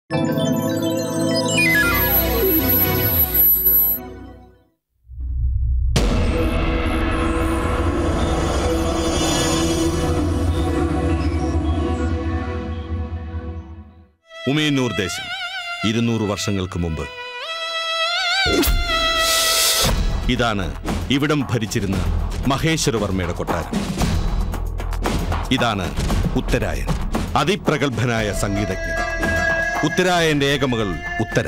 ഉമയന്നൂർ ദേശം ഇരുന്നൂറ് വർഷങ്ങൾക്ക് മുമ്പ് ഇതാണ് ഇവിടം ഭരിച്ചിരുന്ന മഹേശ്വരവർമ്മയുടെ കൊട്ടാരം ഇതാണ് ഉത്തരായൻ അതിപ്രഗത്ഭനായ സംഗീതജ്ഞൻ ഉത്തരായന്റെ ഏകമകൾ ഉത്തര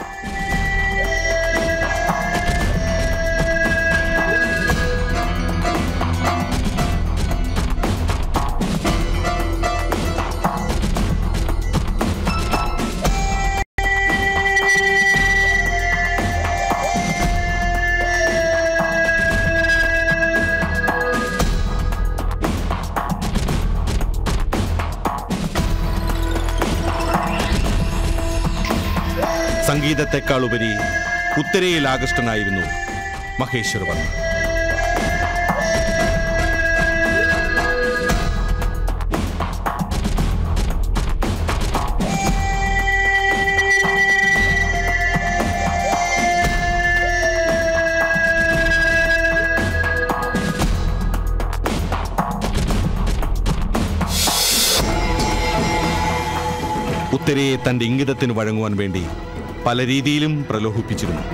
സംഗീതത്തെക്കാൾ ഉപരി ഉത്തരയിൽ ആകൃഷ്ടനായിരുന്നു മഹേശ്വരവർമ്മ ഉത്തരയെ തന്റെ ഇംഗിതത്തിന് വഴങ്ങുവാൻ വേണ്ടി പല രീതിയിലും പ്രലോഭിപ്പിച്ചിരുന്നു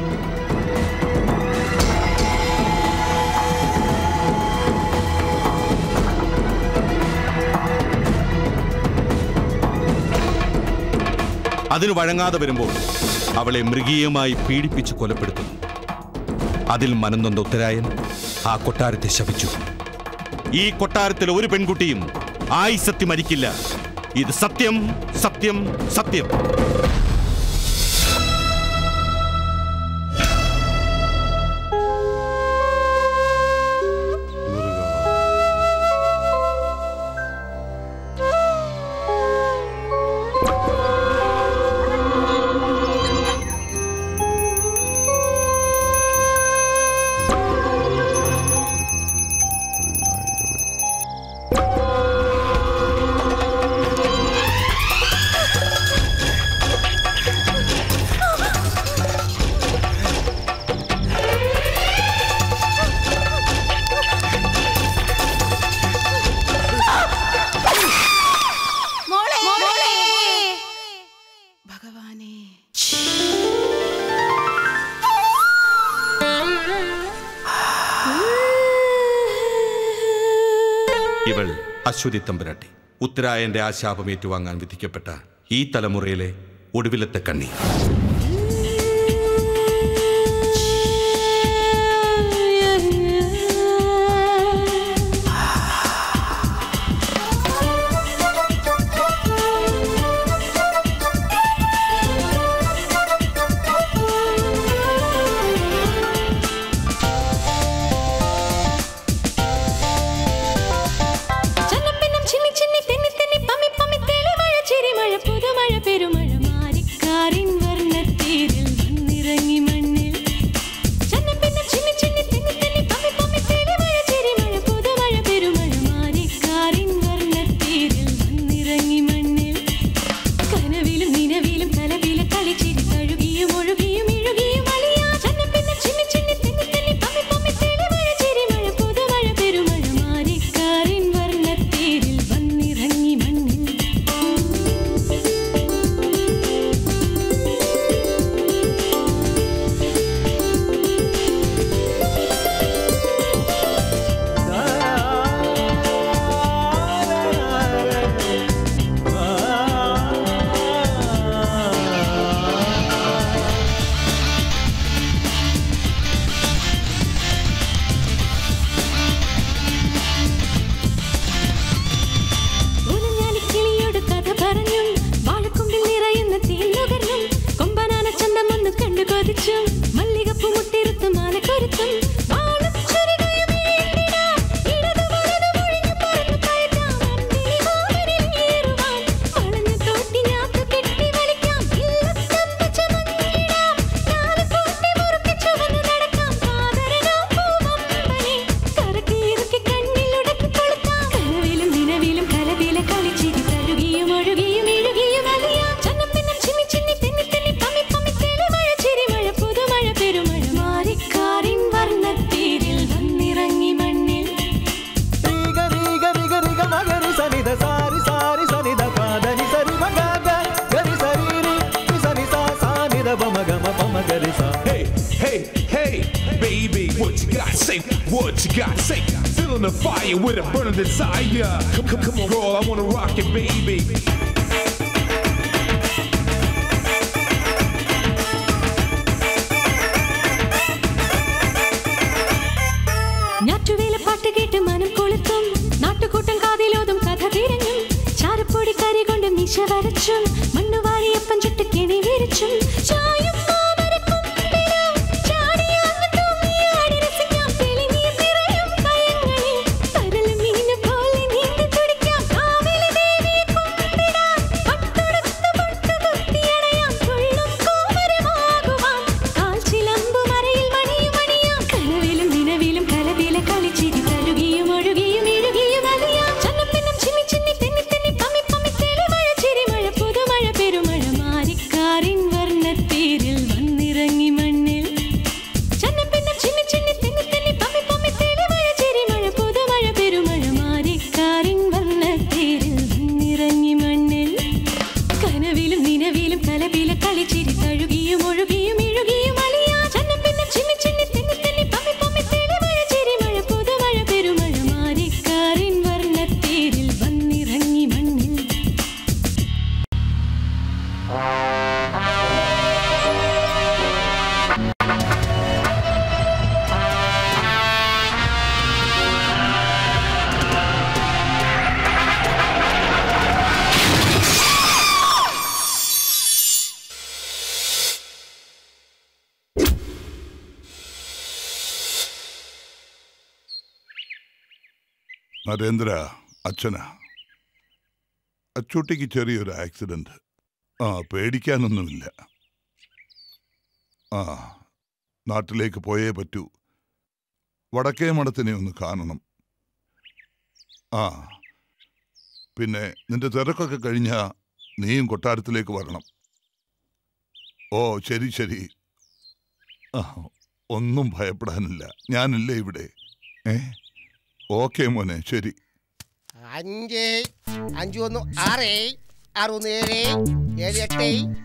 അതിന് വഴങ്ങാതെ വരുമ്പോൾ അവളെ മൃഗീയമായി പീഡിപ്പിച്ച് കൊലപ്പെടുത്തുന്നു അതിൽ മനംനൊന്ത ഉത്തരായൻ ആ കൊട്ടാരത്തെ ശപിച്ചു ഈ കൊട്ടാരത്തിൽ ഒരു പെൺകുട്ടിയും ആയിസത്തി മരിക്കില്ല ഇത് സത്യം സത്യം സത്യം മോളെ ഭഗവാനെ ഇവൾ അശ്വതി തമ്പുരാട്ടി ഉത്തരായന്റെ ആ ശാപം ഏറ്റുവാങ്ങാൻ വിധിക്കപ്പെട്ട ഈ തലമുറയിലെ ഒടുവിലത്തെ കണ്ണി ചന്നപ്പിന്നം ചിന്നി ചിന്നി തെന്നി തെന്നി പമ്മി പമ്മി തെളിമഴ ചിരിമഴ പുതുമഴ പെരുമഴ മാരിക്കാറിൻ വർണ്ണ what you got, say what you got, say. Feeling the fire with a burning desire. Come, come, come on, girl, I wanna rock it, baby. ഞാറ്റുവേല പാട്ട് കേട്ട് മനം കൊളുത്തും നാട്ടുകൂട്ടം കാതിലോതും കഥ തിരഞ്ഞും ചാരപ്പൊടി കരി കൊണ്ട് മിശ വരച്ചും മണ്ണുവാരിയപ്പം ചുട്ട് കിണി വിരിച്ചും ചായും മാമരക്കൊമ്പിലാ, ചാടിയാന്ന് തൂങ്ങിയാടി രസിക്കാം തെളിനീർ നിറയും കയങ്ങളിൽ. പരൽ മീന് പോലെ നീന്തി തുടിക്കാം കാവിലെ ദേവിയെ കുമ്പിടാം. പട്ടുടുത്ത് പൊട്ടുകുത്തിയണയാം തുള്ളും കോമരമാകുവാൻ. കാൽച്ചിലമ്പുമരയിൽ മണിയും അണിയാം. കനവിലും നിലവിലും കലപില കളിച്ചിരി തഴുകിയും ഒഴുകിയും ഇഴുകിയും അലിയാം. ചന്നപ്പെന്നും ചിന്നി ചിന്നി തെന്നി തെന്നി പമ്മി പമ്മി തെളിമഴ ചിരിമഴ പുതുമഴ പെരുമഴ മാരിക്കാറിൻ വർണ്ണത്തേരിൽ വന്നിറങ്ങി മണ്ണിൽ ചന്നപ്പെന്നും ചിന്നി ചിന്നി തെന്നി തെന്നി പമ്മി പമ്മി തെളിമഴ ചിരിമഴ പുതുമഴ പെരുമഴ മാരിക്കാറിൻ വർണ്ണത്തേരിൽ വന്നിറങ്ങി മണ്ണിൽ കനവിലും നിലവിലും കലപില കളിച്ചിരി തഴുകിയും ഒഴുകിയും ഇഴുകിയും അലിയാ ചന്നപ്പെന്നും ചിന്നി ചിന്നി തെന്നി തെന്നി പമ്മി പമ്മി തെളിമഴ ചിരിമഴ പുതുമഴ പെരുമഴ മാരിക്കാറിൻ വർണ്ണത്തേരിൽ വന്നിറങ്ങി മണ്ണിൽ നരേന്ദ്ര അച്ഛനാ അച്ചൂട്ടിക്ക് ചെറിയൊരു ആക്സിഡന്റ് ആ പേടിക്കാനൊന്നുമില്ല ആ നാട്ടിലേക്ക് പോയേ പറ്റൂ വടക്കേ മഠത്തിനെ ഒന്ന് കാണണം ആ പിന്നെ നിന്റെ തിരക്കൊക്കെ കഴിഞ്ഞാ നീയും കൊട്ടാരത്തിലേക്ക് വരണം ഓ ശരി ശരി ആ ഒന്നും ഭയപ്പെടാനില്ല ഞാനില്ലേ ഇവിടെ ഏ ഓക്കെ മോനെ ശരി അഞ്ച് അഞ്ച് ഒന്ന് ആറ് ആറ് ഒന്ന് ഏഴ് ഏഴ് എട്ട്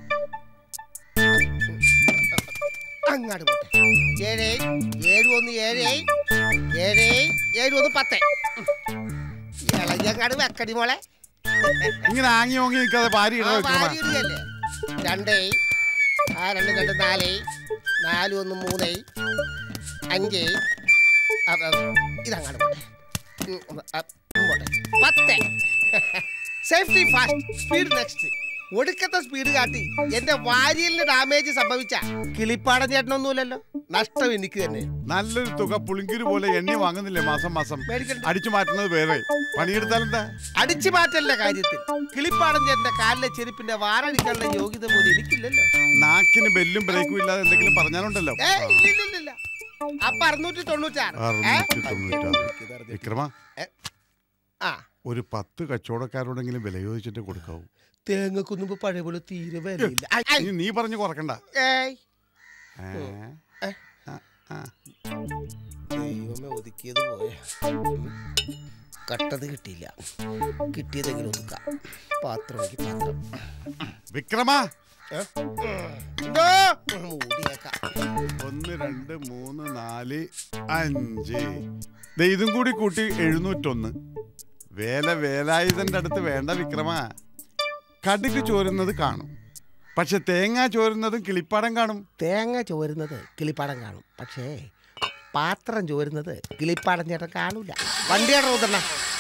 അങ്ങാട് പോട്ടെ ഏഴ് ഏഴ് ഒന്ന് ഏഴ് ഏഴ് ഏഴ് ഒന്ന് പത്ത് ഇളഞ്ഞങ്ങാട് വെക്കടി മോളെ ഇങ്ങനെ ആങ്ങി ഓങ്ങി നിൽക്കാതെ ഭാര്യ ആ, ഇട വെക്കണ വാരി ഇടുകയല്ലേ രണ്ട് ആ രണ്ട് രണ്ട് നാല് നാല് ഒന്ന് മൂന്ന് അഞ്ച് അ, അ, ഇതങ്ങാട് പോട്ടെ ഉം, അ, പോട്ടെ പത്ത് സേഫ്റ്റി ഫാസ്റ്റ് സ്പീഡ് നെക്സ്റ്റ് ഒടുക്കത്തെ സ്പീഡ് കാട്ടി എന്റെ വാരിയലിന് ഡാമേജ് സംഭവിച്ച കിളിപ്പാടൻ ചേട്ടനൊന്നുമില്ലല്ലോ നഷ്ടം എനിക്ക് തന്നെ നല്ലൊരു തുക പുളിങ്കിരി പോലെ എണ്ണി വാങ്ങുന്നില്ലേ മാസം മാസം മേടിക്കണ്ട അടിച്ചു മാറ്റുന്നത് വേറെ പണിയെടുത്താലെന്താ അടിച്ചു മാറ്റലിന്റെ കാര്യത്തിൽ കിളിപ്പാടൻ ചേട്ടന്റെ കാലിലെ ചെരുപ്പിന്റെ വാറടിക്കാനുള്ള യോഗ്യത പോലും എനിക്കില്ലല്ലോ നാക്കിന് ബെല്ലും ബ്രേക്കും ഇല്ലാതെ എന്തെങ്കിലും പറഞ്ഞാലുണ്ടല്ലോ ഏ ഇല്ല ഇല്ല ഇല്ല അപ്പൊ അറുന്നൂറ്റി തൊണ്ണൂറ്റാറ് ഏ? അറുന്നൂറ്റി തൊണ്ണൂറ്റാറ് വിക്രമ ആ ഒരു പത്ത് കച്ചവടക്കാരോടെങ്കിലും വില ചോദിച്ചിട്ട് കൊടുക്കാവൂ തേങ്ങക്കൊന്നും ഇപ്പൊ പഴയ പോലെ തീരെ വിലയില്ല ഐ, ഐ, ഇനി നീ പറഞ്ഞു കുറക്കണ്ട ഏയ്. ഏ? ഏ. ആ, ആ. ദൈവമേ ഒതുക്കിയത് പോയ കട്ടത് കിട്ടിയില്ല കിട്ടിയതെങ്കിലും ഒതുക്കാം പാത്രമെങ്കിൽ പാത്രം വിക്രമ ഏ? എന്തോ മൂടിയേക്കാം ഒന്ന് രണ്ട് മൂന്ന് നാല് അഞ്ച് ദേ ഇതും കൂടി കൂട്ടി എഴുന്നൂറ്റൊന്ന് വേല വേലായുധന്റെ അടുത്ത് വേണ്ട വിക്രമ കടുക് ചോരുന്നത് കാണും പക്ഷെ തേങ്ങ ചോരുന്നതും കിളിപ്പാടം കാണും തേങ്ങ ചോരുന്നത് കിളിപ്പാടം കാണും പക്ഷേ പാത്രം ചോരുന്നത് കിളിപ്പാടം ചേട്ടൻ കാണൂല വണ്ടിയുടെ റോദണ്ണ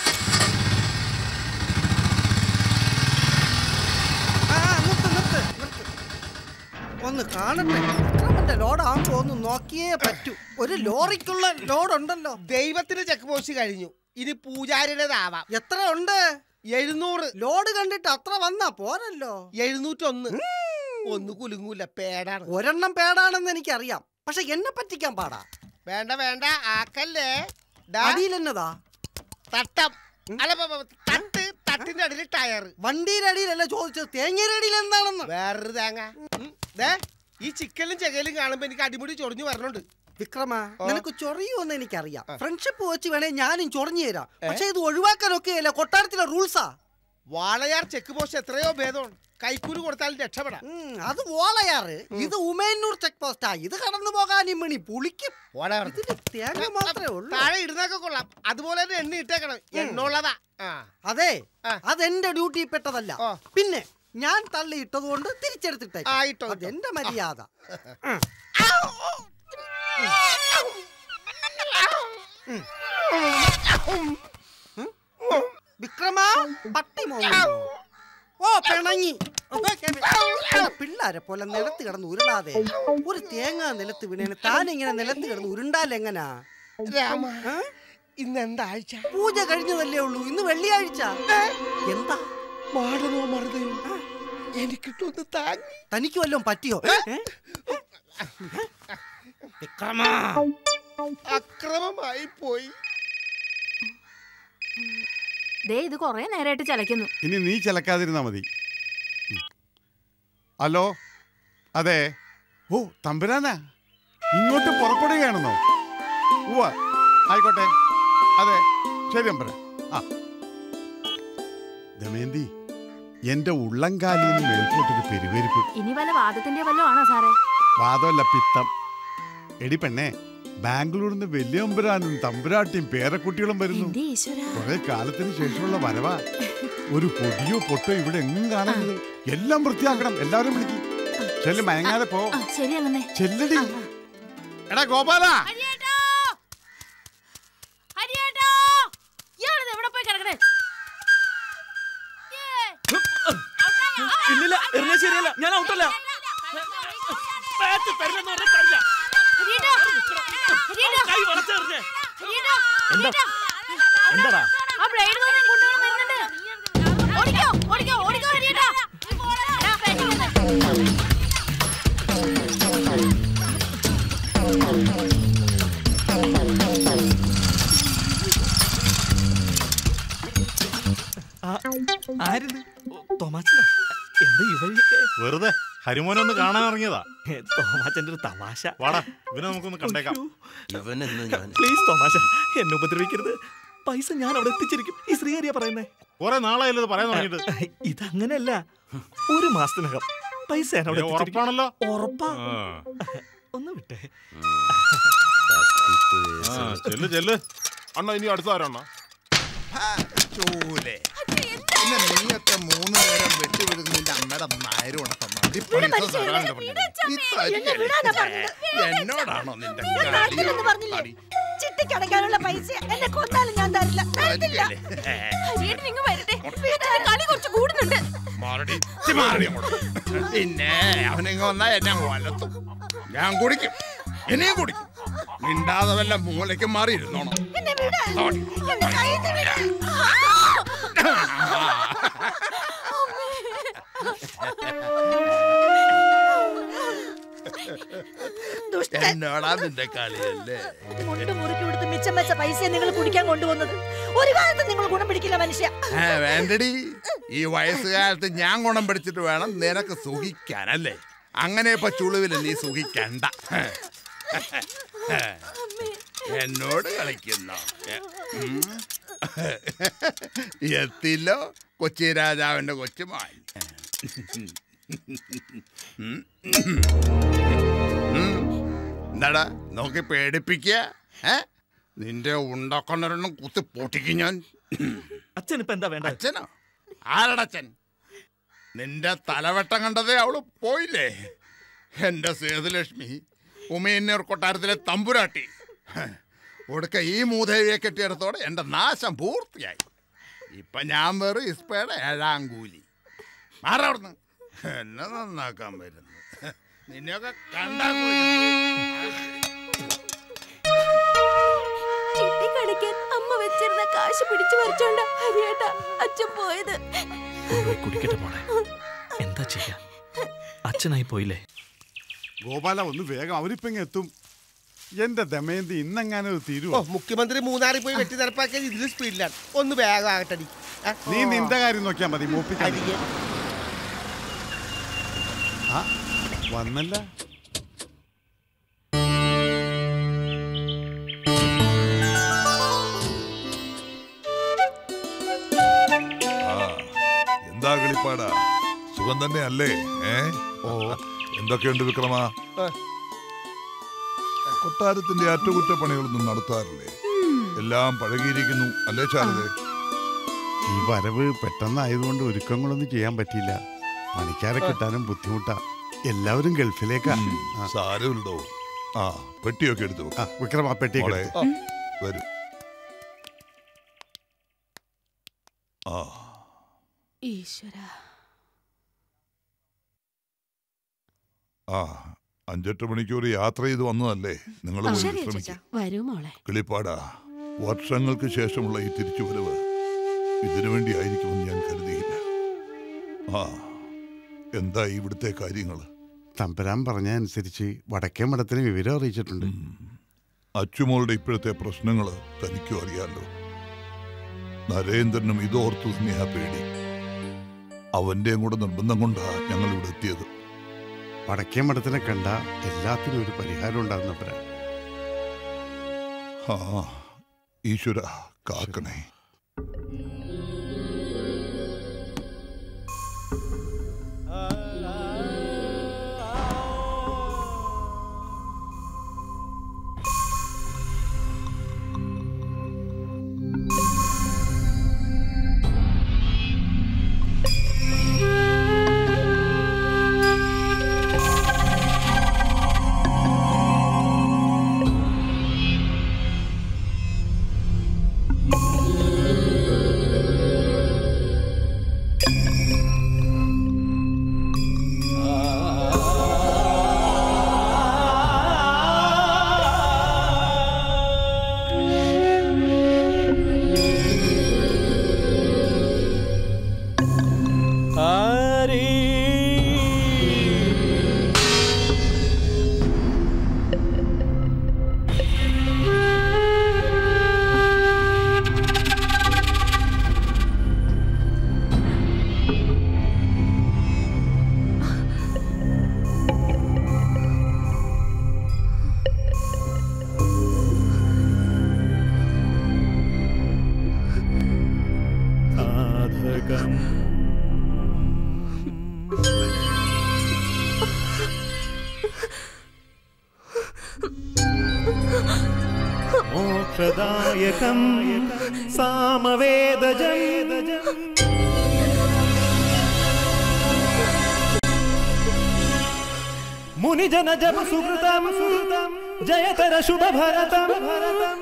ആ, നിർത്ത്, നിർത്ത്, നിർത്ത്. ഒന്ന് കാണട്ടെ വിക്രമന്റെ ലോഡാന്ന് തോന്നുന്നു നോക്കിയേ പറ്റൂ ഒരു ലോറിക്കുള്ള ലോഡുണ്ടല്ലോ ദൈവത്തിന് ചെക്ക് പോസ്റ്റ് കഴിഞ്ഞു ഇനി പൂജാരിയുടേതാവാം എത്ര ഉണ്ട് എഴുന്നൂറ് ലോഡ് കണ്ടിട്ട് അത്ര വന്നാ പോരല്ലോ എഴുന്നൂറ്റൊന്ന് ഒന്ന് കുലുങ്ങൂല പേടാണ് ഒരെണ്ണം പേടാണെന്ന് എനിക്കറിയാം പക്ഷെ എന്നെ പറ്റിക്കാൻ പാടാ വേണ്ട വേണ്ട ആക്കല്ലേ ഡാ, അടിയിലെന്നതാ തട്ടം അല്ല പ- പ- തട്ട് തട്ടിന്റെ അടിയിൽ ടയർ വണ്ടിയുടെ അടിയിലല്ല ചോദിച്ചത് തേങ്ങയുടെ അടിയിൽ എന്താണെന്ന് വേറൊരു തേങ്ങ ഉം, ദേ ഈ ചിക്കലും ചെകലും കാണുമ്പോ എനിക്ക് അടിമുടി ചൊറിഞ്ഞു വരണുണ്ട് വിക്രമ ആ. നിനക്ക് ചൊറിയുമെന്ന് എനിക്കറിയാം ആ. ഫ്രണ്ട്ഷിപ്പ് വെച്ച് വേണേ ഞാനും ചൊറിഞ്ഞു തരാം പക്ഷെ ഇത് ഒഴിവാക്കാനൊക്കെ അല്ല കൊട്ടാരത്തിലെ റൂൾസാ വാളയാർ ചെക്ക് പോസ്റ്റ് എത്രയോ ഭേദമുണ്ട് കൈക്കൂലി കൊടുത്താലും രക്ഷപ്പെടാം ഉം, അത് ഓളയാറ് ഇത് ഉമയന്നൂർ ചെക്ക് പോസ്റ്റാ ഇത് കടന്നു പോകാൻ മണി പുളിക്കും ഓടാ അവിടുന്ന്. ഇതിന് തേങ്ങ മാത്രമേ ഉള്ളൂ താഴെ ഇടുന്നൊക്കെ കൊള്ളാം അതുപോലെ തന്നെ എണ്ണ ഇട്ടേക്കണം എണ്ണുള്ളതാ ആ അതെ ആ. അതെന്റെ ഡ്യൂട്ടി പെട്ടതല്ല ഓ. പിന്നെ ഞാൻ തള്ളി ഇട്ടത് കൊണ്ട് തിരിച്ചെടുത്തിട്ടേ ആ, ഇട്ടോ, ഇട്ടോ. അതെന്റെ മര്യാദ വിക്രമ പട്ടി മോങ്ങുന്നു. ഓ പിണങ്ങി പിള്ളാരെ പോലെ നിലത്ത് കിടന്ന് ഉരുളാതെ ഒരു തേങ്ങ നിലത്ത് വീണേന് താൻ ഇങ്ങനെ നിലത്ത് കിടന്ന് ഉരുണ്ടാലെങ്ങനാ രാമ ഇന്ന് എന്താ ആഴ്ച പൂജ കഴിഞ്ഞതല്ലേ ഉള്ളൂ ഇന്ന് വെള്ളിയാഴ്ച എന്താ മാടനോ മറുതയോ എനിക്കിട്ടൊന്ന് താങ്ങി തനിക്ക് വല്ലതും പറ്റിയോ ഏ? വിക്രമ അക്രമമായി പോയി ദേ ഇത് കൊറേ നേരമായിട്ട് ചലയ്ക്കുന്നു ഇനി നീ ചിലക്കാതിരുന്നാ മതി ഉം. ഹലോ അതെ ഓ തമ്പുരാനാ ഇങ്ങോട്ട് പുറപ്പെടുകയാണെന്നോ ഉവ്വ ആയിക്കോട്ടെ അതെ ശരി അമ്പര ആ ദമയന്തി എന്റെ ഉള്ളംകാലിൽ നിന്ന് മേൽപോട്ടൊരു പെരുവേരിപ്പ് ഇനി വല്ല വാദത്തിന്റെ വല്ലതും ആണോ സാറേ വാദമല്ല പിത്തം എടി പെണ്ണേ ബാംഗ്ലൂരിൽ നിന്ന് വലിയ അമ്പുരാനും തമ്പുരാട്ടിയും പേരക്കുട്ടികളും വരുന്നു എന്റെ ഈശ്വര കുറെ കാലത്തിന് ശേഷമുള്ള വരവാ ഒരു പൊടിയോ പൊട്ടോ ഇവിടെ എങ്ങും കാണരുത് എല്ലാം വൃത്തിയാക്കണം എല്ലാവരും വിളിക്കും ചെല്ലു മയങ്ങാതെ പോ ആ ശരി അങ്ങനെ ചെല്ലടി എടാ ഗോപാല എവിടെ പോയി കിടക്കണേ ഇല്ലില്ല എറിഞ്ഞാ ശരിയല്ല ഞാൻ ഔട്ടല്ല ബാറ്റ് തരില്ലെന്ന് പറഞ്ഞാ തരില്ല. കൈ വളച്ചെറിഞ്ഞേ. എന്താ? എന്താടാ ആ ബ്ലേഡ് കൊണ്ടുവരാൻ വരുന്നുണ്ട് ഓടിക്കോ ഓടിക്കോ ഓടിക്കോ ഹരിയേട്ടാ എടാ, പെട്ടെന്ന്. ആരിത് തോമാച്ചനോ എന്താ ഈ വഴിയൊക്കെ വെറുതെ ഹരിമോനൊന്ന് കാണാൻ ഇറങ്ങിയതാ ഏ, തോമാച്ചന്റെ ഒരു തമാശ വാടാ ഇവനെ നമുക്കൊന്ന് കണ്ടേക്കാം പ്ലീസ് തോമാശ എന്നെ ഉപദ്രവിക്കരുത് പൈസ ഞാൻ അവിടെ എത്തിച്ചിരിക്കും ഈ ശ്രീഹരിയാ പറയുന്നേ കുറെ നാളായല്ലോ ഇത് പറയാൻ തുടങ്ങിയിട്ട് ഇതങ്ങനെയല്ല ഒരു മാസത്തിനകം പൈസ ഞാൻ അവിടെ ഇത് എത്തിച്ചിരിക്കും. ഉറപ്പാണല്ലോ ഉറപ്പാ ആ. ഒന്ന് വിട്ടേ ആ, ചെല്ല് ചെല്ല് അണ്ണ ഇനി അടുത്ത ആരാണ്ണ ചൂലേ പിന്നെ നീയൊക്കെ മൂന്ന് നേരം വെട്ടിവിടുന്നതിന്റെ അമ്മയുടെ നായരും ഉണത്തമ്മ എന്നോടാണോ നിന്റെ കളി? ചിട്ടിക്കടക്കാനുള്ള പൈസ എന്നെ കൊന്നാലും ഞാൻ തരില്ല തരത്തില്ല. കളിയല്ലേ? ഹരിയേട്ടൻ ഇങ്ങ് വരട്ടെ വീട്ടിലെ കളി കുറച്ച് കൂടുന്നുണ്ട് മാറടി, ഇച്ചി മാറടി അങ്ങോട്ട്. പിന്നെ അവനിങ്ങ വന്നാ എന്നെ വലത്തും ഞാൻ കുടിക്കും ഇനിയും കുടിക്കും മിണ്ടാതെ വല്ല മൂലയ്ക്ക് മാറി ഇരുന്നോണം എന്നെ വിട്. എന്റെ കയ്യിൽ നിന്ന് വിട്. ദുഷ്ടൻ. എന്നോടാ നിന്റെ കളിയല്ലേ മുണ്ട് മുറുക്കി കൊടുത്ത് മിച്ചം വെച്ച പൈസ നിങ്ങൾ കുടിക്കാൻ കൊണ്ടുവന്നത് ഒരു കാലത്ത് നിങ്ങൾ ഗുണം പിടിക്കില്ല മനുഷ്യ ഏ, വേണ്ടടി ഈ വയസ്സുകാലത്ത് ഞാൻ ഗുണം പിടിച്ചിട്ട് വേണം നിനക്ക് സുഖിക്കാനല്ലേ അങ്ങനെ ഇപ്പൊ ചുളുവില് നീ സുഖിക്കണ്ട എന്നോട് കളിക്കുന്നോ എ, ഉം. എത്തില്ലോ കൊച്ചി രാജാവിന്റെ കൊച്ചുമാൻ ഉം. ഉം. എന്താടാ നോക്കി പേടിപ്പിക്കുക ഏ നിന്റെ ഉണ്ടക്കൊണ്ടൊരെണ്ണം കുത്തി പൊട്ടിക്കും ഞാൻ അച്ഛൻ ഇപ്പൊ എന്താ വേണ്ട അച്ഛനോ ആരടച്ഛൻ നിന്റെ തലവെട്ടം കണ്ടതേ അവള് പോയില്ലേ എന്റെ സേതുലക്ഷ്മി ഉമയന്നൂർ കൊട്ടാരത്തിലെ തമ്പുരാട്ടി ഹ്, ഒടുക്ക ഈ മൂദേവിയെ കെട്ടിയെടുത്തോടെ എന്റെ നാശം പൂർത്തിയായി ഇപ്പൊ ഞാൻ വെറും ഇസ്പയുടെ ഏഴാം കൂലി മാറവിടുന്ന് എന്നെ നന്നാക്കാൻ വരുന്നു ഹ്, നിന്നെയൊക്കെ കണ്ടാ ചിട്ടിക്കടയ്ക്കാൻ അമ്മ വെച്ചിരുന്ന കാശ് പിടിച്ചു പറിച്ചോണ്ട ഹരിയേട്ടാ അച്ഛൻ പോയത് കൊണ്ടുപോയി കുടിക്കട്ടെ മോളെ എന്താ ചെയ്യാ അച്ഛനായി പോയില്ലേ ഗോപാല ഒന്ന് വേഗം അവരിപ്പോ ഇങ്ങ് എത്തും എന്റെ ദമയന്തി ഇന്നെങ്ങാനും അത് ഓ തീരുവോ മുഖ്യമന്ത്രി മൂന്നാറിൽ പോയി വെട്ടി നിരപ്പാക്കിയത് ഇതിൽ സ്പീഡിലാണ് ഒന്ന് വേഗം ആകട്ടടി ആ, നീ നിന്റെ കാര്യം നോക്കിയാ മതി മൂപ്പിക്കാൻ അരികെ. ആ വന്നല്ല കിളിപ്പാടാ സുഖം തന്നെ അല്ലേ ഏ ഓ എന്തൊക്കെയുണ്ട് വിക്രമ കൊട്ടാരത്തിന്റെ അറ്റകുറ്റപ്പണികളൊന്നും നടത്താറില്ലേ എല്ലാം പഴകിയിരിക്കുന്നു അല്ലേ ചാരതേ ഈ വരവ് പെട്ടെന്നായതുകൊണ്ട് ഒരുക്കങ്ങളൊന്നും ചെയ്യാൻ പറ്റിയില്ല പണിക്കാരെ കിട്ടാനും ബുദ്ധിമുട്ടാ എല്ലാവരും ഗൾഫിലേക്കാ ആ. സാരമില്ലടോ ആ പെട്ടിയൊക്കെ എടുത്തു വെക്ക്. ആ, വിക്രം ആ പെട്ടിയൊക്കെ മോളെ, എടുത്തു. വരൂ ആ ഈശ്വര ആ അഞ്ചെട്ട് മണിക്കൂർ യാത്ര ചെയ്ത് വന്നതല്ലേ നിങ്ങൾ പോയി ശരി വിശ്രമിക്കും അച്ഛാ വരൂ മോളെ കിളിപ്പാടാ വർഷങ്ങൾക്ക് ശേഷമുള്ള ഈ തിരിച്ചുവരവ് ഇതിനു വേണ്ടി ആയിരിക്കുമെന്ന് ഞാൻ കരുതിയില്ല ആ എന്താ ഇവിടുത്തെ കാര്യങ്ങൾ തമ്പുരാൻ പറഞ്ഞ അനുസരിച്ച് വടക്കേ മഠത്തിന് വിവരം അറിയിച്ചിട്ടുണ്ട് അച്ചുമോളുടെ ഇപ്പോഴത്തെ പ്രശ്നങ്ങൾ തനിക്കും അറിയാലോ നരേന്ദ്രനും ഇതോർത്തു തന്നെയാ പേടി അവന്റെയും കൂടെ നിർബന്ധം കൊണ്ടാ ഞങ്ങൾ ഇവിടെ എത്തിയത് വടക്കേ മഠത്തിനെ കണ്ട എല്ലാത്തിനും ഒരു പരിഹാരം ഉണ്ടാകും തമ്പുരാൻ ആ ഈശ്വര കാക്കണേ സാധകം മോക്ഷദായകം സാമവേദജം മുനിജന ജപ സുഹൃതം ജയതര ശുഭഭരതം ഭരതം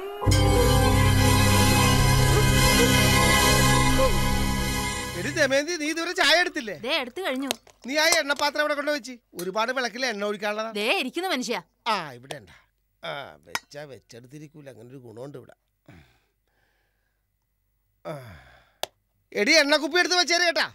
എടി ദമയന്തി നീ ഇതുവരെ ചായ എടുത്തില്ലേ ദേ എടുത്തു കഴിഞ്ഞു നീ ആ എണ്ണപ്പാത്രം ഇവിടെ കൊണ്ടുവച്ച് ഒരുപാട് വിളക്കിൽ എണ്ണ ഒഴിക്കാനുള്ളതാ ദേ ഇരിക്കുന്ന മനുഷ്യ ആ ഇവിടെ ഉണ്ടാ ആ വെച്ചാ വെച്ചെടുത്തിരിക്കൂല അങ്ങനെ ഒരു ഗുണമുണ്ട് ഇവിടെ ആ. എടി എണ്ണക്കുപ്പി എടുത്ത് വെച്ചേര് കേട്ടാ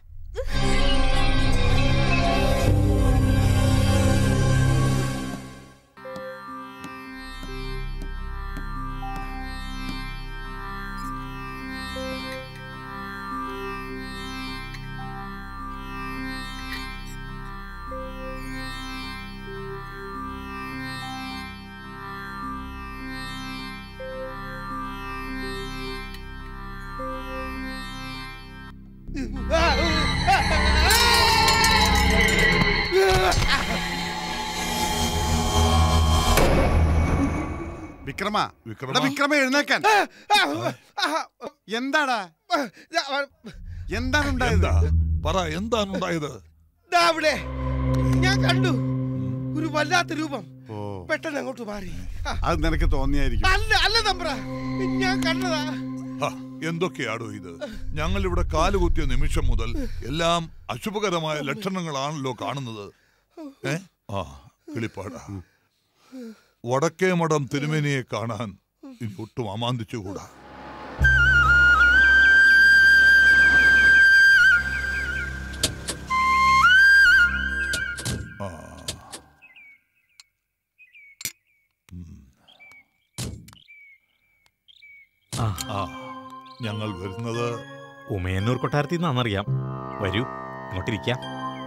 വിക്രമ വിക്രമ? എടാ, വിക്രമ എഴുന്നേക്കാൻ എന്താടാ എന്താണ് ഉണ്ടായത് എന്താ പറ എന്താണ് ഉണ്ടായത് ദാ അവിടെ ഞാൻ കണ്ടു ഒരു വല്ലാത്ത രൂപം ഓ പെട്ടെന്ന് അങ്ങോട്ട് മാറി ആ, അത് നിനക്ക് തോന്നിയായിരിക്കും അല്ല അല്ല തമ്പ്ര ഞാൻ കണ്ടതാ ഹ, എന്തൊക്കെയാടോ ഇത് ഞങ്ങൾ ഇവിടെ കാലുകുത്തിയ നിമിഷം മുതൽ എല്ലാം അശുഭകരമായ ലക്ഷണങ്ങളാണല്ലോ കാണുന്നത് ഏ ആ കിളിപ്പാട വടക്കേ മഠം തിരുമേനിയെ കാണാൻ ഇനി ഒട്ടും അമാന്തിച്ചുകൂടാ ആ ആ ആ ഞങ്ങൾ വരുന്നത് ഉമയന്നൂർ കൊട്ടാരത്തിൽ നിന്നാണെന്നറിയാം വരൂ ഇങ്ങോട്ടിരിക്കാം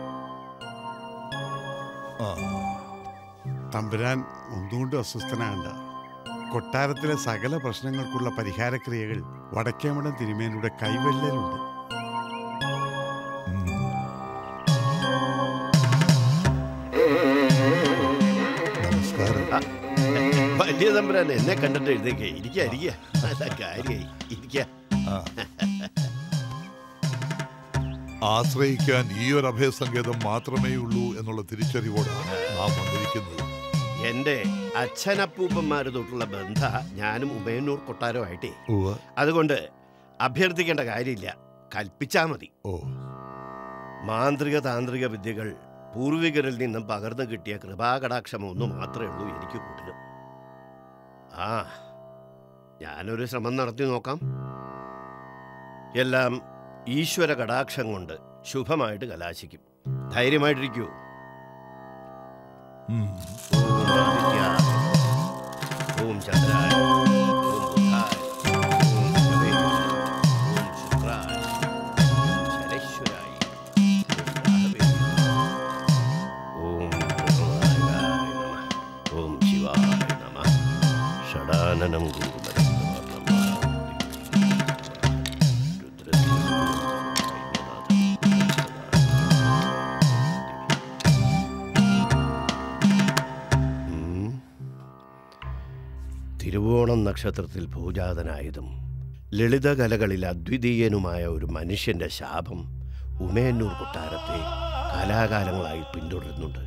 ആ തമ്പുരാൻ ഒന്നുകൊണ്ട് അസ്വസ്ഥനാകണ്ട കൊട്ടാരത്തിലെ സകല പ്രശ്നങ്ങൾക്കുള്ള പരിഹാരക്രിയകൾ വടക്കേമഠം തിരുമേനിയുടെ കൈവെള്ളലുണ്ട് ഉം. വലിയ തമ്പുരാൻ എന്നെ കണ്ടിട്ട് എഴുതേക്കേ ഇരിക്ക ഇരിക്ക നല്ല കാര്യായി ഇരിക്ക ആശ്രയിക്കാൻ ഈ ഒരു അഭയസങ്കേതം മാത്രമേ ഉള്ളൂ എന്നുള്ള തിരിച്ചറിവോടാണ് നാം വന്നിരിക്കുന്നത് എന്റെ അച്ഛനപ്പൂപ്പന്മാര് തൊട്ടുള്ള ബന്ധ ഞാനും ഉമയന്നൂർ കൊട്ടാരമായിട്ടേ ഉവ്വ്. അതുകൊണ്ട് അഭ്യർത്ഥിക്കേണ്ട കാര്യമില്ല കൽപ്പിച്ചാ മതി ഓ മാന്ത്രിക താന്ത്രിക വിദ്യകൾ പൂർവികരിൽ നിന്നും പകർന്നു കിട്ടിയ കൃപാകടാക്ഷം ഒന്ന് മാത്രമേ ഉള്ളൂ എനിക്ക് കൂട്ടിനും ആ ഞാനൊരു ശ്രമം നടത്തി നോക്കാം എല്ലാം ഈശ്വര കടാക്ഷം കൊണ്ട് ശുഭമായിട്ട് കലാശിക്കും ധൈര്യമായിട്ടിരിക്കൂ ഉം. ഓം ചന്ദ്രായ ഓം ബുധായ ഓം ശവേ ഓം ശുക്രായ ഓം ശനൈശ്വരായ ഓം ഗുരുനാരായണ നമഃ ഓം ശിവായ നമഃ ഷടാനനം തിരുവോണം നക്ഷത്രത്തിൽ പൂജാതനായതും ലളിതകലകളിൽ അദ്വിതീയനുമായ ഒരു മനുഷ്യന്റെ ശാപം ഉമയന്നൂർ കൊട്ടാരത്തെ കാലാകാലങ്ങളായി പിന്തുടരുന്നുണ്ട്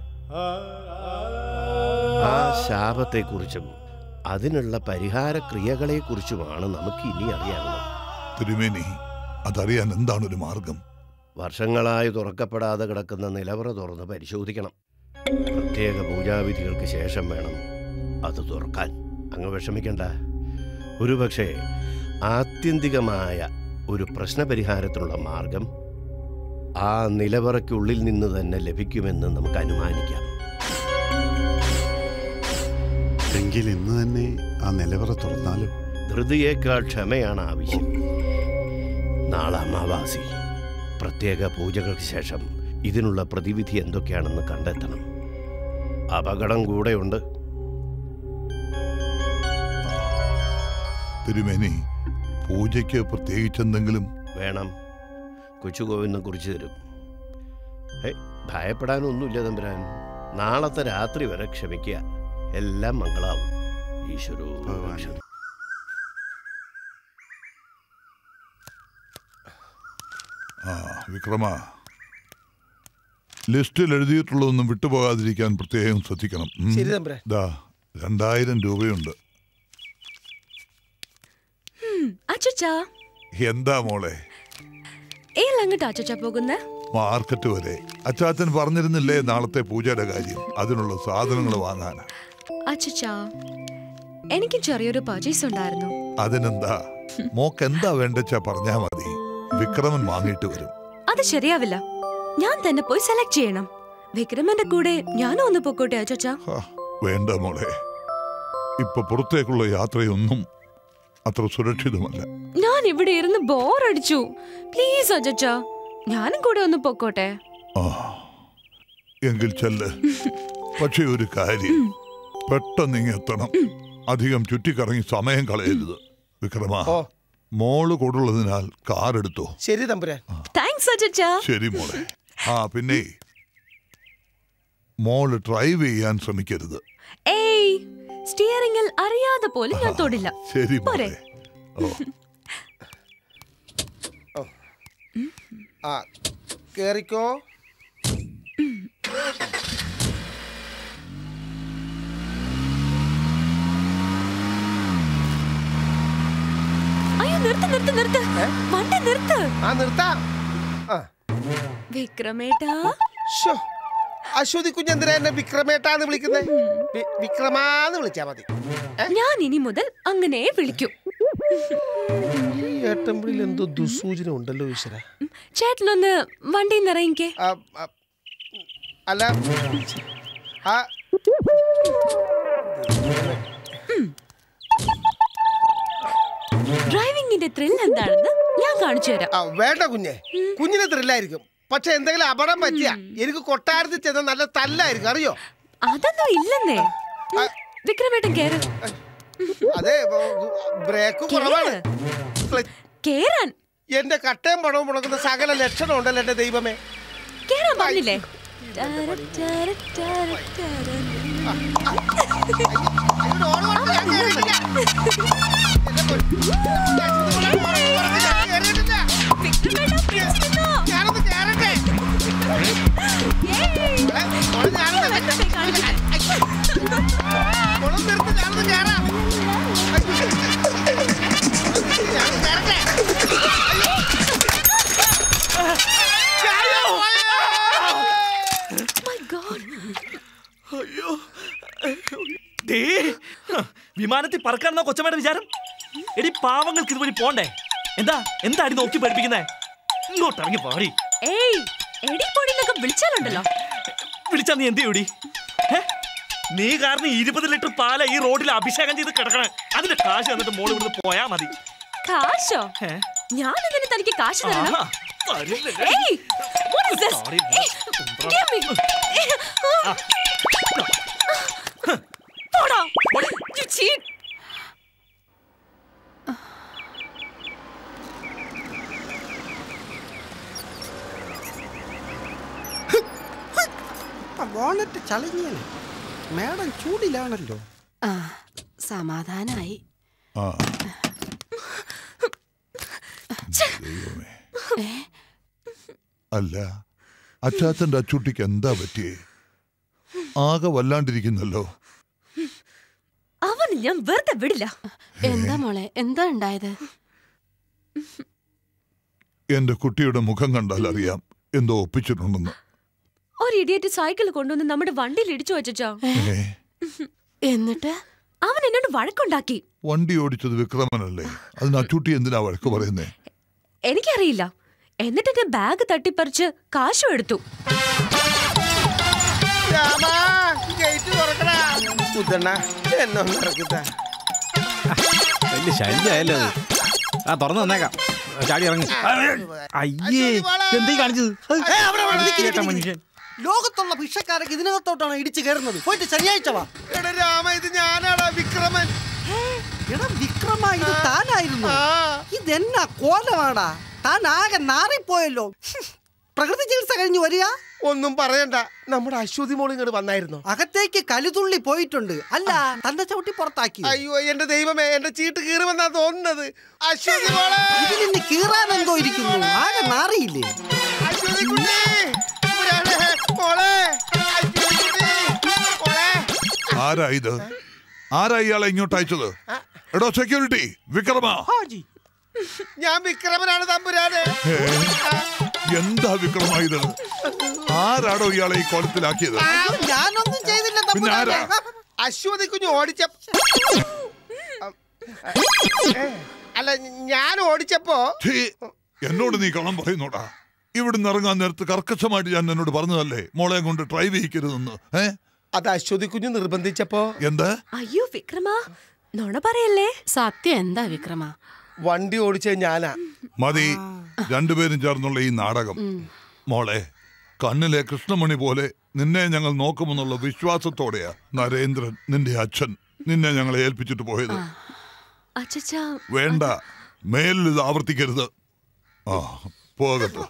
ആ ശാപത്തെക്കുറിച്ചും അതിനുള്ള പരിഹാര ക്രിയകളെക്കുറിച്ചുമാണ് നമുക്ക് ഇനി അറിയാവുന്നത് തിരുമേനി അതറിയാൻ എന്താണ് ഒരു മാർഗം വർഷങ്ങളായി തുറക്കപ്പെടാതെ കിടക്കുന്ന നിലവറ തുറന്ന് പരിശോധിക്കണം പ്രത്യേക പൂജാവിധികൾക്ക് ശേഷം വേണം അത് തുറക്കാൻ അങ്ങ് വിഷമിക്കണ്ട ഒരുപക്ഷെ ആത്യന്തികമായ ഒരു പ്രശ്നപരിഹാരത്തിനുള്ള മാർഗം ആ നിലവറയ്ക്കുള്ളിൽ നിന്ന് തന്നെ ലഭിക്കുമെന്ന് നമുക്ക് അനുമാനിക്കാം എങ്കിൽ ഇന്ന് തന്നെ ആ നിലവറ തുറന്നാലും ധൃതിയേക്കാൾ ക്ഷമയാണ് ആവശ്യം നാളെ അമാവാസി പ്രത്യേക പൂജകൾക്ക് ശേഷം ഇതിനുള്ള പ്രതിവിധി എന്തൊക്കെയാണെന്ന് കണ്ടെത്തണം അപകടം കൂടെയുണ്ട് തിരുമേനി പൂജയ്ക്ക് പ്രത്യേകിച്ചെന്തെങ്കിലും വേണം കൊച്ചുകോവിനെ കുറിച്ച് തരും ഏയ് ഭയപ്പെടാനൊന്നുമില്ല തമ്പുരാൻ നാളത്തെ രാത്രി വരെ ക്ഷമിക്കുക എല്ലാം മംഗളാവും ഈശ്വരോ രക്ഷ- ആ വിക്രമ ലിസ്റ്റിൽ എഴുതിയിട്ടുള്ളതൊന്നും വിട്ടുപോകാതിരിക്കാൻ പ്രത്യേകം ശ്രദ്ധിക്കണം ഉം. ശരി, തമ്പുരാൻ. ദാ രണ്ടായിരം രൂപയുണ്ട് അച്ചുച്ചാ എന്താ മോളെ ഏലങ്ങട്ട് അച്ചുച്ചാ പോകുന്ന മാർക്കറ്റ് വരെ അച്ചാച്ചൻ പറഞ്ഞിരുന്നില്ലേ നാളത്തെ പൂജയുടെ കാര്യം അതിനുള്ള സാധനങ്ങൾ വാങ്ങാൻ അച്ചുച്ചാ എനിക്ക് ചെറിയൊരു പർച്ചേസ് ഉണ്ടായിരുന്നു അതിനെന്താ മോക്ക് എന്താ വേണ്ടച്ചാ പറഞ്ഞാ മതി വിക്രമൻ വാങ്ങിയിട്ട് വരും അത് ശരിയാവില്ല ഞാൻ തന്നെ പോയി സെലക്ട് ചെയ്യണം വിക്രമന്റെ കൂടെ ഞാനും ഒന്ന് പൊക്കോട്ടെ അച്ചുച്ചാ ഹാ, വേണ്ട മോളെ ഇപ്പൊ പുറത്തേക്കുള്ള യാത്രയൊന്നും അത്ര സുരക്ഷിതമല്ല ഞാൻ ഇവിടെ ഇരുന്ന് ബോറടിച്ചു പ്ലീസ് അച്ചുച്ചാ ഞാനും കൂടെ ഒന്ന് പൊക്കോട്ടെ ആ എങ്കിൽ ചെല്ല് പക്ഷേ ഒരു കാര്യം പെട്ടെന്ന് ഇങ്ങ് എത്തണം അധികം ചുറ്റിക്കറങ്ങി സമയം കളയരുത് വിക്രമ മോള് കൂടുള്ളതിനാൽ കാർ എടുത്തോ ശരി തമ്പുരാൻ താങ്ക്സ് അച്ചുച്ചാ ശരി മോളെ ആ പിന്നെ മോള് ഡ്രൈവ് ചെയ്യാൻ ശ്രമിക്കരുത് ഏയ് സ്റ്റിയറിംഗിൽ അറിയാതെ പോലും ഞാൻ തൊടില്ല ശരി പോരെ മോളെ ഓ ആ കേറിക്കോ അയ്യോ നിർത്ത് നിർത്ത് നിർത്ത് വണ്ടി നിർത്ത് ആ നിർത്താം ആ വിക്രമേട്ടാ ശ്ശോ, അശ്വതി കുഞ്ഞെന്തിനാ എന്നെ വിക്രമേട്ടാന്ന് വിളിക്കുന്നത് വിക്രമാന്ന് വിളിച്ചാ മതി ഞാൻ ഇനി മുതൽ അങ്ങനെ വിളിക്കും ഈ ഏട്ടമ്പിളിൽ എന്തോ ദുസൂചന ഉണ്ടല്ലോ ഈശ്വര ചേട്ടനൊന്ന് വണ്ടി നിറയിക്കേ അല്ല ആ ഡ്രൈവിംഗിന്റെ ത്രിൽ എന്താണെന്ന് ഞാൻ കാണിച്ചു തരാം ആ, വേണ്ട കുഞ്ഞെ കുഞ്ഞിന് ത്രില്ലായിരിക്കും പക്ഷെ എന്തെങ്കിലും അപകടം പറ്റിയ എനിക്ക് കൊട്ടാരത്തിൽ ചെന്ന നല്ല തല്ലായിരിക്കും അറിയോ അതൊന്നും ഇല്ലെന്നേ വിക്രമേട്ടൻ കേറ് അതെ ബ്രേക്ക് കുറവാണ് കേറാൻ എന്റെ കട്ടയും പണവും മുടക്കുന്ന സകല ലക്ഷണം ഉണ്ടല്ലോ എന്റെ ദൈവമേ കേറാൻ പറഞ്ഞില്ലേ ടര, ടര, ടര, ടര. ഞാനൊന്ന് കേറട്ടെ മോളെ ഞാനൊന്ന് കുളം നിർത്ത് ഞാനൊന്ന് കേറാം ഞാൻ കേറട്ടെ അയ്യോ ദേ, ഹ, വിമാനത്തിൽ പറക്കാണെന്നോ കൊച്ചമ്മയുടെ വിചാരം എടി പാവങ്ങൾക്ക് ഇതുവഴി പോണ്ടേ എന്താ എന്താടി നോക്കി പഠിപ്പിക്കുന്നേ ഇങ്ങോട്ട് ഇറങ്ങി പാടി ഏയ് എടി പൊടിന്നൊക്കെ വിളിച്ചാലുണ്ടല്ലോ വിളിച്ചാ നീ എന്ത് ചെയ്യൂടി ഏ? നീ കാരണം ഇരുപത് ലിറ്റർ പാല ഈ റോഡിൽ അഭിഷേകം ചെയ്ത് കിടക്കണേ അതിന്റെ കാശ് തന്നിട്ട് മോള് ഇവിടുന്ന് പോയാ മതി കാശോ ഞാൻ ഇതിന് തനിക്ക് കാശ് തരണം ആഹാ, തരില്ല. ഏയ് what is this? Sorry, ഏയ്, give me. ഏയ്, ആ. പോടാ. You cheat. ബോണറ്റ് ചളിഞ്ഞേനെ മേഡം ചൂടിലാണല്ലോ ആ സമാധാനായി ആ ഏ അല്ല അച്ചാച്ചന്റെ അച്ചൂട്ടിക്ക് എന്താ പറ്റിയേ ആകെ വല്ലാണ്ടിരിക്കുന്നല്ലോ അവന് ഞാൻ വെറുതെ വിടില്ല എന്താ മോളെ എന്താ ഉണ്ടായത് എന്റെ കുട്ടിയുടെ മുഖം കണ്ടാൽ അറിയാം എന്തോ ഒപ്പിച്ചിട്ടുണ്ടെന്ന് ഒരു ഇഡിയറ്റ് സൈക്കിൾ കൊണ്ടുവന്ന് നമ്മുടെ വണ്ടിയിൽ ഇടിച്ചു വെച്ചോ ഏ, എന്നിട്ട് അവൻ എന്നോട് വഴക്കുണ്ടാക്കി വണ്ടി ഓടിച്ചത് വിക്രമനല്ലേ അതിന് അച്ചൂട്ടി എന്തിനാ വഴക്ക് പറയുന്നേ എനിക്കറിയില്ല എന്നിട്ട് എന്റെ ബാഗ് തട്ടിപ്പറിച്ച് കാശും എടുത്തു രാമാ ഗേറ്റ് തുറക്കടാ മുത്തണ്ണ എന്നൊന്ന് ഇറക്കിത്താ വലിയ ശല്യമായല്ലോ അത് ആ തുറന്നു തന്നേക്കാം ചാടി ഇറങ്ങി അയ്യേ എന്തീ കാണിച്ചത് ഏ, അവിടെ, അവിടെ, നിക്ക്, നിക്ക്, കേട്ട നിക്ക്. മനുഷ്യൻ ലോകത്തുള്ള ഭിക്ഷക്കാരൊക്കെ ഇതിനകത്തോട്ടാണ് ഇടിച്ചു കയറുന്നത് പോയിട്ട് ശനിയാഴ്ച വാ എടാ രാമ ഇത് ഞാനാടാ വിക്രമൻ എടാ വിക്രമ ഇത് താനായിരുന്നു ഇതെന്നാ കോലമാടാ താൻ ആകെ നാറിപ്പോയല്ലോ ഹും. പ്രകൃതി ചികിത്സ കഴിഞ്ഞ് വരിക ഒന്നും പറയണ്ട നമ്മുടെ അശ്വതി മോൾ ഇങ്ങോട്ട് വന്നായിരുന്നു അകത്തേക്ക് കലുതുള്ളി പോയിട്ടുണ്ട് അല്ല തന്റെ ചവിട്ടി പുറത്താക്കി അയ്യോ എന്റെ ദൈവമേ എന്റെ ചീട്ട് കീറുമെന്നാ തോന്നുന്നത് അശ്വതി മോളെ ഇതിൽ നിന്ന് കീറാൻ എന്തോ ഇരിക്കുന്നു ആകെ നാറിയില്ലേ അശ്വതി കുട്ടി പുരാണേ, മോളെ അശ്വതി കുട്ടി മോളെ ആരാ ഇത് ആരാ ഇയാളെ ഇങ്ങോട്ട് അയച്ചത് എടോ സെക്യൂരിറ്റി വിക്രമ ഞാൻ വിക്രമനാണ് തമ്പുരാനെ ഏ, എന്താ വിക്രമ ഇത് ആരാടോ ഇയാളെ ഈ കോലത്തിലാക്കിയത് അയ്യോ, ഞാനൊന്നും ചെയ്തില്ല പിന്നെ ആരാ? തമ്പുരാനെ. അശ്വതി കുഞ്ഞ് ഓടിച്ച ഏ, അല്ല ഞാൻ ഓടിച്ചപ്പോ ഛീ, എന്നോട് നീ കള്ളം പറയുന്നോടാ ഇവിടുന്ന് ഇറങ്ങാൻ നേരത്ത് കർക്കശമായിട്ട് ഞാൻ എന്നോട് പറഞ്ഞതല്ലേ മോളെ കൊണ്ട് ഡ്രൈവ് ചെയ്യിക്കരുതെന്ന് ഏ അത് അശ്വതി കുഞ്ഞ് നിർബന്ധിച്ചപ്പോ എന്താ അയ്യോ വിക്രമ നുണ പറയല്ലേ സത്യം എന്താ വിക്രമ വണ്ടി ഓടിച്ചത് ഞാനാ മതി രണ്ടുപേരും ചേർന്നുള്ള ഈ നാടകം മോളെ കണ്ണിലെ കൃഷ്ണമണി പോലെ നിന്നെ ഞങ്ങൾ നോക്കുമെന്നുള്ള വിശ്വാസത്തോടെയാ നരേന്ദ്രൻ നിന്റെ അച്ഛൻ നിന്നെ ഞങ്ങളെ ഏൽപ്പിച്ചിട്ട് പോയത് അച്ഛാ വേണ്ട മേലിൽ ഇത് ആവർത്തിക്കരുത് ആ പോകട്ടെ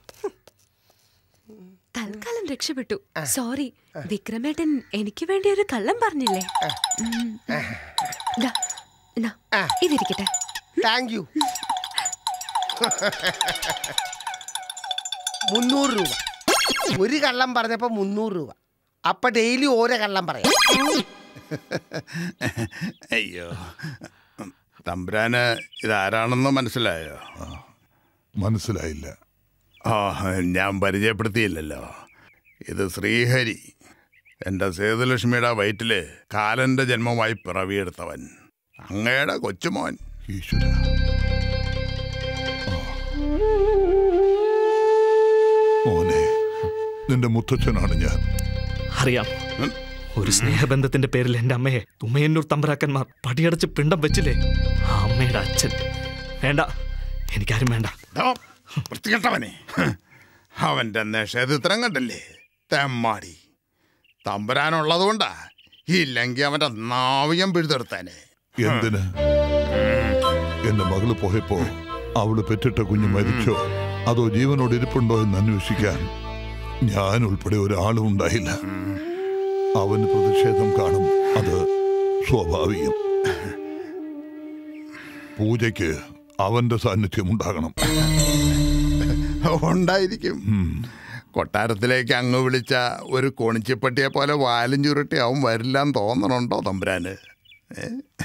തൽക്കാലം രക്ഷപ്പെട്ടു സോറി വിക്രമേട്ടൻ എനിക്ക് വേണ്ടി ഒരു കള്ളം പറഞ്ഞില്ലേ ഉം. ദാ, നാ, ഇതിരിക്കട്ടെ താങ്ക് യു മുന്നൂറ് രൂപ ഒരു കള്ളം പറഞ്ഞപ്പോ മുന്നൂറ് രൂപ അപ്പൊ ഡെയിലി ഓരോ കള്ളം പറയാം അയ്യോ തമ്പുരാന് ഇതാരാണെന്ന് മനസ്സിലായോ മനസ്സിലായില്ല ആ ഞാൻ പരിചയപ്പെടുത്തിയില്ലല്ലോ ഇത് ശ്രീഹരി എൻ്റെ സേതുലക്ഷ്മിയുടെ വയറ്റില് കാലന്റെ ജന്മമായി പിറവിയെടുത്തവൻ അങ്ങയുടെ കൊച്ചുമോൻ ഈശ്വര മോനെ നിന്റെ മുത്തച്ഛനാണ് ഞാൻ അറിയാം ഒരു സ്നേഹബന്ധത്തിന്റെ പേരിൽ എന്റെ അമ്മയെ തുമ്മയന്നൂർ തമ്പരാക്കന്മാർ പടിയടച്ച് പിണ്ടം വെച്ചില്ലേ ആ അമ്മയുടെ അച്ഛൻ വേണ്ട എനിക്കാരും വേണ്ട ദോ, വൃത്തികെട്ടവനെ അവന്റെ നിഷേധിത്രം കണ്ടില്ലേ തെമ്മാടി തമ്പുരാനുള്ളത് കൊണ്ടാ ഇല്ലെങ്കിൽ അവന്റെ നാവികം പിഴുതെടുത്താനെ എന്തിന് എന്റെ മകള് പോയപ്പോ അവള് പെറ്റിട്ട കുഞ്ഞ് മരിച്ചോ അതോ ജീവനോട് ഇരിപ്പുണ്ടോ എന്ന് അന്വേഷിക്കാൻ ഞാൻ ഉൾപ്പെടെ ഒരാളും ഉണ്ടായില്ല അവന് പ്രതിഷേധം കാണും അത് സ്വാഭാവികം പൂജയ്ക്ക് അവന്റെ സാന്നിധ്യം ഉണ്ടാകണം ഉണ്ടായിരിക്കും കൊട്ടാരത്തിലേക്ക് അങ്ങ് വിളിച്ച ഒരു കോണിച്ചിപ്പട്ടിയെ പോലെ വാലും ചുരുട്ടി അവൻ വരില്ലാന്ന് തോന്നണുണ്ടോ തമ്പുരാന് ഏ?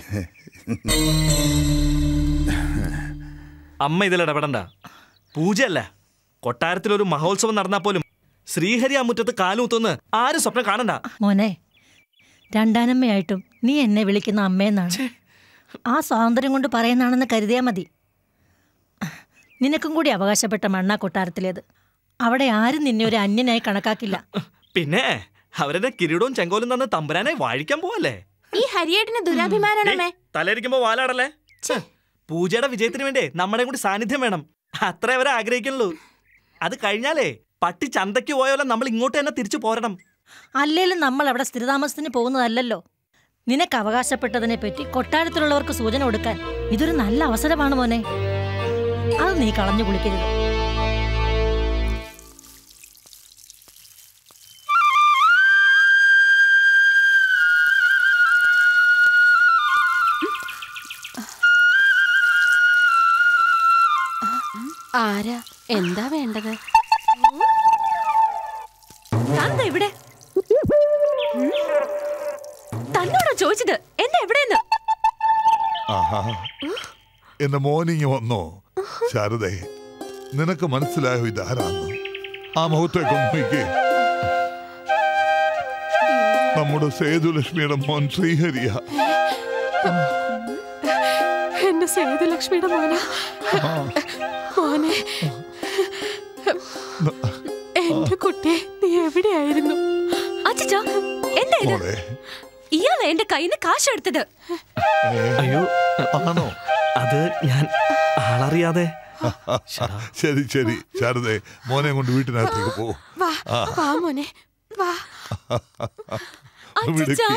അമ്മ ഇതിൽ ഇടപെടണ്ട പൂജയല്ല കൊട്ടാരത്തിൽ ഒരു മഹോത്സവം നടന്നാൽ പോലും ശ്രീഹരി ആ മുറ്റത്ത് കാലുമുത്തുന്ന് ആരും സ്വപ്നം കാണണ്ട മോനെ രണ്ടാനമ്മയായിട്ടും നീ എന്നെ വിളിക്കുന്ന അമ്മയെന്നാണ് ആ സ്വാതന്ത്ര്യം കൊണ്ട് പറയുന്നതാണെന്ന് കരുതിയാ മതി നിനക്കും കൂടി അവകാശപ്പെട്ട മണ്ണാ കൊട്ടാരത്തിലേത് അവിടെ ആരും നിന്നെ ഒരു അന്യനായി കണക്കാക്കില്ല പിന്നെ അവരുടെ കിരീടവും ചെങ്കോലും തന്ന് തമ്പുരാനെ വാഴിക്കാൻ പോവല്ലേ ഈ ഹരിയേട്ടന് ദുരാഭിമാനാണമ്മേ തലയിരിക്കുമ്പോ വാലാടല്ലേ ഛെ, പൂജയുടെ വിജയത്തിന് വേണ്ടി നമ്മുടെ കൂടി സാന്നിധ്യം വേണം അത്രേ അവരെ ആഗ്രഹിക്കുള്ളൂ അത് കഴിഞ്ഞാലേ പട്ടി ചന്തയ്ക്ക് പോയോലെ നമ്മൾ ഇങ്ങോട്ട് തന്നെ തിരിച്ചു പോരണം അല്ലേലും നമ്മൾ അവിടെ സ്ഥിരതാമസത്തിന് പോകുന്നതല്ലല്ലോ നിനക്ക് അവകാശപ്പെട്ടതിനെ പറ്റി കൊട്ടാരത്തിലുള്ളവർക്ക് സൂചന കൊടുക്കാൻ ഇതൊരു നല്ല അവസരമാണ് മോനെ അത് നീ കളഞ്ഞു കുളിക്കരുത് ആരാ എന്താ വേണ്ടത് താനെന്താ ഇവിടെ ഉം? തന്നോടാ ചോദിച്ചത് എന്താ എവിടെയെന്ന് ആഹാ എന്റെ മോനിങ് വന്നോ ശാരദേ നിനക്ക് മനസ്സിലായോ ഇതാരാന്ന് ആ മുഖത്തേക്ക് നോക്കിക്കേ നമ്മുടെ സേതുലക്ഷ്മിയുടെ മോൻ ശ്രീഹരിയ എന്റെ സേതുലക്ഷ്മിയുടെ മോന മോനെ എന്റെ കുട്ടിയെ നീ എവിടെയായിരുന്നു അച്ഛാ എന്താ ഇത് മോളെ ഇയാളെ എന്റെ കയ്യിൽ നിന്ന് കാശ് എടുത്തത് അയ്യോ ആണോ അത് ഞാൻ ആളറിയാതെ ശരി ശരി ശാരദേ മോനെ കൊണ്ട് വീട്ടിനകത്തേക്ക് പോ വാ ആ. വാ മോനെ വാ വിടുക്കി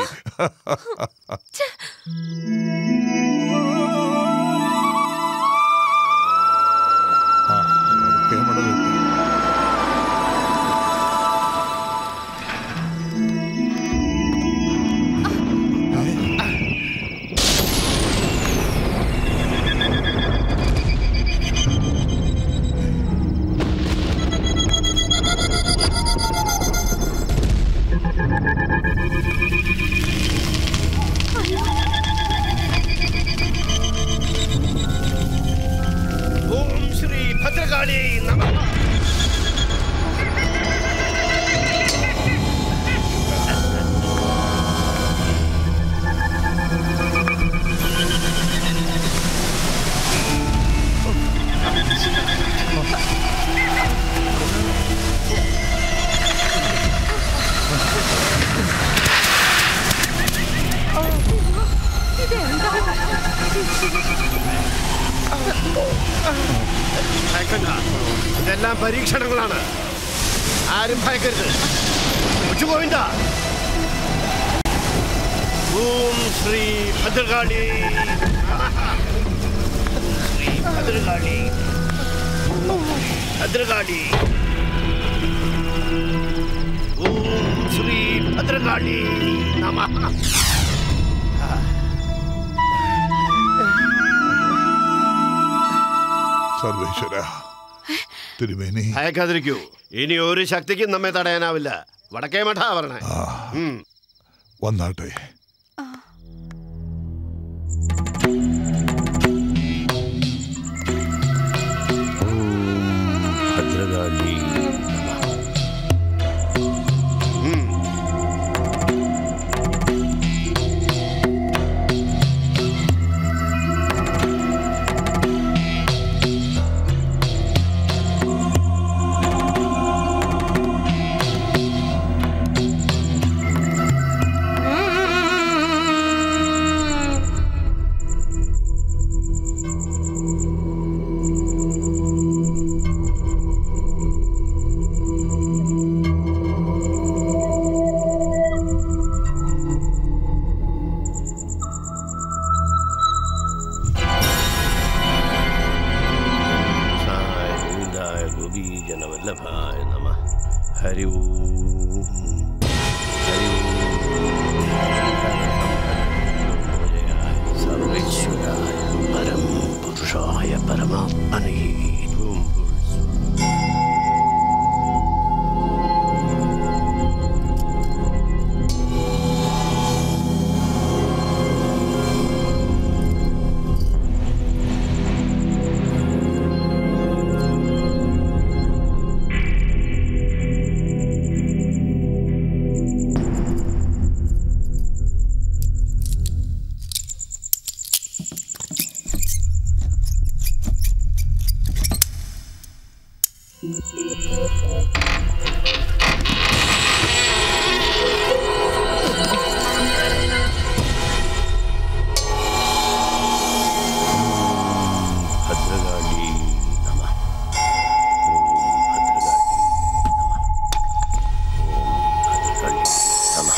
ഓം ശ്രീ ഭദ്രകാളി നമ ഭയക്കണ്ട ഇതെല്ലാം പരീക്ഷണങ്ങളാണ് ആരും ഭയക്കരുത് ഉച്ചപോയിണ്ട ഓം ശ്രീ ഭദ്രകാളി നമഃ. ശ്രീ ഭദ്രകാളി ഭദ്രകാളി ഓം ശ്രീ ഭദ്രകാളി നമ സർവേശ്വര തിരുമേനി ഭയക്കാതിരിക്കൂ ഇനി ഒരു ശക്തിക്കും നമ്മെ തടയാനാവില്ല വടക്കേ മഠ പറഞ്ഞേ ഉം. വന്നാട്ടെ ഭദ്രകാളി സായ ഗോവിന്ദായ ഗോപീജനവല്ലഭായ നമ ഹരി ഓം ഹരി ഓം സർവേശ്വരായ പരം പരമാ അനീതും ഭദ്രകാളി നമ ഭദ്രകാളി നമ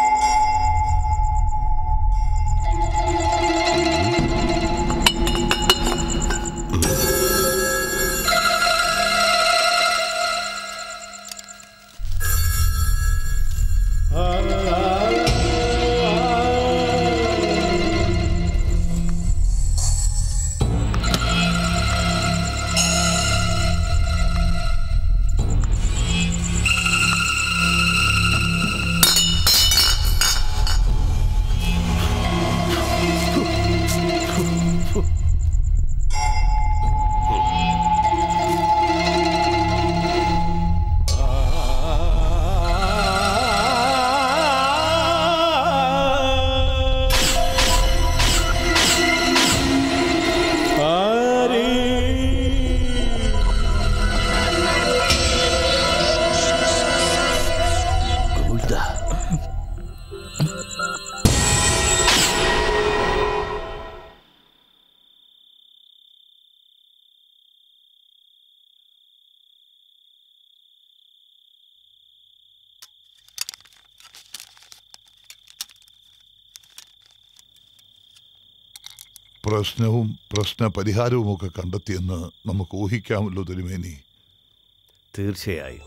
ഗോവിന്ദ പ്രശ്നവും പ്രശ്ന പരിഹാരവും ഒക്കെ കണ്ടെത്തിയെന്ന് നമുക്ക് ഊഹിക്കാമല്ലോ തിരുമേനി തീർച്ചയായും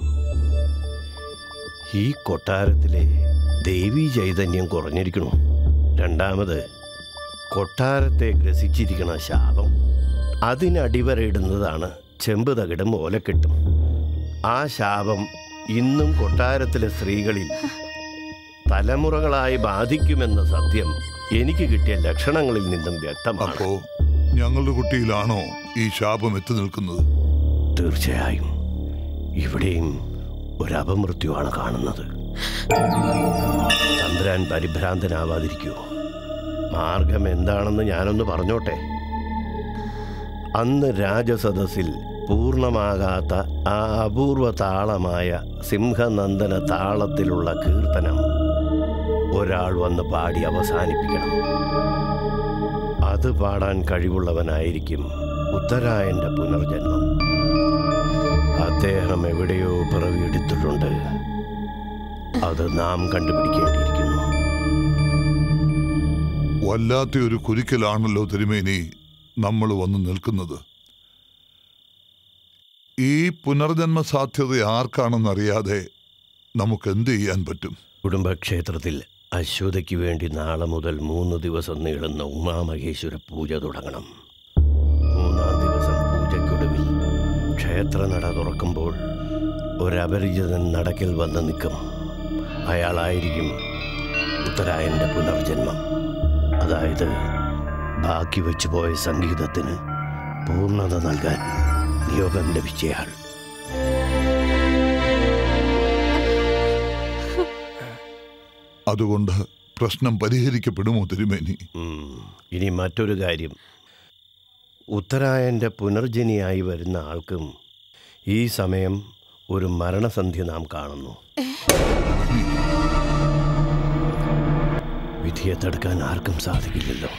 ഈ കൊട്ടാരത്തിലെ ദേവീ ചൈതന്യം കുറഞ്ഞിരിക്കണു രണ്ടാമത് കൊട്ടാരത്തെ ഗ്രസിച്ചിരിക്കണ ശാപം അതിനടിവരയിടുന്നതാണ് ചെമ്പ് തകിടും ഓലക്കെട്ടും ആ ശാപം ഇന്നും കൊട്ടാരത്തിലെ സ്ത്രീകളിൽ തലമുറകളായി ബാധിക്കുമെന്ന സത്യം എനിക്ക് കിട്ടിയ ലക്ഷണങ്ങളിൽ നിന്നും വ്യക്തമാണ് അപ്പോ ഞങ്ങളുടെ കുട്ടിയിലാണോ ഈ ശാപം എത്തി നിൽക്കുന്നത് തീർച്ചയായും ഇവിടെയും ഒരു അപമൃത്യുവാണ് കാണുന്നത് തമ്പുരാൻ പരിഭ്രാന്തനാവാതിരിക്കൂ മാർഗം എന്താണെന്ന് ഞാനൊന്ന് പറഞ്ഞോട്ടെ അന്ന് രാജസദസ്സിൽ പൂർണ്ണമാകാത്ത ആ അപൂർവ താളമായ സിംഹനന്ദന താളത്തിലുള്ള കീർത്തനം ഒരാൾ വന്ന് പാടി അവസാനിപ്പിക്കണം അത് പാടാൻ കഴിവുള്ളവനായിരിക്കും ഉത്തരായന്റെ പുനർജന്മം അദ്ദേഹം എവിടെയോ പിറവിയെടുത്തിട്ടുണ്ട് അത് നാം കണ്ടുപിടിക്കേണ്ടിയിരിക്കുന്നു വല്ലാത്ത ഒരു കുരുക്കലാണല്ലോ തിരുമേനി നമ്മൾ വന്ന് നിൽക്കുന്നത് ഈ പുനർജന്മ സാധ്യത ആർക്കാണെന്നറിയാതെ നമുക്ക് എന്ത് ചെയ്യാൻ പറ്റും കുടുംബക്ഷേത്രത്തിൽ അശ്വതയ്ക്ക് വേണ്ടി നാളെ മുതൽ മൂന്ന് ദിവസം നീളുന്ന ഉമാമഹേശ്വര പൂജ തുടങ്ങണം മൂന്നാം ദിവസം പൂജയ്ക്കൊടുവിൽ ക്ഷേത്രനട തുറക്കുമ്പോൾ ഒരപരിചിതൻ നടക്കിൽ വന്ന് നിൽക്കും അയാളായിരിക്കും ഉത്തരായൻ്റെ പുനർജന്മം അതായത് ബാക്കി വെച്ചു പോയ സംഗീതത്തിന് പൂർണ്ണത നൽകാൻ നിയോഗം ലഭിച്ചയാൾ അതുകൊണ്ട് പ്രശ്നം പരിഹരിക്കപ്പെടുമോ തിരുമേനി ഉം. ഇനി മറ്റൊരു കാര്യം ഉത്തരായൻ്റെ പുനർജനിയായി വരുന്ന ആൾക്കും ഈ സമയം ഒരു മരണസന്ധ്യ നാം കാണുന്നു വിധിയെ തടുക്കാൻ ആർക്കും സാധിക്കില്ലല്ലോ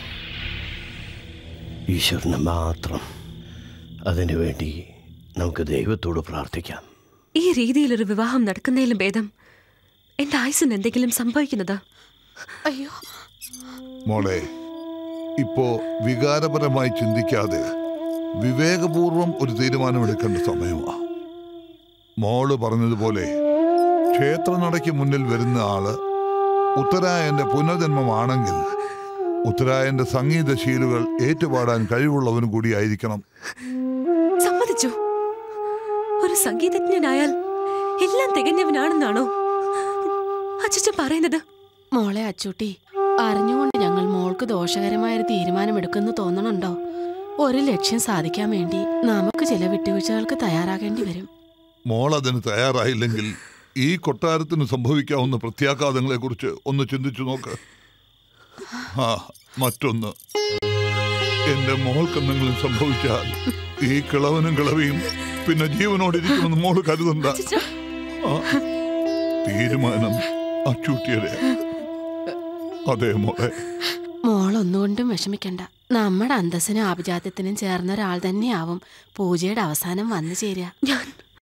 ഈശ്വരന് മാത്രം അതിനുവേണ്ടി നമുക്ക് ദൈവത്തോട് പ്രാർത്ഥിക്കാം ഈ രീതിയിലൊരു വിവാഹം നടക്കുന്നതിലും ഭേദം എന്റെ ആയുസിന് എന്തെങ്കിലും സംഭവിക്കുന്നതാ അയ്യോ മോളെ ഇപ്പോ വികാരപരമായി ചിന്തിക്കാതെ വിവേകപൂർവം ഒരു തീരുമാനമെടുക്കേണ്ട സമയമാ മോള് പറഞ്ഞതുപോലെ ക്ഷേത്രനടയ്ക്ക് മുന്നിൽ വരുന്ന ആള് ഉത്തരായന്റെ പുനർജന്മമാണെങ്കിൽ ഉത്തരായന്റെ സംഗീത ശീലുകൾ ഏറ്റുപാടാൻ കഴിവുള്ളവനും കൂടിയായിരിക്കണം സമ്മതിച്ചു ഒരു സംഗീതജ്ഞനായാൽ എല്ലാം തികഞ്ഞവനാണെന്നാണോ അച്ഛൻ പറയുന്നത് മോളെ അച്ചൂട്ടി അറിഞ്ഞുകൊണ്ട് ഞങ്ങൾ മോൾക്ക് ദോഷകരമായൊരു തീരുമാനമെടുക്കുമെന്ന് തോന്നണുണ്ടോ ഒരു ലക്ഷ്യം സാധിക്കാൻ വേണ്ടി നമുക്ക് ചില വിട്ടുവീഴ്ചകൾക്ക് തയ്യാറാകേണ്ടി വരും മോൾ അതിന് തയ്യാറായില്ലെങ്കിൽ ഈ കൊട്ടാരത്തിന് സംഭവിക്കാവുന്ന പ്രത്യാഘാതങ്ങളെ കുറിച്ച് ഒന്ന് ചിന്തിച്ചു നോക്ക് ആ മറ്റൊന്ന് എന്റെ മോൾക്ക് എന്തെങ്കിലും സംഭവിച്ചാൽ ഈ കിളവനും കിളവിയും പിന്നെ ജീവനോടിരിക്കുമെന്ന് മോള് കരുതണ്ട ആ, തീരുമാനം അച്ചൂട്ടിയുടെ അതെ മോളെ മോൾ ഒന്നുകൊണ്ടും വിഷമിക്കണ്ട നമ്മുടെ അന്തസ്സിനും ആഭിജാത്യത്തിനും ചേർന്ന ഒരാൾ തന്നെയാവും പൂജയുടെ അവസാനം വന്നു ചേരുക ഞാൻ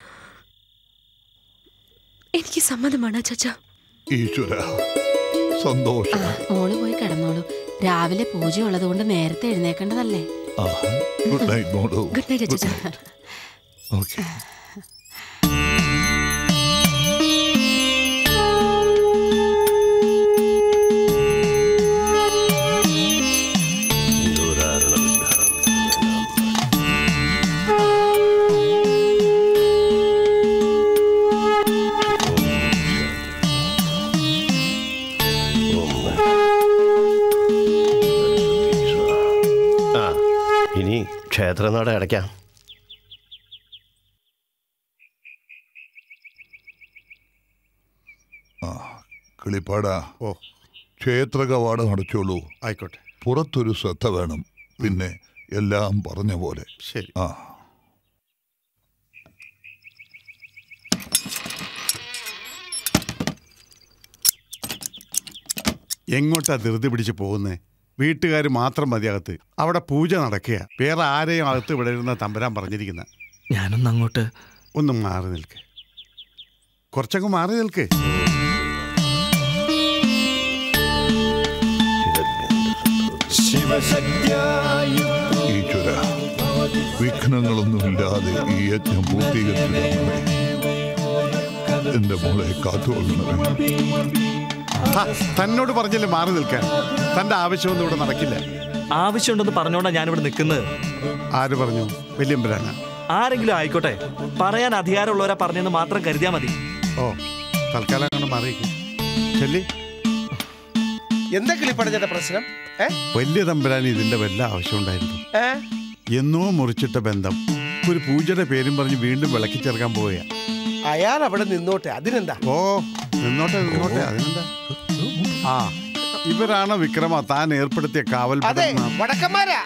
എനിക്ക് സമ്മതമാണ് ചച്ച ഈശ്വര സന്തോഷം മോള് പോയി കിടന്നോളൂ രാവിലെ പൂജയുള്ളത് കൊണ്ട് നേരത്തെ എഴുന്നേക്കേണ്ടതല്ലേ ആ ഗുഡ് നൈറ്റ് മോളു ഗുഡ് നൈറ്റ് അച്ഛാ ഓക്കെ ആ ഇനി ക്ഷേത്രനട അടയ്ക്കാം ആ കിളിപ്പാടാ ഓ ക്ഷേത്ര കവാടം അടച്ചോളൂ ആയിക്കോട്ടെ പുറത്തൊരു ശ്രദ്ധ വേണം പിന്നെ എല്ലാം പറഞ്ഞ പോലെ ശരി ആ എങ്ങോട്ടാ ധൃതി പിടിച്ച് പോകുന്നേ വീട്ടുകാർ മാത്രം മതിയകത്ത് അവിടെ പൂജ നടക്കുക വേറെ ആരെയും അകത്ത് വിടരുന്ന തമ്പരാൻ പറഞ്ഞിരിക്കുന്ന ഞാനൊന്ന് അങ്ങോട്ട് ഒന്ന് മാറി നിൽക്ക് കുറച്ചങ്ങ് മാറി നിൽക്ക് ഈശ്വര വിഘ്നങ്ങളൊന്നുമില്ലാതെ ഈ യജ്ഞം പൂർത്തീകരിച്ചിടണമേ എന്റെ മോളെ കാത്തുകൊള്ളണമേ ഹാ, തന്നോട് പറഞ്ഞില്ലേ മാറി നിൽക്കാൻ തന്റെ ആവശ്യമൊന്നും ഇവിടെ നടക്കില്ല ആവശ്യമുണ്ടെന്ന് പറഞ്ഞോണ്ടാ ഞാനിവിടെ നിൽക്കുന്നത് ആര് പറഞ്ഞു വല്യമ്പരാന ആരെങ്കിലും ആയിക്കോട്ടെ പറയാൻ അധികാരമുള്ളവരാ പറഞ്ഞെന്ന് മാത്രം കരുതിയാ മതി ഓ തൽക്കാലം അങ്ങോട്ട് മാറിയിക്ക് ചെല്ലി എന്താ കിളിപ്പടഞ്ഞ പ്രശ്നം ഏ വലിയ തമ്പരാൻ ഇതിന്റെ വല്ല ആവശ്യമുണ്ടായിരുന്നു ഏ എന്നോ മുറിച്ചിട്ട ബന്ധം ഒരു പൂജയുടെ പേരും പറഞ്ഞ് വീണ്ടും വിളക്കി ചേർക്കാൻ പോവുക അയാൾ അവിടെ നിന്നോട്ടെ അതിനെന്താ ഓ നിന്നോട്ടെ നിന്നോട്ടെ അതിനെന്താ ആ ഇവരാണ് വിക്രമ താൻ ഏർപ്പെടുത്തിയ കാവൽ അതെ വടക്കന്മാരാ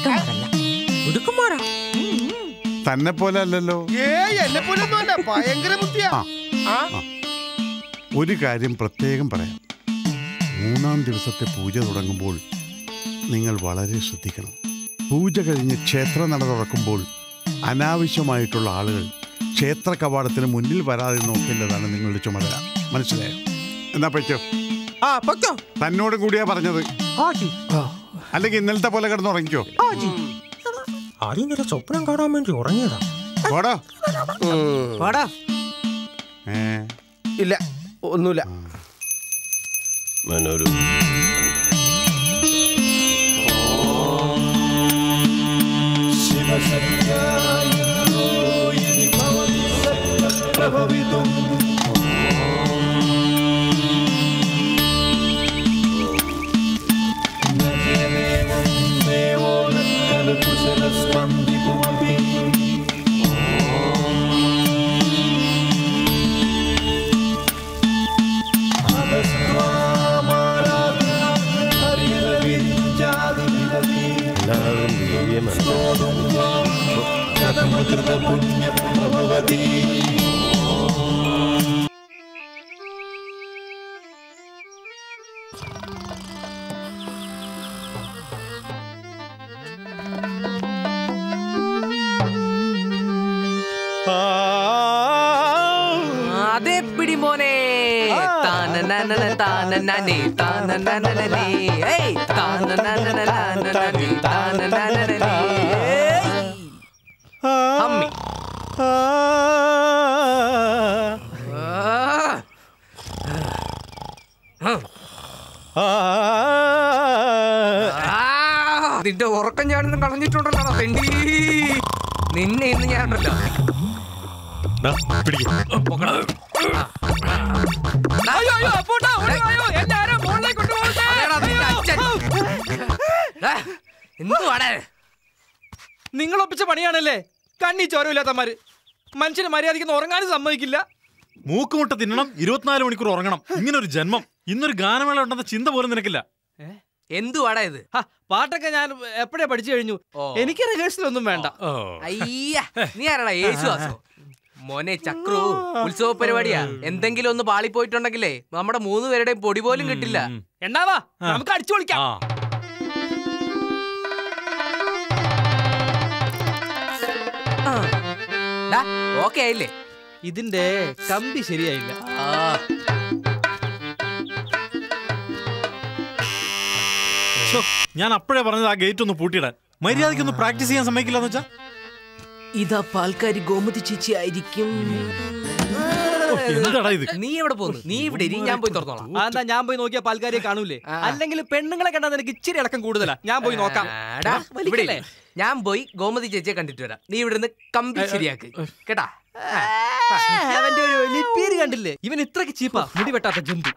തന്നെ പോലെ അല്ലല്ലോ ഏയ് എന്നെ പോലൊന്നും അല്ല ഭയങ്കര ബുദ്ധിയാ ആ ഒരു കാര്യം പ്രത്യേകം പറയാം മൂന്നാം ദിവസത്തെ പൂജ തുടങ്ങുമ്പോൾ നിങ്ങൾ വളരെ ശ്രദ്ധിക്കണം പൂജ കഴിഞ്ഞ് ക്ഷേത്ര നട തുറക്കുമ്പോൾ അനാവശ്യമായിട്ടുള്ള ആളുകൾ ക്ഷേത്ര കവാടത്തിന് മുന്നിൽ വരാതെ നോക്കേണ്ടതാണ് നിങ്ങളുടെ ചുമതല മനസ്സിലായോ എന്നാ പറ്റോ ആ പൊക്കോ തന്നോടും കൂടിയാ പറഞ്ഞത് അല്ലെങ്കിൽ ഇന്നലത്തെ പോലെ കിടന്ന് ഉറങ്ങിക്കോ ആദ്യം ചില സ്വപ്നം കാണാൻ വേണ്ടി ഉറങ്ങിയതാ പോടാ വാടാ ഏ ഇല്ല ഒന്നുമില്ല മനോരു എല്ലാവരും ദേവിയെ അതെ പിടി മോനെ താനനനന താനനനെ താനനനനനെ. ഏയ് താനനനനനനനനെ താനനനനനെ. ഏയ്. അമ്മി ആ. ഉറക്കം ഞാനൊന്നും കളഞ്ഞിട്ടുണ്ടല്ലോ തെണ്ടി നിന്നെ ഇന്ന് ഞാനുണ്ടല്ലോ അയ്യോ, അയ്യോ, അപ്പൂട്ടാ, ഓടി വായോ, എന്നെ ആരോ മുകളിലേക്ക് കൊണ്ടുപോകട്ടെ. ദാ, എന്തുവാടേ നിങ്ങൾ ഒപ്പിച്ച പണിയാണല്ലേ കണ്ണി ചോരമില്ലാത്തമാര് മനുഷ്യന് മര്യാദയ്ക്ക് ഉറങ്ങാനും സമ്മതിക്കില്ല മൂക്കുമുട്ട തിന്നണം ഇരുപത്തിനാല് മണിക്കൂർ ഉറങ്ങണം ഇങ്ങനെ ഒരു ജന്മം ഇന്നൊരു ഗാനമേള ഉണ്ടെന്ന ചിന്ത പോലും നിനക്കില്ല എന്തുവാടാ ഇത് ഹ, പാട്ടൊക്കെ ഞാൻ എപ്പോഴേ പഠിച്ചു കഴിഞ്ഞു എനിക്ക് റിഹേഴ്സൽ ഒന്നും വേണ്ട അയ്യ നീ ആരാടാ യേശുവാസോ മോനെ ചക്രു ഉത്സവ പരിപാടിയാ എന്തെങ്കിലും ഒന്ന് പാളി പോയിട്ടുണ്ടെങ്കിലേ നമ്മുടെ മൂന്ന് പേരുടെയും പൊടി പോലും കിട്ടില്ല എന്നാവാ നമുക്ക് അടിച്ചു പൊളിക്കാം ഓക്കെ ആയില്ലേ ഇതിന്റെ കമ്പി ശരിയായില്ല ശ്ശോ, ഞാൻ അപ്പോഴേ പറഞ്ഞത് ആ ഗേറ്റ് ഒന്ന് പൂട്ടിയിടാൻ മര്യാദയ്ക്ക് ഒന്ന് പ്രാക്ടീസ് ചെയ്യാൻ സമ്മതിക്കില്ലെന്ന് വെച്ചാ ഇതാ പാൽക്കാരി ഗോമതി ചേച്ചി ആയിരിക്കും എന്താടാ ഇത് നീ എവിടെ പോന്നു നീ ഇവിടെ ഇരി ഞാൻ പോയി തുറന്നോളാം അതെന്താ ഞാൻ പോയി നോക്കിയാ പാൽക്കാരിയെ കാണൂലേ അല്ലെങ്കിൽ പെണ്ണുങ്ങളെ കണ്ടാൽ നിനക്ക് ഇച്ചിരി ഇളക്കം കൂടുതലാ ഞാൻ പോയി നോക്കാം ആടാ, ഇവിടെ ഇരി. ഞാൻ പോയി ഗോമതി ചേച്ചിയെ കണ്ടിട്ട് വരാം നീ ഇവിടുന്ന് കമ്പി ശരിയാക്ക് കേട്ടാ അവന്റെ ഒരു ലിപ്പീര് കണ്ടില്ലേ ഇവൻ ഇത്രക്ക് ചീപ്പാ മുടി വെട്ടാത്ത ജന്തു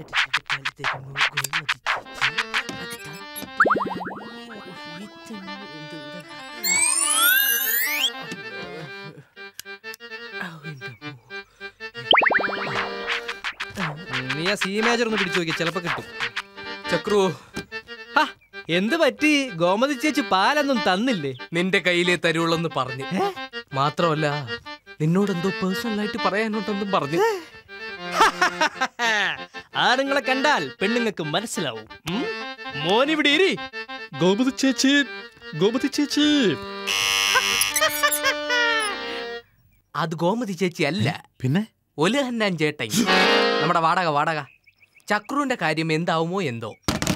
നീ ആ സി മേജർ ഒന്ന് പിടിച്ചു നോക്കി ചിലപ്പോ കിട്ടും ചക്രു ഹ, എന്ത് പറ്റി ഗോമതി ചേച്ചി പാലൊന്നും തന്നില്ലേ നിന്റെ കയ്യിലേ തരുള്ളെന്ന് പറഞ്ഞു മാത്രമല്ല നിന്നോട് എന്തോ പേഴ്സണൽ ആയിട്ട് പറയാനുണ്ടെന്നും പറഞ്ഞു ആണുങ്ങളെ കണ്ടാൽ പെണ്ണുങ്ങൾക്ക് മനസ്സിലാവും ഉം? മോനിവിടെ ഇരി ഗോമതി ചേച്ചി ഗോമതി ചേച്ചി അത് ഗോമതി ചേച്ചി അല്ല പിന്നെ ഒലുഹന്നാൻ ചേട്ടൻ നമ്മുടെ വാടക വാടക ചക്രുവിന്റെ കാര്യം എന്താവുമോ എന്തോ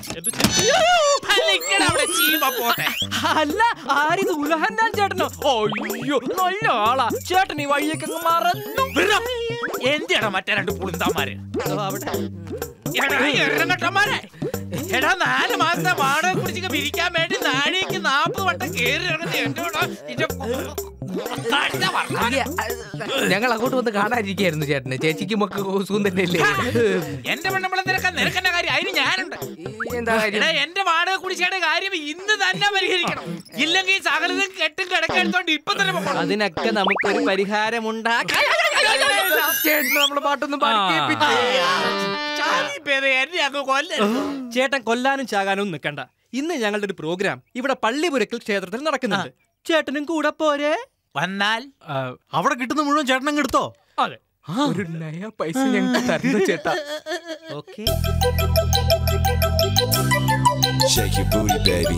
അല്ല ആരിത് ഉലഹന്നാൻ ചേട്ടനോ അയ്യോ നല്ല ആളാ ചേട്ടൻ ഈ വഴിയൊക്കെ അങ്ങ് മറന്നു എന്തിയാടാ മറ്റേ രണ്ട് പുളിന്താന്മാര് അതോ അവിടെ എടാ എറങ്ങട്ടന്മാരെ എടാ നാല് മാസത്തെ വാടക കുടിച്ചൊക്കെ പിരിക്കാൻ വേണ്ടി നാഴേക്ക് നാപ്പത് വട്ടം കേറി ഇറങ്ങുന്ന എന്നോട് നിന്റെ അടുത്ത വർത്താനം. ഇല്ല, ഞങ്ങൾ അങ്ങോട്ട് വന്ന് കാണാതിരിക്കായിരുന്നു ചേട്ടന് ചേച്ചിക്ക് മക്ക സുഖം തന്നെയല്ലേ എന്റെ പെണ്ണുമ്പളം നിനക്കാൻ നിനക്കെന്ന കാര്യം അതിന് ഞാനുണ്ട് എന്താ കാര്യം? എടാ, എന്റെ വാടക കുടിശ്ശിയുടെ കാര്യം ഇന്ന് തന്നെ പരിഹരിക്കണം ഇല്ലെങ്കിൽ സകലതും കെട്ടും കിടക്കെടുത്തോണ്ട് ഇപ്പൊ തന്നെ പോകണം അതിനൊക്കെ നമുക്കൊരു പരിഹാരമുണ്ടാക്കാം ചേട്ടൻ നമ്മളെ പാട്ടൊന്നും പാടി കേൾപ്പിച്ചേ. എന്നെ അങ്ങ് കൊല്ലരുത്. ചേട്ടൻ കൊല്ലാനും ചാകാനും നിൽക്കണ്ട ഇന്ന് ഞങ്ങളുടെ ഒരു പ്രോഗ്രാം ഇവിടെ പള്ളിപുരക്കൽ ക്ഷേത്രത്തിൽ നടക്കുന്നുണ്ട് ചേട്ടനും കൂടെ പോരെ വന്നാൽ അവിടെ കിട്ടുന്ന മുഴുവൻ ചേട്ടനങ്ങ് എടുത്തോ അതെ ഒരു നയ പൈസ ഞങ്ങൾക്ക് തരുന്ന ചേട്ടാ okay Shake your booty, baby.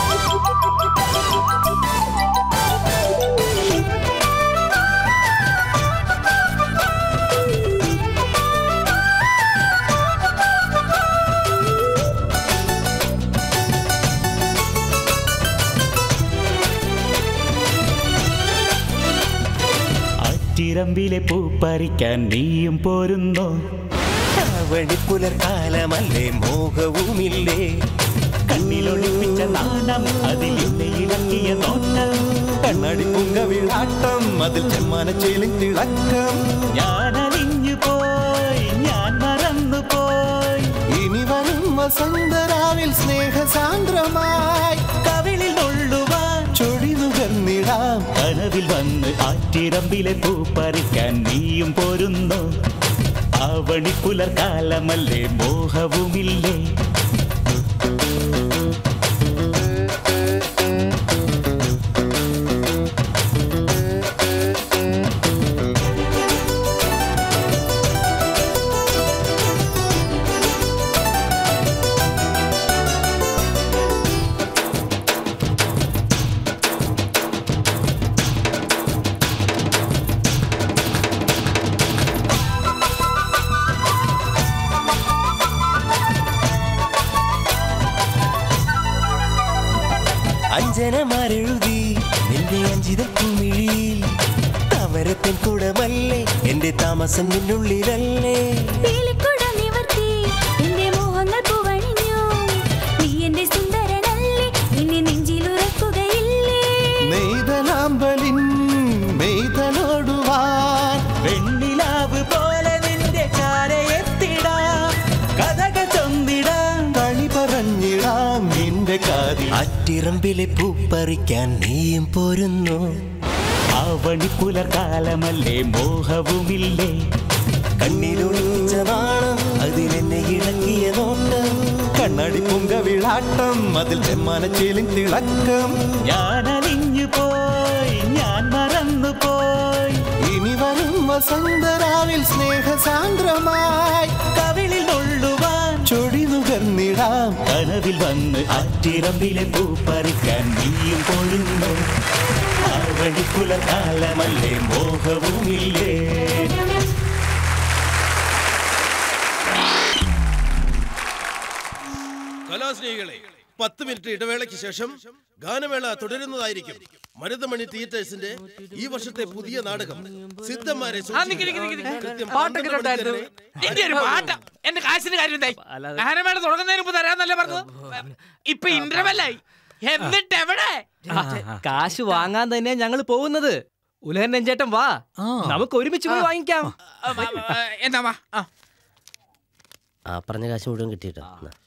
ആറ്റിറമ്പിലെ പൂ പറിക്കാൻ നീയും പോരുന്നോ വഴിപ്പുലർക്കാലമല്ലേ മോഹവുമില്ലേ കണ്ണിലൊളിപ്പിച്ച നാണം അതിൽ എന്നെ ഇളക്കിയ നോട്ടം കണ്ണാടി പുങ്ക വീഴാട്ടം അതിൽ ചെമ്മാനച്ചേലിൻ തിളക്കം ഞാൻ അലിഞ്ഞു പോയി ഞാൻ മറന്നു പോയി ഇനി വരും വസന്തരാവിൽ സ്നേഹസാന്ദ്രമായി കവിളിൽ നുള്ളുവാൻ ചൊടി നുകർന്നിടാം കനവിൽ വന്ന് ആറ്റിറമ്പിലെ പൂ പറിക്കാൻ നീയും പോരുന്നോ ആവണി പുലർക്കാലമല്ലേ മോഹവുമില്ലേ അഞ്ജനമാരെഴുതി നിന്റെ അഞ്ചിത കുമിഴിയിൽ താമരപ്പൻ കുടമല്ലേ എന്റെ താമസം നിന്നുള്ളിലല്ലേ പീലിക്കുട നിവർത്തി എന്റെ മോഹങ്ങൾ പൂവണിഞ്ഞു നീ എന്റെ സുന്ദരനല്ലേ എന്നെ നെഞ്ചിലുറ ആറ്റിറമ്പിലെ പൂ പറിക്കാൻ നീയും പോരുന്നു ആവണി പുലർകാലമല്ലേ മോഹവുമില്ലേ കണ്ണിലൊളിച്ച നാണം അതിലെന്നെ ഇളക്കിയ നോട്ടം കണ്ണാടി പൊങ്ക വിളാട്ടം അതിൽ ചെമ്മാനച്ചേലിൻ തിളക്കം ഞാൻ അലിഞ്ഞു പോയി ഞാൻ മറന്നു പോയി ഇനി വരും വസന്തരാവിൽ സ്നേഹസാന്ദ്രമായി കവിളിൽ തൊള്ളുവാൻ ചൊടി നുകർന്നിടാം കനവിൽ വന്ന് ആറ്റിറമ്പിലെ പൂ പറിക്കാൻ നീയും പോരുന്നു ആവണി പുലർകാലമല്ലേ മോഹവുമില്ലേ കലാസ്നേഹികളെ പത്ത് മിനിറ്റ് ഇടവേളയ്ക്ക് ശേഷം ഗാനമേള തുടരുന്നതായിരിക്കും മരുതമണി തിയേറ്റേഴ്സിന്റെ ഈ വർഷത്തെ പുതിയ നാടകം സിദ്ധന്മാരെ ആ, നിക്ക്, നിക്ക്, നിക്ക്, നിക്ക്. കൃത്യം പാട്ടൊക്കെ പന്ത്രണ്ട് ഉണ്ടായിരുന്നു. മണിക്ക് എന്റെ ഒരു പാട്ട എന്റെ കാശിന് കാര്യം എന്തായി ഗാനമേള തുടങ്ങുന്നതിന് മുമ്പ് തരാന്നല്ലേ പറഞ്ഞത് ഇപ്പൊ ഇന്റർവെല്ലായി എന്നിട്ട് എവിടെ കാശ് വാങ്ങാൻ തന്നെ ഞങ്ങൾ പോകുന്നത് ഉലഹൻ ചേട്ടൻ വാ നമുക്ക് ഒരുമിച്ച് പോയി വാങ്ങിക്കാം എന്നാ വാ ആ. ആ പറഞ്ഞ കാശ് മുഴുവൻ കിട്ടിയിട്ടാ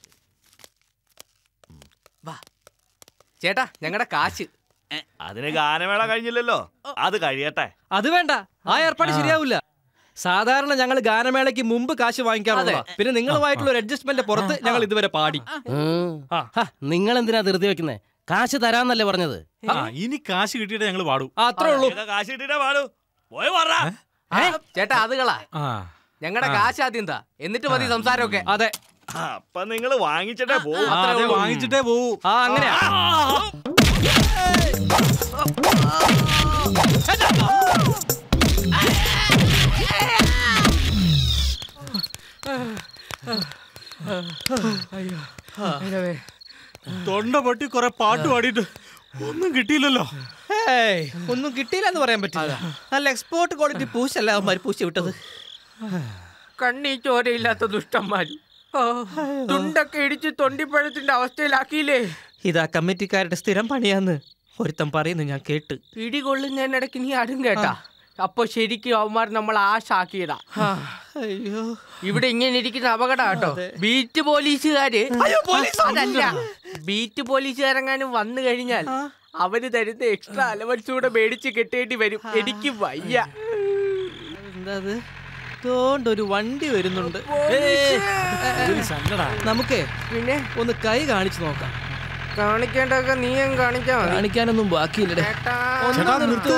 ചേട്ടാ ഞങ്ങളുടെ കാശ് അതിന് ഗാനമേള കഴിഞ്ഞില്ലല്ലോ അത് കഴിയട്ടെ അത് വേണ്ട ആ ഏർപ്പാട് ശരിയാവില്ല സാധാരണ ഞങ്ങൾ ഗാനമേളയ്ക്ക് മുമ്പ് കാശ് വാങ്ങിക്കാറുള്ള പിന്നെ നിങ്ങളുമായിട്ടുള്ള ഒരു അഡ്ജസ്റ്റ്മെന്റ് പുറത്ത് ഞങ്ങൾ ഇതുവരെ പാടി നിങ്ങൾ എന്തിനാ ധൃതി വെക്കുന്നേ കാശ് തരാന്നല്ലേ പറഞ്ഞത് ആ, ഇനി കാശ് കിട്ടിയിട്ട് ഞങ്ങൾ പാടൂ അത്രേ ഉള്ളൂ കാശ് കിട്ടിട്ടേ പാടൂ പോയി പറ ചേട്ടാ അതുകളാ ഞങ്ങളുടെ കാശ് ആദ്യം താ എന്നിട്ട് മതി സംസാരമൊക്കെ അതെ അപ്പൊ നിങ്ങൾ വാങ്ങിച്ചിട്ടേ പോവും ആ, അതെ, വാങ്ങിച്ചിട്ടേ പോവൂ ആ അങ്ങനെയാ തൊണ്ട പൊട്ടി കുറെ പാട്ട് പാടിയിട്ട് ഒന്നും കിട്ടിയില്ലല്ലോ ഏയ് ഒന്നും കിട്ടിയില്ല എന്ന് പറയാൻ പറ്റില്ല നല്ല എക്സ്പോർട്ട് ക്വാളിറ്റി പൂശല്ല അവന്മാർ പൂശി വിട്ടത് കണ്ണീ ചോരയില്ലാത്ത ദുഷ്ടന്മാര് ഓ, തുണ്ടൊക്കെ ഇടിച്ച് തൊണ്ടിപ്പഴത്തിന്റെ അവസ്ഥയിലാക്കിയില്ലേ ഇതാ കമ്മിറ്റിക്കാരുടെ സ്ഥിരം പണിയാന്ന് ഒരുത്തൻ പറയുന്നു ഞാൻ കേട്ട് ഇടികൊള്ളുന്നതിനിടയ്ക്ക് നീ ആരും കേട്ടാ അപ്പൊ ശരിക്കും അവന്മാർ നമ്മൾ ആശാക്കിയതാ അയ്യോ ഇവിടെ ഇങ്ങനെ ഇരിക്കുന്ന അപകടം കേട്ടോ ബീറ്റ് പോലീസുകാര് അയ്യോ, പോലീസ് അതല്ല ബീറ്റ് പോലീസുകാരെങ്ങാനും വന്നു കഴിഞ്ഞാൽ അവര് തരുന്ന എക്സ്ട്രാ അലവൻസ് കൂടെ മേടിച്ച് കെട്ടേണ്ടി വരും എനിക്ക് വയ്യ എന്താ അത് തോണ്ട് ഒരു വണ്ടി വരുന്നുണ്ട് പോലീസ്. നമുക്ക് പിന്നെ ഒന്ന് കൈ കാണിച്ചു നോക്കാം കാണിക്കേണ്ടതൊക്കെ നീ അങ്ങ് കാണിച്ചാ മതി. കാണിക്കാനൊന്നും ബാക്കിയില്ലടേ ചേട്ടാ, ഒന്ന് ചേട്ടാ, നിർത്ത്.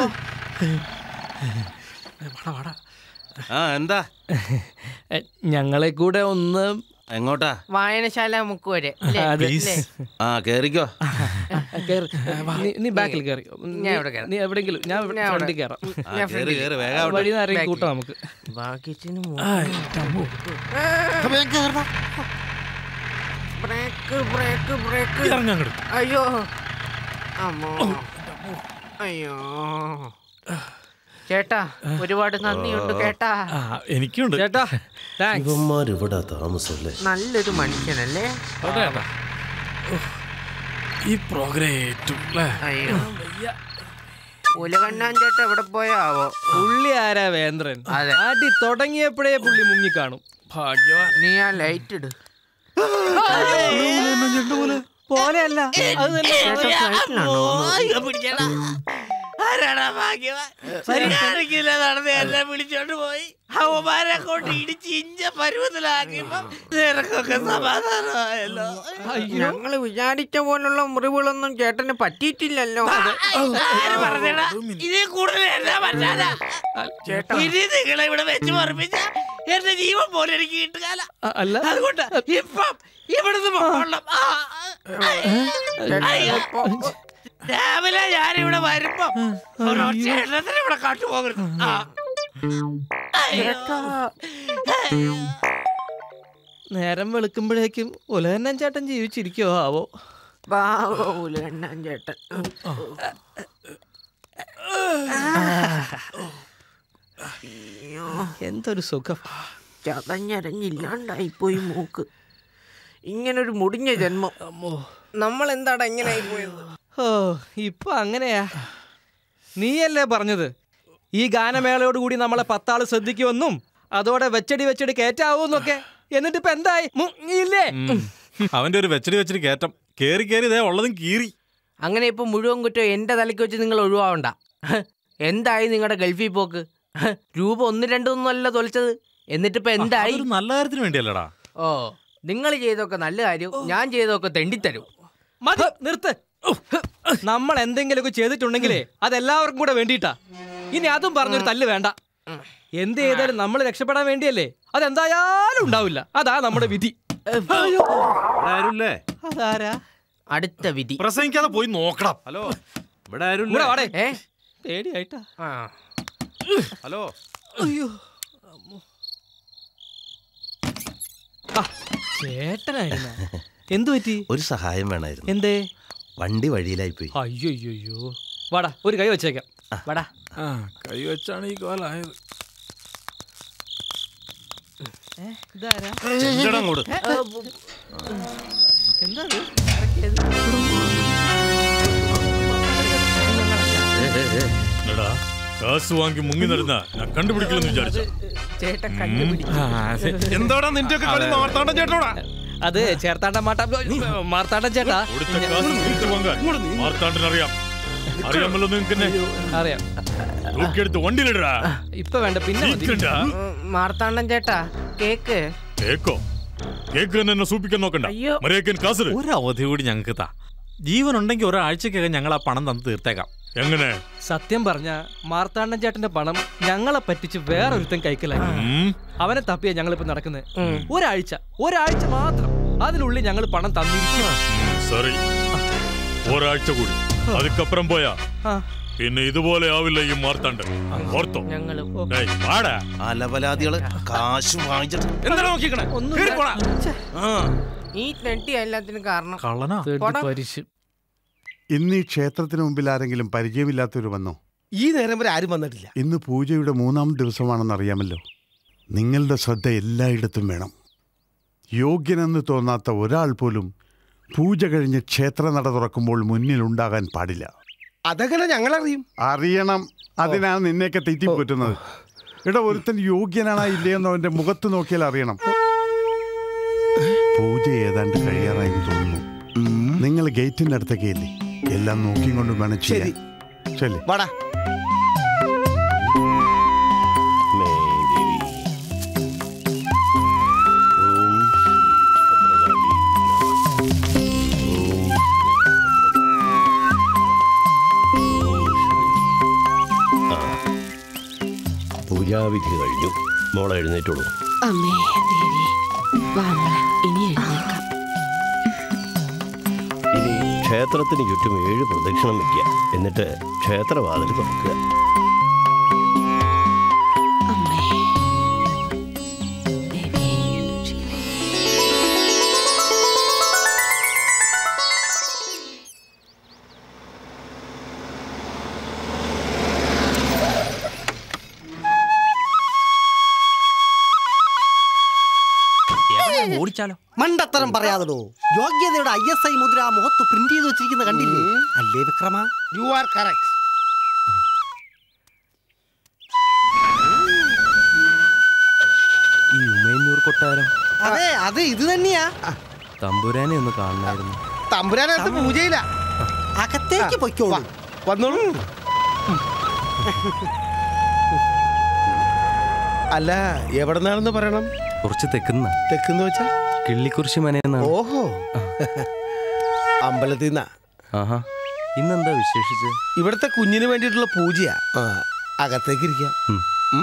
ആ എന്താ എ, ഞങ്ങളെ കൂടെ ഒന്ന് എങ്ങോട്ടാ വായനശാല മുക്കുവരെ അല്ലേ? അതെ. അല്ലേ? ആ കേറിക്കോ കേറ്. നീ- നീ ബാക്കിൽ കയറി ഞാൻ ഇവിടെ കയറാം. നീ എവിടെങ്കിലും ഞാൻ ഞാൻ ഇവിടെ. ഫ്രണ്ടിൽ കയറാം ആ, കേറ്, കേറ്, വേഗം ആവട്ടെ. വഴി നേരം ബാക്കിൽ. കൂട്ടാം നമുക്ക് ഭാഗ്യത്തിന് ആ, എൻ്റെ അമ്മോ. ബ്രേക്ക് ബ്രേക്ക് ബ്രേക്ക് ഇറങ്ങങ്ങട്. അയ്യോ അമ്മോ അയ്യോ ചേട്ടാ ഒരുപാട് നന്ദിയുണ്ട് കേട്ടാ ആ, എനിക്കുണ്ട് ചേട്ടാ താങ്ക്സ് ഇവന്മാർ ഇവിടെ താമസമല്ലേ നല്ലൊരു മനുഷ്യനല്ലേ ഈ പ്രോഗ്രാം ഏറ്റവും അല്ലേ അയ്യോ ഉലകണ്ണാൻ ചേട്ടാ എവിടെ പോയാവോ പുള്ളി ആരാ വേന്ദ്രൻ അതെ. അടി തുടങ്ങിയപ്പോഴേ പുള്ളി മുങ്ങിക്കാണും ഭാഗ്യവാൻ നീ ആ ലൈറ്റ് ഇട് പോലെയല്ല അത് തന്നെ ചേട്ടാ ഫ്ലൈറ്റിലാണോ ആരാടാ ഭാഗ്യവാൻ പരിഹാരക്കില്ല നടന്ന് എന്നെ വിളിച്ചോണ്ട് പോയി അവന്മാരെ കൊണ്ട് ഇടിച്ച് ഇഞ്ച പരുവത്തിലാക്കിയപ്പോ നിനക്കൊക്കെ സമാധാനമായല്ലോ ഞങ്ങള് വിചാരിച്ച പോലുള്ള മുറിവുകളൊന്നും ചേട്ടന് പറ്റിയിട്ടില്ലല്ലോ ഇതിൽ കൂടുതൽ എന്നാ പറ്റാനാ ചേട്ടാ ഇനി നിങ്ങളെ ഇവിടെ വെച്ച് മറിപ്പിച്ച എന്റെ ജീവൻ പോലെ എനിക്ക് കിട്ടുകാല അ- അല്ല അതുകൊണ്ട് ഇപ്പം ഇവിടുന്ന് പോകണം ആ, ആ, അയ്യോ. രാവിലെ ഞാനിവിടെ വരുമ്പം ഒരൊറ്റ എണ്ണത്തിന് ഇവിടെ കാട്ടുപോകരുത് ആ. അയ്യോ. നേരം വെളുക്കുമ്പോഴേക്കും ഉലഹന്നൻ ചേട്ടൻ ജീവിച്ചിരിക്കോ ആവോ പാവൂല എണ്ണാൻ ചേട്ടൻ അയ്യോ. എന്തൊരു സുഖം ചതഞ്ഞരഞ്ഞില്ലാണ്ടായിപ്പോയി മൂക്ക് ഇങ്ങനൊരു മുടിഞ്ഞ ജന്മം നമ്മൾ എന്താടാ ഇങ്ങനെ ആയിപ്പോയത് ഓ ഇപ്പൊ അങ്ങനെയാ നീയല്ലേ പറഞ്ഞത് ഈ ഗാനമേളയോട് കൂടി നമ്മളെ പത്താള് ശ്രദ്ധിക്കുമെന്നും അതോടെ വെച്ചടി വെച്ചടി കയറ്റാവൂന്നൊക്കെ എന്നിട്ട് ഇപ്പൊ എന്തായി മുങ്ങിയില്ലേ അവന്റെ ഒരു വെച്ചടി വെച്ചിട്ട് കയറ്റം കേറി കേറി ഇതേ ഉള്ളതും കീറി അങ്ങനെ ഇപ്പൊ മുഴുവൻ കുറ്റം എന്റെ തലയ്ക്ക് വെച്ച് നിങ്ങൾ ഒഴിവാവണ്ട എന്തായി നിങ്ങളുടെ ഗൾഫിൽ പോക്ക് രൂപ ഒന്ന് രണ്ടൊന്നും അല്ല തൊലച്ചത് എന്നിട്ടിപ്പോ എന്തായി അതൊരു നല്ല കാര്യത്തിന് വേണ്ടിയല്ലടാ ഓ നിങ്ങൾ ചെയ്തൊക്കെ നല്ല കാര്യം ഞാൻ ചെയ്തൊക്കെ തെണ്ടിത്തരും മതി നിർത്ത് നമ്മൾ എന്തെങ്കിലുമൊക്കെ ചെയ്തിട്ടുണ്ടെങ്കിലേ അതെല്ലാവർക്കും കൂടെ വേണ്ടിയിട്ടാ ഇനി അതും പറഞ്ഞൊരു തല്ല് വേണ്ട എന്ത് ചെയ്താലും നമ്മൾ രക്ഷപ്പെടാൻ വേണ്ടിയല്ലേ അതെന്തായാലും ഉണ്ടാവില്ല അതാ നമ്മുടെ വിധി ആരുല്ലേ അതാരാ അടുത്ത വിധി പ്രസംഗിക്കാതെ പോയി നോക്കണം ഹലോ ഇവിടെ ആരും ഇവിടെ വാടേ പേടിയായിട്ടാ ഹലോ അയ്യോ ആ, ചേട്ടനായിരുന്ന എന്തു പറ്റി ഒരു സഹായം വേണമായിരുന്നു എന്തേ വണ്ടി വഴിയിലായി പോയി അയ്യോ അയ്യോ വാടാ ഒരു കൈ വെച്ചേക്കാം വാടാ കൈ വെച്ചാണ് ഈ കോലായത് ഇതാരാ ചെല്ലടാ അങ്ങോട്ട്. എന്താ ഇത്? എടാ കാശ് വാങ്ങി മുങ്ങി നടന്ന ഞാൻ കണ്ടുപിടിക്കില്ലെന്ന് വിചാരിച്ച ചേട്ടൻ കണ്ടുപിടിക്കും എന്താടാ നിന്റെ ഒക്കെ കളി മാർത്താണ്ഡം ചേട്ടനോടാ അത് ചേർത്താണ്ട മാട്ട മാർത്താണ്ഡം ചേട്ടാ കൊടുത്ത കാശ് തിരിച്ചു വാങ്ങാൻ മാർത്താണ്ഡനറിയാം അറിയാമല്ലോ നിങ്ങക്ക് അറിയാം തൂക്കിയെടുത്ത് വണ്ടിയിലിടാ ഇപ്പൊ വേണ്ട പിന്നെ മതി. നീക്കണ്ട. മാർത്താണ്ഡൻ ചേട്ടാ കേക്ക് കേക്കോ കേക്ക് തന്നെ എന്നെ സൂപ്പിക്കാൻ നോക്കണ്ട അയ്യോ. മര്യാദക്കൻ കാസറ് ഒരു അവധി കൂടി ഞങ്ങൾക്ക് താ ജീവൻ ഉണ്ടെങ്കിൽ ഒരാഴ്ചക്കകം ഞങ്ങൾ ആ പണം തന്ന് തീർത്തേക്കാം എങ്ങനെ സത്യം പറഞ്ഞ മാർത്താണ്ഡൻ ചേട്ടന്റെ പണം ഞങ്ങളെ പറ്റിച്ച് വേറൊരുത്തൻ കൈക്കലാക്കി ഉം. അവനെ തപ്പിയാ ഞങ്ങളിപ്പോ നടക്കുന്നത് ഒരാഴ്ച ഒരാഴ്ച മാത്രം അതിനുള്ളിൽ ഞങ്ങൾ പണം തന്നിരിക്കും സോറി ഒരാഴ്ച കൂടി അതുക്കപ്പുറം പോയാ ആ. പിന്നെ ഇതുപോലെ ആവില്ല ഈ മാർത്താണ്ഡൻ ഓർത്തോ ഡേയ്, വാടാ അലവലാദികള് കാശ് വാങ്ങിച്ചിട്ട് എന്താ നോക്കിക്കണേ ഈ നെട്ടി എല്ലാത്തിനും കാരണം കള്ളനാ പോടാ. ഇന്ന് ഈ ക്ഷേത്രത്തിന് മുമ്പിൽ ആരെങ്കിലും പരിചയമില്ലാത്തവർ വന്നോ ഈ നേരം വരെ ആരും വന്നിട്ടില്ല ഇന്ന് പൂജയുടെ മൂന്നാം ദിവസമാണെന്ന് അറിയാമല്ലോ നിങ്ങളുടെ ശ്രദ്ധ എല്ലായിടത്തും വേണം യോഗ്യനെന്ന് തോന്നാത്ത ഒരാൾ പോലും പൂജ കഴിഞ്ഞ് ക്ഷേത്ര നട തുറക്കുമ്പോൾ മുന്നിൽ ഉണ്ടാകാൻ പാടില്ല അതെങ്ങനെ ഞങ്ങൾ അറിയും അറിയണം അതിനാണ് നിന്നെയൊക്കെ തെറ്റിപ്പോറ്റുന്നത് എടാ ഒരുത്തൻ യോഗ്യനാണോ ഇല്ലയെന്നോ അവന്റെ മുഖത്ത് നോക്കിയാൽ അറിയണം പൂജ ഏതാണ്ട് കഴിയാറായി തോന്നുന്നു നിങ്ങൾ ഗേറ്റിന്റെ അടുത്തൊക്കെ ഇല്ലേ എല്ലാം നോക്കിക്കൊണ്ടും വേണം ചെയ്യാൻ ശരി വാടാ പൂജാവിധി കഴിഞ്ഞു മോളെ എഴുന്നേറ്റുള്ളൂ അമ്മേ ദേവി വാ മോളെ ഇനി എഴുന്നേക്കാം ഇനി ക്ഷേത്രത്തിന് ചുറ്റും ഏഴ് പ്രദക്ഷിണം വയ്ക്കുക എന്നിട്ട് ക്ഷേത്രവാതിൽ തുറക്കുക ഓടിച്ചാലോ മണ്ടത്തരം പറയാതടോ യോഗ്യതയുടെ ഐ എസ് ഐ മുദ്ര ആ മുഖത്ത് പ്രിന്റ് ചെയ്ത് വെച്ചിരിക്കുന്ന കണ്ടില്ലേ അല്ലേ വിക്രമ യു ആർ കറക്റ്റ് ഈ ഉമയന്നൂർ കൊട്ടാരം അതെ അത് ഇത് തന്നെയാ തമ്പുരാനെ ഒന്ന് കാണണമായിരുന്നു തമ്പുരാനകത്ത് പൂജയില്ല അകത്തേക്ക് പൊയ്ക്കോളൂ വന്നോളൂ അല്ല എവിടെ നിന്നാണെന്ന് പറയണം കുറച്ച് തെക്കുന്ന തെക്കെന്ന് വെച്ചാ കിള്ളിക്കുറിശി മനയെന്നാണ് ഓഹോ അമ്പലത്തിൽ നിന്നാ ആഹാ ഇന്നെന്താ വിശേഷിച്ച് ഇവിടുത്തെ കുഞ്ഞിന് വേണ്ടിയിട്ടുള്ള പൂജയാ ആ അകത്തേക്ക് ഇരിക്കാം ഉം.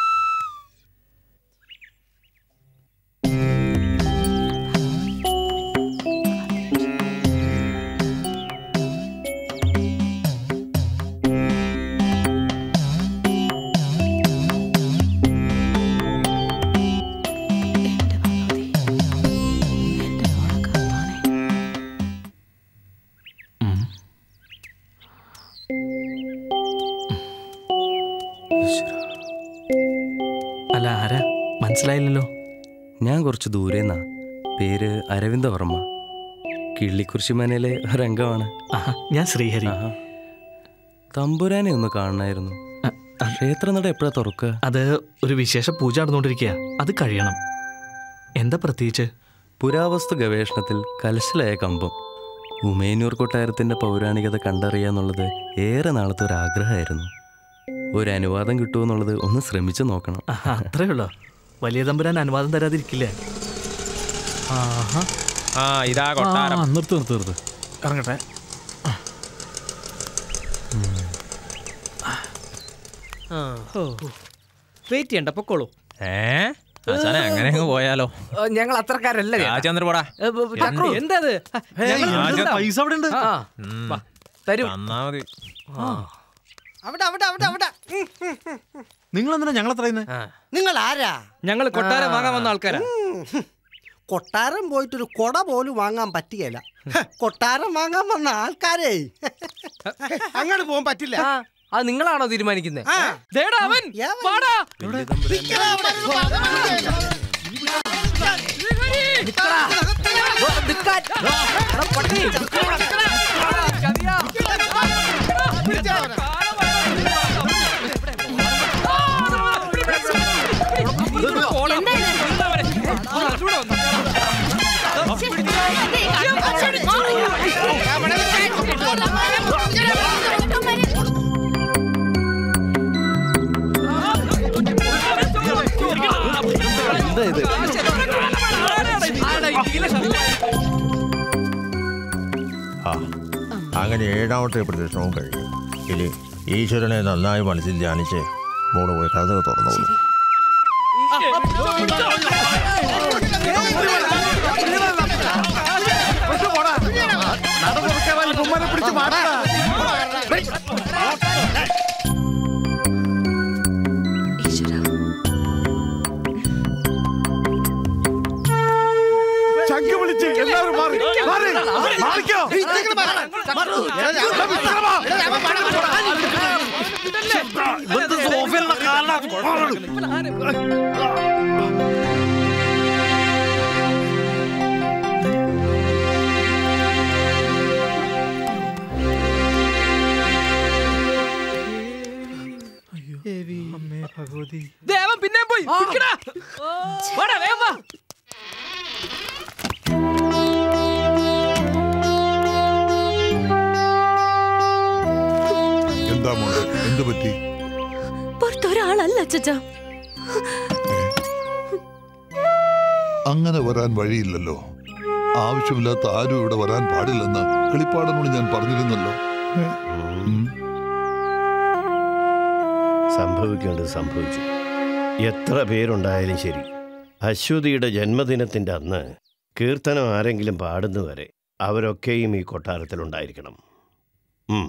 അല്ല ആരാ മനസ്സിലായില്ലല്ലോ ഞാൻ കുറച്ച് ദൂരേന്നാ പേര് അരവിന്ദവർമ്മ കിള്ളിക്കുറിശി മനയിലെ ഒരംഗമാണ് ഞാൻ ശ്രീഹരി തമ്പുരാനെ ഒന്ന് കാണണമായിരുന്നു ക്ഷേത്രനട എപ്പോഴാ തുറക്കുക അത് ഒരു വിശേഷ പൂജ നടന്നുകൊണ്ടിരിക്കുക അത് കഴിയണം എന്താ പ്രത്യേകിച്ച് പുരാവസ്തു ഗവേഷണത്തിൽ കലശലായ കമ്പം ഉമേനൂർ കൊട്ടാരത്തിൻ്റെ പൗരാണികത കണ്ടറിയാന്നുള്ളത് ഏറെ നാളത്തെ ഒരു ആഗ്രഹമായിരുന്നു ഒരു അനുവാദം കിട്ടുമെന്നുള്ളത് ഒന്ന് ശ്രമിച്ചു നോക്കണം അത്രേ ഉള്ളോ വലിയ തമ്പുരാൻ അനുവാദം തരാതിരിക്കില്ലേ ആ ഇതാ കൊട്ടാരം നിർത്ത് നിർത്ത് നിർത്ത് ഇറങ്ങട്ടെ വെയിറ്റ് ചെയ്യണ്ട പൊക്കോളൂ ഏ ആശാനെ അങ്ങനെ അങ്ങ് പോയാലോ ഞങ്ങൾ അത്രക്കാരല്ല ചേട്ടാ. രാജേന്ദ്ര പോടാ ഏ, ബ- ബ- ചക്രു, എന്താ അത് ഞങ്ങൾ ഇതുണ്ടാവും. പൈസ അവിടെ ഉണ്ട് ആ, വാ, തരൂ തന്നാ മതി അവിടെ അവിടെ അവിടെ അവിടെ ഉം, ഉം, ഉം, ഉം. നിങ്ങൾ എന്തിനാ ഞങ്ങളെ പറയുന്നത് നിങ്ങൾ ആരാ ഞങ്ങൾ കൊട്ടാരം വാങ്ങാൻ വന്ന ആൾക്കാരാ ഉം, ഹും. കൊട്ടാരം പോയിട്ടൊരു കൊട പോലും വാങ്ങാൻ പറ്റുകയില്ല ഹ, കൊട്ടാരം വാങ്ങാൻ വന്ന ആൾക്കാരേ അങ്ങോട്ട് പോകാൻ പറ്റില്ല ആ, അത് നിങ്ങളാണോ തീരുമാനിക്കുന്നത് ആ. ദേടാ അവൻ വാടാ നിക്കടാ. ഓ, നിക്കാൻ. എടാ, പട്ടി. ചതിയാ. എന്താ ഇത് ആ അങ്ങനെ ഏഴാമത്തെ പ്രദക്ഷിണവും കഴിഞ്ഞു ഇനി ഈശ്വരനെ നന്നായി മനസ്സിൽ ധ്യാനിച്ച് മോള് പോയി കഥ തുറന്നോളൂ ചങ്ക് വിളിച്ച് എല്ലാവരും മാറി മാറി മാറിക്കോ ദേവൻ പിന്നെ പോയി പിടിക്കടാ. വാടാ, വേഗം വാ. എന്താ മോളെ എന്ത് പറ്റി പുറത്തൊരാളല്ല അച്ഛച്ച അങ്ങനെ വരാൻ വഴിയില്ലല്ലോ ആവശ്യമില്ലാത്ത ആരും ഇവിടെ വരാൻ പാടില്ലെന്ന് കിളിപ്പാടനോട് ഞാൻ പറഞ്ഞിരുന്നല്ലോ ഉം. സംഭവിക്കേണ്ടത് സംഭവിച്ചു എത്ര പേരുണ്ടായാലും ശരി അശ്വതിയുടെ ജന്മദിനത്തിൻ്റെ അന്ന് കീർത്തനം ആരെങ്കിലും പാടുന്നവരെ അവരൊക്കെയും ഈ കൊട്ടാരത്തിലുണ്ടായിരിക്കണം ഉം.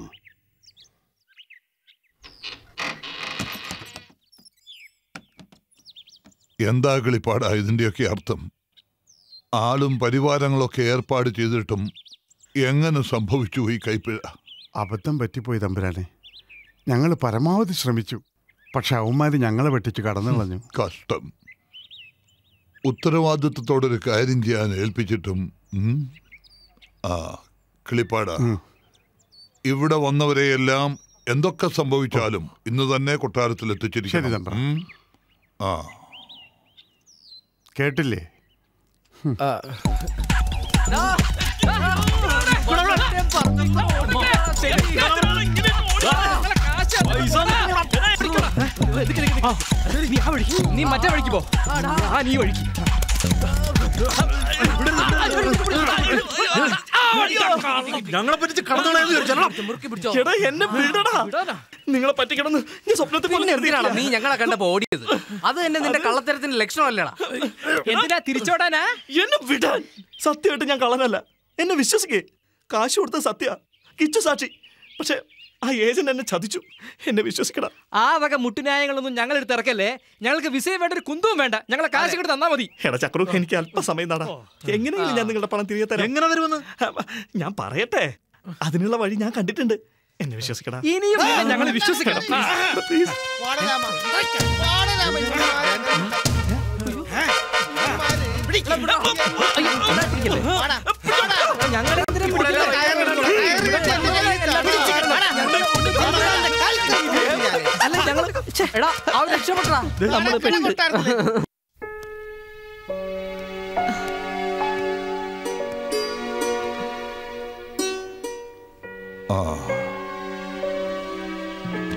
എന്താ കിളിപ്പാടാ ഇതിന്റെയൊക്കെ അർത്ഥം ആളും പരിവാരങ്ങളൊക്കെ ഏർപ്പാട് ചെയ്തിട്ടും എങ്ങനെ സംഭവിച്ചു ഈ കൈപ്പിഴ അബദ്ധം പറ്റിപ്പോയി തമ്പുരാനെ ഞങ്ങൾ പരമാവധി ശ്രമിച്ചു പക്ഷെ അവന്മാര് ഞങ്ങളെ വെട്ടിച്ച് കടന്നു കളഞ്ഞു കഷ്ടം ഉത്തരവാദിത്വത്തോടൊരു കാര്യം ചെയ്യാൻ ഏൽപ്പിച്ചിട്ടും ഉം? ആ കിളിപ്പാടാ ഇവിടെ വന്നവരെയെല്ലാം എന്തൊക്കെ സംഭവിച്ചാലും ഇന്ന് തന്നെ കൊട്ടാരത്തിൽ ശരി എത്തിച്ചിരിക്കണം തമ്പ്ര. ഉം? ആ കേട്ടില്ലേ നീ ആ വഴിക്ക് നീ മറ്റേ വഴിക്ക് പോ ആ നീ വഴിക്ക് ഞങ്ങളെ പറ്റിച്ച് എടാ എന്നെ വിടടാ നിങ്ങളെ പറ്റിക്കണമെന്ന് ഞാൻ സ്വപ്നത്തിൽ പോലും പിന്നെ എന്തിനാണ് കരുതിയിട്ടില്ല. നീ ഞങ്ങളെ കണ്ടപ്പോ ഓടിയത് അത് തന്നെ നിന്റെ കള്ളത്തരത്തിന്റെ ലക്ഷണമല്ലടാ എന്തിനാ തിരിച്ചോടാനാ എന്നെ വിടാൻ സത്യമായിട്ട് ഞാൻ കള്ളനല്ല എന്നെ വിശ്വസിക്കേ കാശ് കൊടുത്ത സത്യ കിച്ചു സാക്ഷി പക്ഷെ ആ ഏജന്റ് എന്നെ ചതിച്ചു എന്നെ വിശ്വസിക്കടാ ആ വക മുട്ടുന്യായങ്ങളൊന്നും ഞങ്ങൾ എടുത്ത് ഇറക്കല്ലേ ഞങ്ങൾക്ക് വിസയും വേണ്ട ഒരു കുന്തവും വേണ്ട ഞങ്ങളെ കാശ് ഇങ്ങോട്ട് തന്നാ മതി എടാ ചക്രു എനിക്ക് അല്പസമയം നടാ എങ്ങനെയെങ്കിലും ഞാൻ നിങ്ങളുടെ പണം തിരികെ തരാം എങ്ങനെ തരുമെന്ന് ഞാൻ പറയട്ടെ അതിനുള്ള വഴി ഞാൻ കണ്ടിട്ടുണ്ട് എന്നെ വിശ്വസിക്കടാ ഇനിയും നിന്നെ ഞങ്ങൾ വിശ്വസിക്കണം പ്ലീസ് ഞങ്ങൾ അല്ല ഞങ്ങൾ എടാ അവൻ രക്ഷപ്പെട്ടാ നമ്മള് പെട്ട്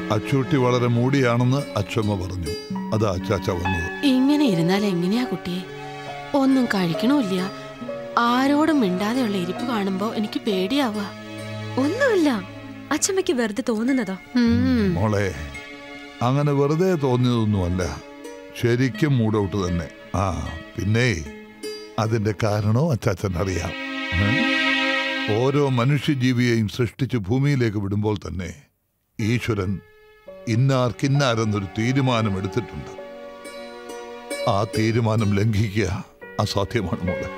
അച്ചൂട്ടി വളരെ മൂടിയാണെന്ന് അച്ഛമ്മ പറഞ്ഞു അതാ അച്ചാച്ച വന്നത് ഇങ്ങനെ ഇരുന്നാൽ എങ്ങനെയാ കുട്ടിയെ ഒന്നും കഴിക്കണമില്ല ആരോടും മിണ്ടാതെയുള്ള ഇരിപ്പ് കാണുമ്പോ എനിക്ക് പേടിയാവുക ഒന്നുമില്ല അച്ഛമ്മയ്ക്ക് വെറുതെ തോന്നുന്നതാ മോളെ അങ്ങനെ വെറുതെ തോന്നിയതൊന്നുമല്ല ശരിക്കും മൂടൗട്ട് തന്നെ ആ പിന്നെ അതിന്റെ കാരണവും അച്ചാച്ചൻ അറിയാം ഉം. ഓരോ മനുഷ്യജീവിയെയും സൃഷ്ടിച്ച് ഭൂമിയിലേക്ക് വിടുമ്പോൾ തന്നെ ഈശ്വരൻ ഇന്നാർക്കിന്നാരെന്നൊരു തീരുമാനം എടുത്തിട്ടുണ്ട് ആ തീരുമാനം ലംഘിക്കുക അസാധ്യമാണ് മോളെ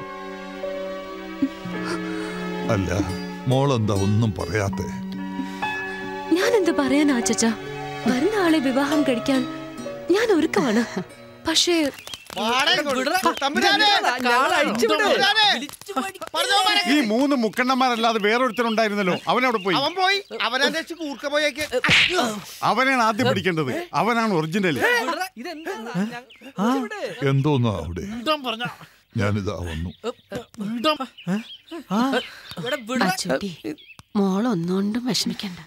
അല്ല മോളെന്താ ഒന്നും പറയാത്തേ ഞാൻ എന്ത് പറയാനാ അച്ചച്ച വരുന്ന ആളെ വിവാഹം കഴിക്കാൻ ഞാൻ ഒരുക്കമാണ് പക്ഷേ ഈ മൂന്ന് മുക്കണ്ണന്മാരല്ലാതെ വേറൊരുത്തരുണ്ടായിരുന്നല്ലോ അവനവിടെ പോയി അവൻ പോയി അവനന്വേഷിച്ച് കൂർക്ക പോയേക്ക് അവനെയാണ് ആദ്യം പിടിക്കേണ്ടത് അവനാണ് ഒറിജിനൽ എന്തോന്നാ അവിടെ ഞാനിതാ വന്നു അച്ചൂട്ടി മോളൊന്നുകൊണ്ടും വിഷമിക്കണ്ട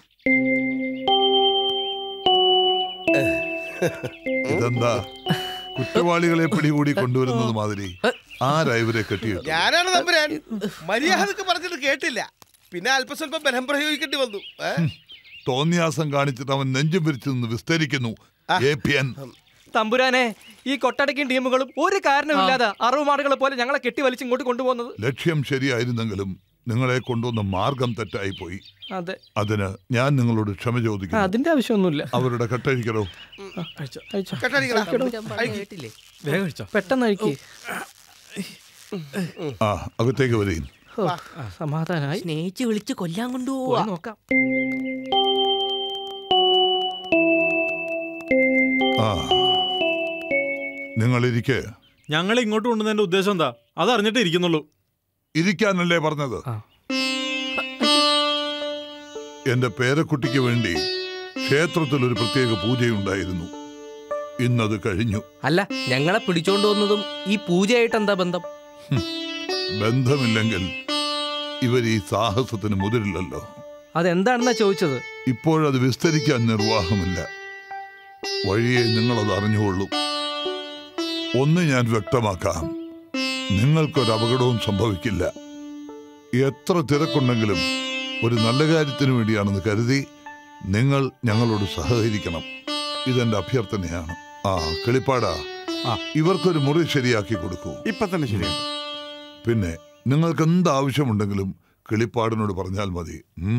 ഇതെന്താ കുറ്റവാളികളെ പിടികൂടി കൊണ്ടുവരുന്നത് മാതിരി ആരാ ഇവരെ കെട്ടിയിട്ട് ഞാനാണ് തമ്പുരാൻ മര്യാദക്ക് പറഞ്ഞിട്ട് കേട്ടില്ല പിന്നെ അല്പസ്വല്പം ബലം പ്രയോഗിക്കേണ്ടി വന്നു ഏ? തോന്നിയാസം കാണിച്ചിട്ട് അവൻ നെഞ്ചും വിരിച്ചു നിന്ന് വിസ്തരിക്കുന്നു ഏപ്യൻ തമ്പുരാനെ ഈ കൊട്ടടക്കും ടീമുകളും ഒരു കാരണമില്ലാതെ അറുമാടുകളെ പോലെ ഞങ്ങളെ കെട്ടി വലിച്ച് ഇങ്ങോട്ട് കൊണ്ടുപോകുന്നത് ലക്ഷ്യം ശരിയായിരുന്നെങ്കിലും നിങ്ങളെ കൊണ്ടുവന്ന മാർഗം തെറ്റായി പോയി അതെ അതിന് ഞാൻ നിങ്ങളോട് ക്ഷമ ആ, ചോദിക്കുന്നു അതിന്റെ ആവശ്യമൊന്നുമില്ല അവരുടെ കെട്ടഴിക്കലോ കഴിച്ചോ, കഴിച്ചോ. കെട്ടടിക്കടാ. കഴിക്കില്ലേ? വേഗം കഴിച്ചോ. പെട്ടെന്ന് കഴിക്കേ ആ അകത്തേക്ക് വരെയും സമാധാനായി സ്നേഹിച്ച് വിളിച്ച് കൊല്ലാൻ പോയി കൊണ്ടുപോവാ നോക്കാം ആ നിങ്ങളിരിക്കെ ഞങ്ങൾ ഇങ്ങോട്ട് കൊണ്ടുവന്നതിന്റെ ഉദ്ദേശം എന്താ അത് അറിഞ്ഞിട്ടേ ഇരിക്കുന്നുള്ളൂ ഇരിക്കാനല്ലേ പറഞ്ഞത് എന്റെ പേരക്കുട്ടിക്ക് വേണ്ടി ക്ഷേത്രത്തിൽ ഒരു പ്രത്യേക പൂജയുണ്ടായിരുന്നു ഇന്നത് കഴിഞ്ഞു അല്ല ഞങ്ങളെ പിടിച്ചോണ്ട് വന്നതും ഈ പൂജയായിട്ട് എന്താ ബന്ധം ബന്ധമില്ലെങ്കിൽ ഇവർ ഈ സാഹസത്തിന് മുതിരില്ലല്ലോ അതെന്താണെന്നാ ചോദിച്ചത് ഇപ്പോഴത് വിസ്തരിക്കാൻ നിർവാഹമില്ല വഴിയെ നിങ്ങളത് അറിഞ്ഞുകൊള്ളൂ ഒന്ന് ഞാൻ വ്യക്തമാക്കാം നിങ്ങൾക്കൊരു അപകടവും സംഭവിക്കില്ല എത്ര തിരക്കുണ്ടെങ്കിലും ഒരു നല്ല കാര്യത്തിന് വേണ്ടിയാണെന്ന് കരുതി നിങ്ങൾ ഞങ്ങളോട് സഹകരിക്കണം ഇതെന്റെ അഭ്യർത്ഥനയാണ് ആ കിളിപ്പാടാ ഇവർക്കൊരു മുറി ശരിയാക്കി കൊടുക്കൂ ഇപ്പൊ തന്നെ ശരിയാണ് പിന്നെ നിങ്ങൾക്ക് എന്ത് ആവശ്യമുണ്ടെങ്കിലും കിളിപ്പാടിനോട് പറഞ്ഞാൽ മതി ഉം?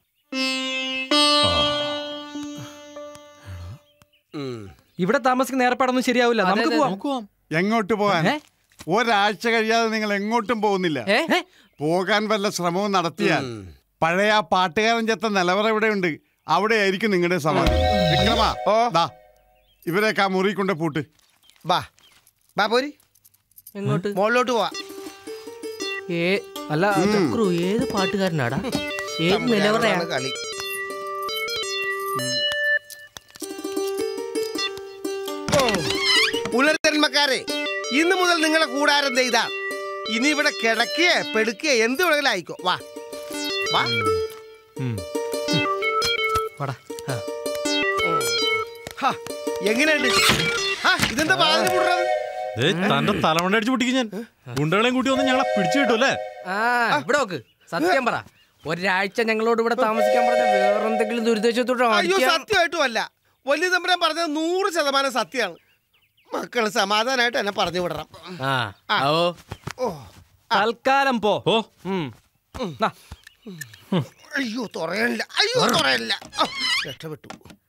ഇവിടെ താമസിക്കുന്ന ഏർപ്പാടൊന്നും ശരിയാവില്ല നമുക്ക് പോവാം എങ്ങോട്ട് പോകാൻ ഒരാഴ്ച കഴിയാതെ നിങ്ങൾ എങ്ങോട്ടും പോകുന്നില്ല പോകാൻ വല്ല ശ്രമവും നടത്തിയാൽ പഴയ ആ പാട്ടുകാരൻ ചെത്ത നിലവറ ഇവിടെയുണ്ട് അവിടെ ആയിരിക്കും നിങ്ങളുടെ സമാധി വിക്രമാ ദാ ഇവരെയൊക്കെ ആ മുറി കൊണ്ട് പൂട്ട് ബാ ബാ പോരി എങ്ങോട്ട് മുകളിലോട്ട് പോവാ ഏ അല്ല ചക്രു ഏത് പാട്ടുകാരനാടാ ഏത് നിലവറയാ തമ്പുരാനോടാണ് കളി ഓ, പുനർജന്മക്കാരെ ഇന്ന് മുതൽ നിങ്ങളെ കൂടാരം ചെയ്താ ഇനി ഇവിടെ കിടക്കുകയെ പെടുക്കുകയെ എന്ത് വേണമെങ്കിലും ആയിക്കോ വാ വാ ഹാ, എങ്ങനെയുണ്ട് ഹാ, ഇതെന്താ വാതിൽ മുടുന്നത് ദേ, തന്റെ തലമണ്ട അടിച്ച് പൊട്ടിക്കും ഞാൻ ഗുണ്ടകളെയും കൂട്ടി വന്ന് ഞങ്ങളെ പിടിച്ചു കിട്ടൂല്ലേ ആ ഇവിടെ നോക്ക് സത്യം പറ ഒരാഴ്ച ഞങ്ങളോട് ഇവിടെ താമസിക്കാൻ പറഞ്ഞ വേറെന്തെങ്കിലും ദുരിതാശ്വാസത്തോട്ടോ അയ്യോ സത്യമായിട്ടും അല്ല വലിയ തമ്പുരാൻ പറഞ്ഞത് നൂറ് ശതമാനം സത്യമാണ് മക്കൾ സമാധാനമായിട്ട് എന്നെ പറഞ്ഞു വിടണം ആ ഓ ഓ തൽക്കാലം പോ ഓ അയ്യോ തുറയല്ല അയ്യോ തുറയല്ല ആ, രക്ഷപ്പെട്ടു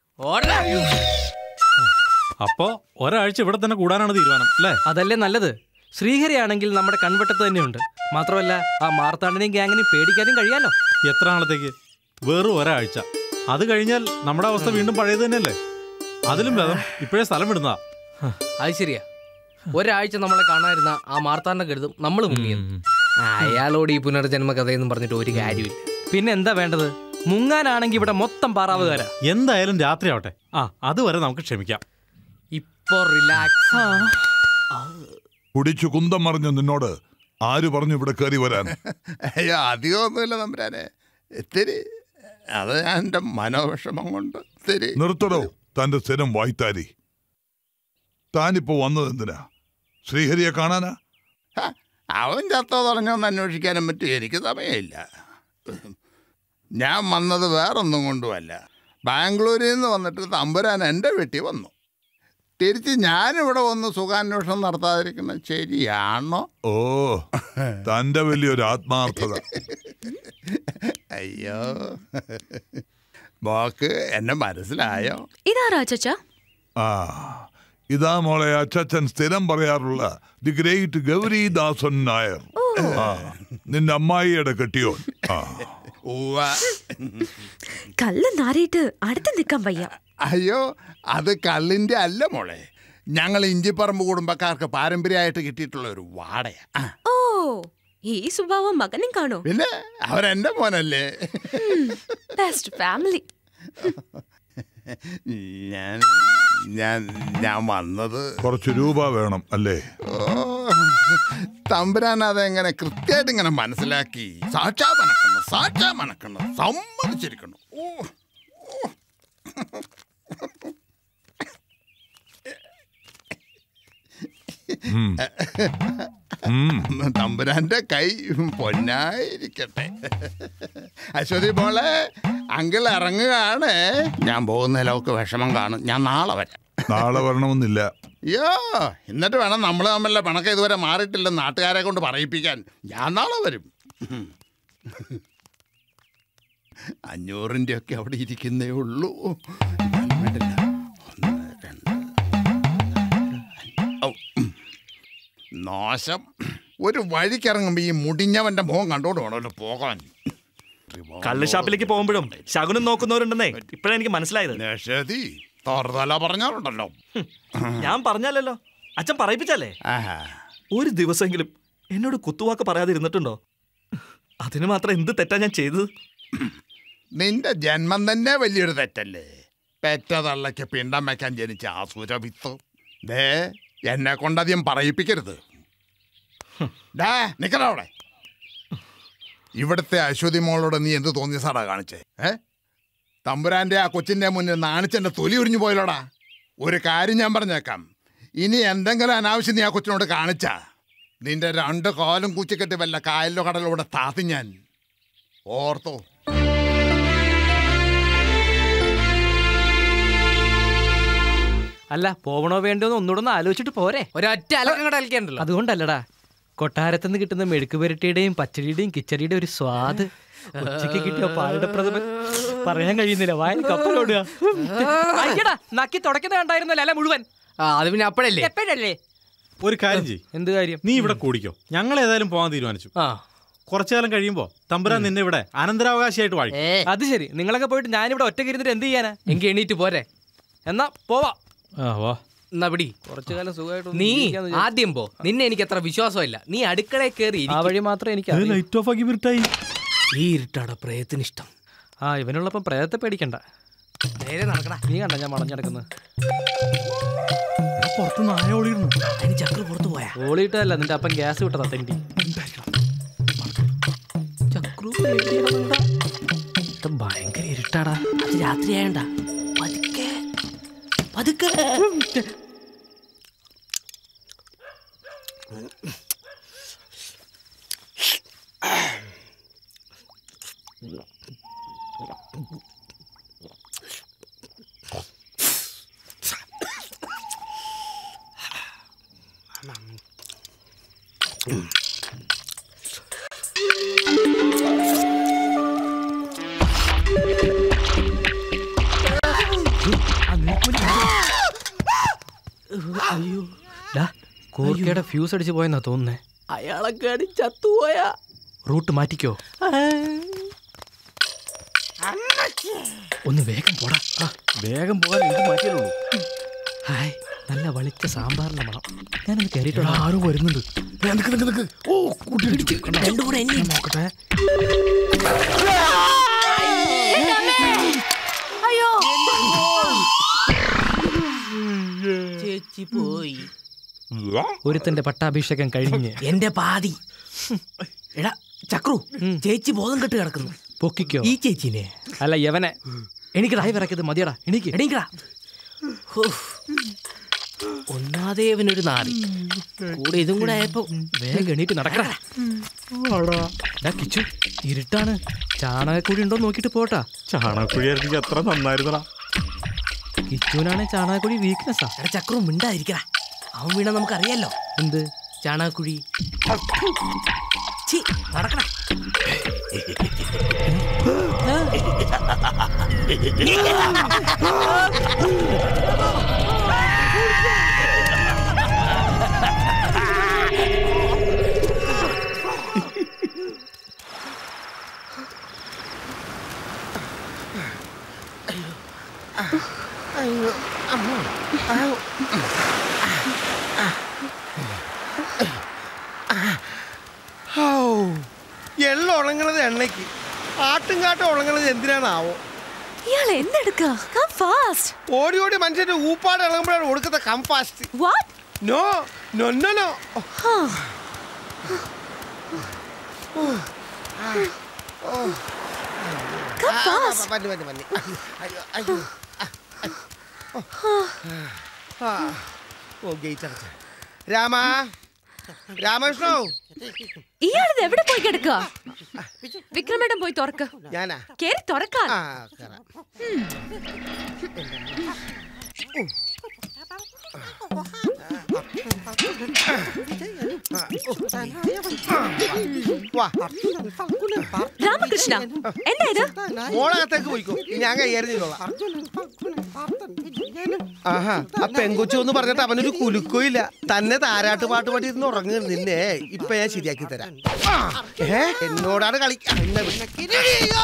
അപ്പോ ഒരാഴ്ച ഇവിടെ തന്നെ കൂടാനാണ് തീരുമാനം അല്ലേ അതല്ലേ നല്ലത് ശ്രീഹരിയാണെങ്കിൽ നമ്മുടെ കൺവെട്ടത്ത് തന്നെയുണ്ട് മാത്രമല്ല ആ മാർത്താണ്ടനെയും ഗ്യാങ്ങിനെയും പേടിക്കാനും കഴിയാലോ എത്ര നാളത്തേക്ക് വെറും ഒരാഴ്ച അത് കഴിഞ്ഞാൽ നമ്മുടെ അവസ്ഥ വീണ്ടും പഴയത് തന്നെയല്ലേ അതിലും ഭേദം ഇപ്പോഴേ സ്ഥലം വിടുന്നതാ അത് ശരിയാ ഒരാഴ്ച നമ്മളെ കാണാതിരുന്ന ആ മാർത്താണ്ഡ കരുതും നമ്മൾ മുങ്ങിയത് അയാളോട് ഈ പുനർജന്മ കഥയെന്നും പറഞ്ഞിട്ട് ഒരു കാര്യമില്ല പിന്നെ എന്താ വേണ്ടത് മുങ്ങാനാണെങ്കിൽ ഇവിടെ മൊത്തം പാറാവുകാരാ എന്തായാലും രാത്രി ആവട്ടെ ആ അതുവരെ നമുക്ക് ക്ഷമിക്കാം ഇപ്പൊ റിലാക്സ് കുടിച്ചു കുന്തം മറിഞ്ഞ നിന്നോട് ആര് പറഞ്ഞു ഇവിടെ കയറി വരാൻ അയ്യോ അധികമൊന്നുമില്ല തമ്പുരാനെ ഇത്തിരി അത് ഞാൻ എൻ്റെ മനോവിഷമം കൊണ്ട് ശരി നിർത്തടോ തന്റെ സ്ഥിരം വായ്ത്താരി താനിപ്പോ വന്നത് എന്തിനാ ശ്രീഹരിയെ കാണാനാ ഹ, അവൻ ചത്തോ തുടങ്ങോന്ന് അന്വേഷിക്കാനും പറ്റും എനിക്ക് സമയമില്ല ഞാൻ വന്നത് വേറൊന്നും കൊണ്ടുമല്ല ബാംഗ്ലൂരിൽ നിന്ന് വന്നിട്ട് തമ്പുരാൻ എൻ്റെ വീട്ടിൽ വന്നു തിരിച്ച് ഞാനിവിടെ വന്ന് സുഖാന്വേഷണം നടത്താതിരിക്കുന്നത് ശരിയാണോ ഓ തന്റെ വലിയൊരു ആത്മാർത്ഥത അയ്യോ മോക്ക് എന്നെ മനസ്സിലായോ ഇതാരാ ചച്ച ആ ഇതാ മോളെ അച്ചച്ചൻ സ്ഥിരം പറയാറുള്ള ദി ഗ്രേറ്റ് ഗൗരിദാസൻ നായർ ആ നിന്റെ അമ്മായിയുടെ കെട്ടിയോൻ ആ കല്ല് നാറിയിട്ട് അടുത്ത് നിൽക്കാൻ വയ്യ അയ്യോ അത് കള്ളിൻ്റെ അല്ല മോളെ ഞങ്ങൾ ഇഞ്ചിപ്പറമ്പ് കുടുംബക്കാർക്ക് പാരമ്പര്യമായിട്ട് കിട്ടിയിട്ടുള്ള ഒരു വാടയാ ആ, ഓ ഈ സ്വഭാവം മകനും കാണോ പിന്നെ അവരെന്റെ മോനല്ലേ ബെസ്റ്റ് ഫാമിലി ഞാൻ ഞാൻ ഞാൻ വന്നത് കുറച്ച് രൂപ വേണം അല്ലേ ഓ തമ്പുരാൻ അതെങ്ങനെ കൃത്യമായിട്ട് ഇങ്ങനെ മനസ്സിലാക്കി സാക്ഷാ മണക്കണം സാക്ഷാ മണക്കണം സമ്മതിച്ചിരിക്കണം ഓ തമ്പുരാന്റെ കൈ പൊന്നായിരിക്കട്ടെ അശ്വതി മോളെ അങ്കിൾ ഇറങ്ങുകയാണ് ഞാൻ പോകുന്നതിലൊക്കെ വിഷമം കാണും ഞാൻ നാളെ വരാം നാളെ വരണമെന്നില്ല അയ്യോ എന്നിട്ട് വേണം നമ്മൾ തമ്മിലുള്ള പിണക്കം ഇതുവരെ മാറിയിട്ടില്ലെന്ന് നാട്ടുകാരെ കൊണ്ട് പറയിപ്പിക്കാൻ ഞാൻ നാളെ വരും അഞ്ഞൂറിൻ്റെ ഒക്കെ അവിടെ ഇരിക്കുന്നേ ഉള്ളൂ എന്നാലും വേണ്ടില്ല. ഒന്ന്, രണ്ട്, ഔ, ഉം. നാശം ഒരു വഴിക്കിറങ്ങുമ്പോ ഈ മുടിഞ്ഞവന്റെ മുഖം കണ്ടോണ്ട് വേണമല്ലോ പോകാൻ കള്ള് ഷാപ്പിലേക്ക് പോകുമ്പോഴും ശകുനം നോക്കുന്നവരുണ്ടെന്നേ ഇപ്പഴാ എനിക്ക് മനസ്സിലായത് നിഷേധി തോർതല പറഞ്ഞാലുണ്ടല്ലോ ഞാൻ പറഞ്ഞല്ലോ അച്ഛൻ പറയിപ്പിച്ചല്ലേ ഒരു ദിവസമെങ്കിലും എന്നോട് കുത്തുവാക്ക് പറയാതെ ഇരുന്നിട്ടുണ്ടോ അതിന് മാത്രം എന്ത് തെറ്റാ ഞാൻ ചെയ്തത് നിന്റെ ജന്മം തന്നെ വലിയൊരു തെറ്റല്ലേ പെറ്റ തള്ളയ്ക്ക് പിണ്ടം വെക്കാൻ ജനിച്ച ആസുരവിത്ത് ദേ എന്നെ കൊണ്ടധികം പറയിപ്പിക്കരുത് ഡാ നിക്കടാ അവിടെ ഇവിടുത്തെ അശ്വതി മോളോട് നീ എന്ത് തോന്നിയ സാടാ കാണിച്ചേ ഏ തമ്പുരാന്റെ ആ കൊച്ചിന്റെ മുന്നിൽ നാണിച്ചെന്റെ തൊലി ഉരിഞ്ഞു പോയല്ലോടാ ഒരു കാര്യം ഞാൻ പറഞ്ഞേക്കാം ഇനി എന്തെങ്കിലും അനാവശ്യം നീ ആ കൊച്ചിനോട് കാണിച്ചാ നിന്റെ രണ്ട് കാലും കൂച്ചിക്കെട്ടി വല്ല കായലിലോ കടലോ ഇവിടെ താത്തി ഞാൻ ഓർത്തോ അല്ല പോവണോ വേണ്ടോ എന്ന് ഒന്നുകൂടെ ഒന്ന് ആലോചിച്ചിട്ട് പോരെ ഒരൊറ്റ അലക്കം കൂടെ അലക്കണ്ടല്ലോ അതുകൊണ്ടല്ലടാ കൊട്ടാരത്തിൽ നിന്ന് കിട്ടുന്ന മെഴുക്ക് പുരട്ടിയുടെയും പച്ചടിയുടെയും കിച്ചടിയുടെയും ഒരു സ്വാദ് ഉച്ചയ്ക്ക് കിട്ടിയ പാലട പ്രഥമൻ പറയാൻ കഴിയുന്നില്ല വായന കപ്പലോടുക അയ്യടാ നക്കി തുടക്കുന്ന കണ്ടായിരുന്നല്ലോ അല്ല മുഴുവൻ അത് പിന്നെ അപ്പോഴല്ലേ എപ്പോഴല്ലേ ഒരു കാര്യം ചെയ്യ് എന്ത് കാര്യം നീ ഇവിടെ കൂടിക്കോ ഞങ്ങൾ ഏതായാലും പോകാൻ തീരുമാനിച്ചു കുറച്ചു കാലം കഴിയുമ്പോ തമ്പുരാൻ നിന്നെ ഇവിടെ അനന്തരാവകാശിയായിട്ട് വാഴിക്കും അത് ശരി നിങ്ങളൊക്കെ പോയിട്ട് ഞാനിവിടെ ഒറ്റ ഇരുന്നിട്ട് എന്ത് ചെയ്യാനാ എങ്കിൽ എണീറ്റ് പോരെ എന്നാ പോവാ ആ വാ എന്നാ പിടി കുറച്ചു കാലം സുഖമായിട്ട് നീ ആദ്യം പോ നിന്നെ എനിക്ക് അത്ര വിശ്വാസമില്ല നീ അടുക്കളയിൽ കയറി ആ വഴി മാത്രമേ എനിക്ക് അറിയൂ. ലൈറ്റ് ഓഫ് ആക്കി വിട്ടായി ഈ ഇരുട്ടാടാ പ്രയത്തിന് ഇഷ്ടം ആ ഇവനുള്ളപ്പം പ്രേതത്തെ പേടിക്കണ്ട നേരെ നടക്കടാ നീ കണ്ട ഞാൻ വളഞ്ഞടക്കുന്നത് പുറത്ത് നായ ഓളിയിരുന്നു അതിന് ചക്ര പുറത്തു പോയാ ഓളിയിട്ടല്ല നിന്റെ അപ്പം ഗ്യാസ് വിട്ടതാ തെണ്ടി ചക്രു ഇത് ഭയങ്കര ഇരുട്ടാടാ അത് രാത്രി ആയണ്ട പതുക്കെ പതുക്കെ അയ്യോ ഡാ കൂർക്കയുടെ ഫ്യൂസ് അടിച്ച് പോയെന്നാ തോന്നുന്നേ അയാളെ കടി ചത്തുപോയാ റൂട്ട് മാറ്റിക്കോ ഒന്ന് വേഗം പോടാ ആ, വേഗം പോകാൻ ഇത് മാറ്റിയുള്ളൂ ഹായ് നല്ല വളിച്ച സാമ്പാറിന്റെ മണം ഞാനൊന്ന് കയറിയിട്ടുണ്ട് ആരോ വരുന്നുണ്ട് ഓ കൂട്ടി രണ്ടും കൂടെ എന്നെ നോക്കട്ടെ അയ്യോ ചേച്ചി പോയി ഒരുത്തന്റെ പട്ടാഭിഷേകം കഴിഞ്ഞ് എന്റെ പാതി എടാ ചക്രു ചേച്ചി ബോധം കെട്ട് കിടക്കുന്നു പൊക്കിക്കോ ഈ ചേച്ചിനെ അല്ല യവനെ എനിക്ക് ഡ്രൈവറൊക്കെ ഇത് മതിയടാ എനിക്ക് എണീക്കടാ ഒന്നാതേവനൊരു നാറി കൂടെ ഇതും കൂടെ ആയപ്പോ വേഗം എണീറ്റ് നടക്കടാ ഡാ കിച്ചു ഇരുട്ടാണ് ചാണകക്കുഴി ഉണ്ടോ നോക്കിട്ട് പോട്ടാ ചാണകക്കുഴി ആയിരുന്നെങ്കിൽ എത്ര നന്നായിരുന്നടാ കിച്ചുവിനാണെ ചാണകക്കുഴി വീക്ക്നെസ്സാ എടാ ചക്രം മിണ്ടായിരിക്കടാ അവൻ വീണ നമുക്കറിയാലോ എന്ത് ചാണകക്കുഴി ഛീ, നടക്കടാ അയ്യോ അമ്മ ആവു. ഹൗ. എള്ള ഉണങ്ങണത് എണ്ണയ്ക്ക് ആട്ടും കാട്ടും ഉണങ്ങണത് എന്തിനാണാവോ ഇയാൾ എന്തെടുക്കാ കം ഫാസ്റ്റ് ഓടി ഓടി മനുഷ്യന്റെ ഊപ്പാട് ഇളകുമ്പോഴാണ് ഒടുക്കത്തെ come fast no no no no Come fast. മതി മതി മതി അയ്യോ അയ്യോ ആ, ആ. ഓ ഗേറ്റ് അടച്ച രാമ രാമകൃഷ്ണോ ഇയാളിത് എവിടെ പോയി കിടക്കുക വിക്രമേട്ടൻ പോയി തുറക്ക ഞാനാ കേറി തുറക്കാൻ ആ കയറാം വാ രാമകൃഷ്ണ എന്താ ഇത് മോളകത്തേക്ക് പോയിക്കോ ഞാൻ കൈകാര്യം ചെയ്തോളാം ആഹാ ആ പെങ്കൊച്ചു എന്ന് പറഞ്ഞിട്ട് അവനൊരു കുലുക്കോ ഇല്ല തന്നെ താരാട്ട് പാട്ട് പാടി ഇരുന്ന് ഉറങ്ങി നിന്നെ ഇപ്പൊ ഞാൻ ശരിയാക്കി തരാം ആ, ഏ എന്നോടാണ് കളി ആ, എന്നെ വിളി.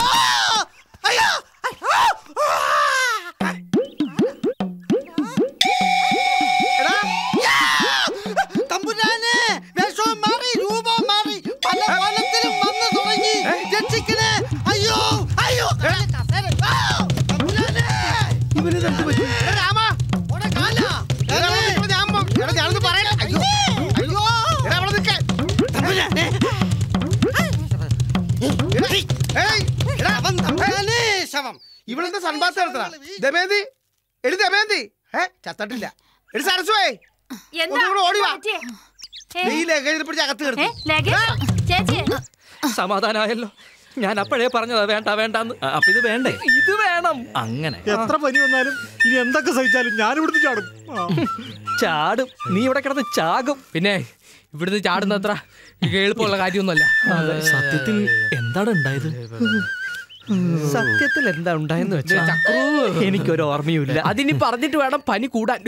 എടാ, തമ്പുരാനെ വേഷവും മാറി രൂപം മാറി പല കോലത്തിലും വന്നു തുടങ്ങി രക്ഷിക്കണേ അയ്യോ അയ്യോ ആ, തമ്പുരാനെ. എടാ, രാമ, ഓടെ കാലാ. എടാ, അവിടെ നിൽക്കണ ഞാൻ പോ- എടാ, ഞാനൊന്ന് പറയാം. അയ്യോ, അയ്യോ. എടാ, അവിടെ നിൽക്ക്. തമ്പുരാനെ. എടാ, ഏയ്, എടാ, അവൻ തമ്പുരാനെ ശവം. ഇവളെന്താ സൺബാത്ത് നടത്തണ ദമേന്തി എടി ദമേന്തി ഏ ചത്തട്ടില്ല എടി സരസ്വേ ഒന്നുകൂടെ ഓടി വാ നീ ലഗേജിൽ പിടിച്ച് അകത്ത് കിടത്തി സമാധാനമായല്ലോ ഞാൻ അപ്പോഴേ പറഞ്ഞതാ വേണ്ട വേണ്ടെന്ന് അപ്പൊ ഇത് വേണ്ടേ ഇത് വേണം അങ്ങനെ എത്ര പനി വന്നാലും ഇനി എന്തൊക്കെ സഹിച്ചാലും ഞാൻ ഇവിടുന്ന് ചാടും ആ. ചാടും നീ ഇവിടെ കിടന്ന് ചാകും പിന്നെ ഇവിടുന്ന് ചാടുന്ന അത്ര എളുപ്പമുള്ള കാര്യമൊന്നുമല്ല സത്യത്തിൽ എന്താണ് ഉണ്ടായത് സത്യത്തിൽ എന്താ ഉണ്ടായെന്ന് വെച്ചാ ചക്രു. എനിക്കൊരു ഓർമ്മയുമില്ല അതിനി പറഞ്ഞിട്ട് വേണം പനി കൂടാൻ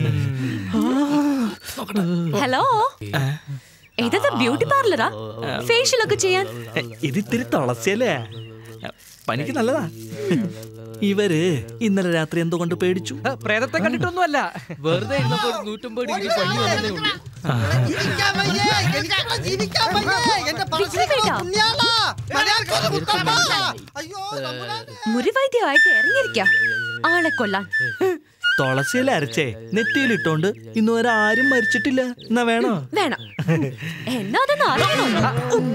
ഹലോ ഇതത് ബ്യൂട്ടി പാർലറാ ഫേഷ്യൽ ഒക്കെ ചെയ്യാൻ ഇത് ഇത്തിരി തുളസിയല്ലേ പനിക്ക് നല്ലതാ ഇവര് ഇന്നലെ രാത്രി എന്തുകൊണ്ട് പേടിച്ചു പ്രേതത്തെ കണ്ടിട്ടൊന്നുമല്ല വെറുതെ ഇരുന്നപ്പോ ഒരു നൂറ്റമ്പത് ഡിഗ്രി പനി വന്നതേ ഉള്ളൂ ജീവിക്കാൻ വയ്യേ എനിക്കവിടെ ജീവിക്കാൻ വയ്യേ എന്റെ പറശ്ശിനിക്കടവ് പുണ്യാളാ മലയാളക്കാരുടെ മുത്തപ്പ അയ്യോ മുറിവൈദ്യമായിട്ട് ഇറങ്ങിയിരിക്കാം ആളെ കൊല്ലാൻ തുളസിയില അരച്ചേ നെറ്റിയിലിട്ടോണ്ട് ഇന്ന് വരെ ആരും മരിച്ചിട്ടില്ല എന്നാ വേണോ വേണം എന്നാ അതൊന്ന് അറിയണോ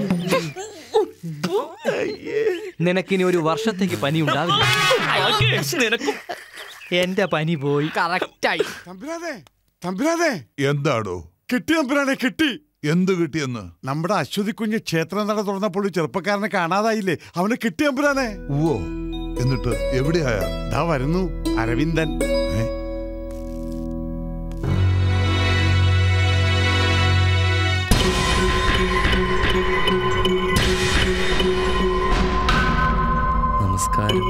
നിനക്കിനി ഒരു വർഷത്തേക്ക് പനി ഉണ്ടാവില്ല നിനക്കും എന്റെ പനി പോയി കറക്റ്റായി തമ്പുരാനെ തമ്പുരാനെ എന്താടോ കിട്ടി തമ്പുരാനെ കിട്ടി എന്ത് കിട്ടിയെന്ന് നമ്മുടെ അശ്വതി കുഞ്ഞ് ക്ഷേത്ര നട തുറന്നപ്പോൾ ഒരു ചെറുപ്പക്കാരനെ കാണാതായില്ലേ അവനെ കിട്ടി തമ്പുരാനെ ഓ എന്നിട്ട് എവിടെയായ ദാ വരുന്നു അരവിന്ദൻ നമസ്കാരം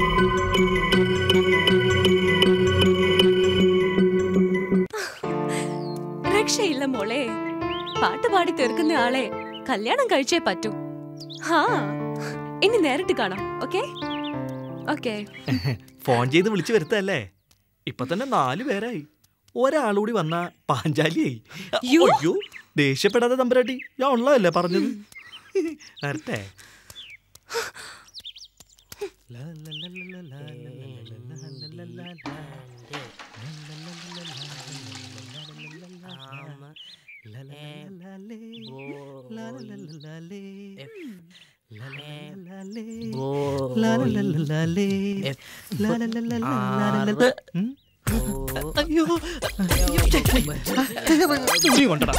രക്ഷയില്ല മോളെ പാട്ട് പാടി തീർക്കുന്ന ആളെ കല്യാണം കഴിച്ചേ പറ്റൂ ഹാ ഇനി നേരിട്ട് കാണാം ഓക്കെ ഓക്കെ ഫോൺ ചെയ്ത് വിളിച്ചു വരുത്തല്ലേ ഇപ്പൊ തന്നെ നാല് പേരായി ഒരാളുകൂടി വന്ന പാഞ്ചാലിയായി യ്യോ. അയ്യോ ദേഷ്യപ്പെടാതെ തമ്പുരാട്ടി ഞാൻ ഉള്ളതല്ലേ പറഞ്ഞത് വരട്ടെ അയ്യോ നീ കൊണ്ടടാ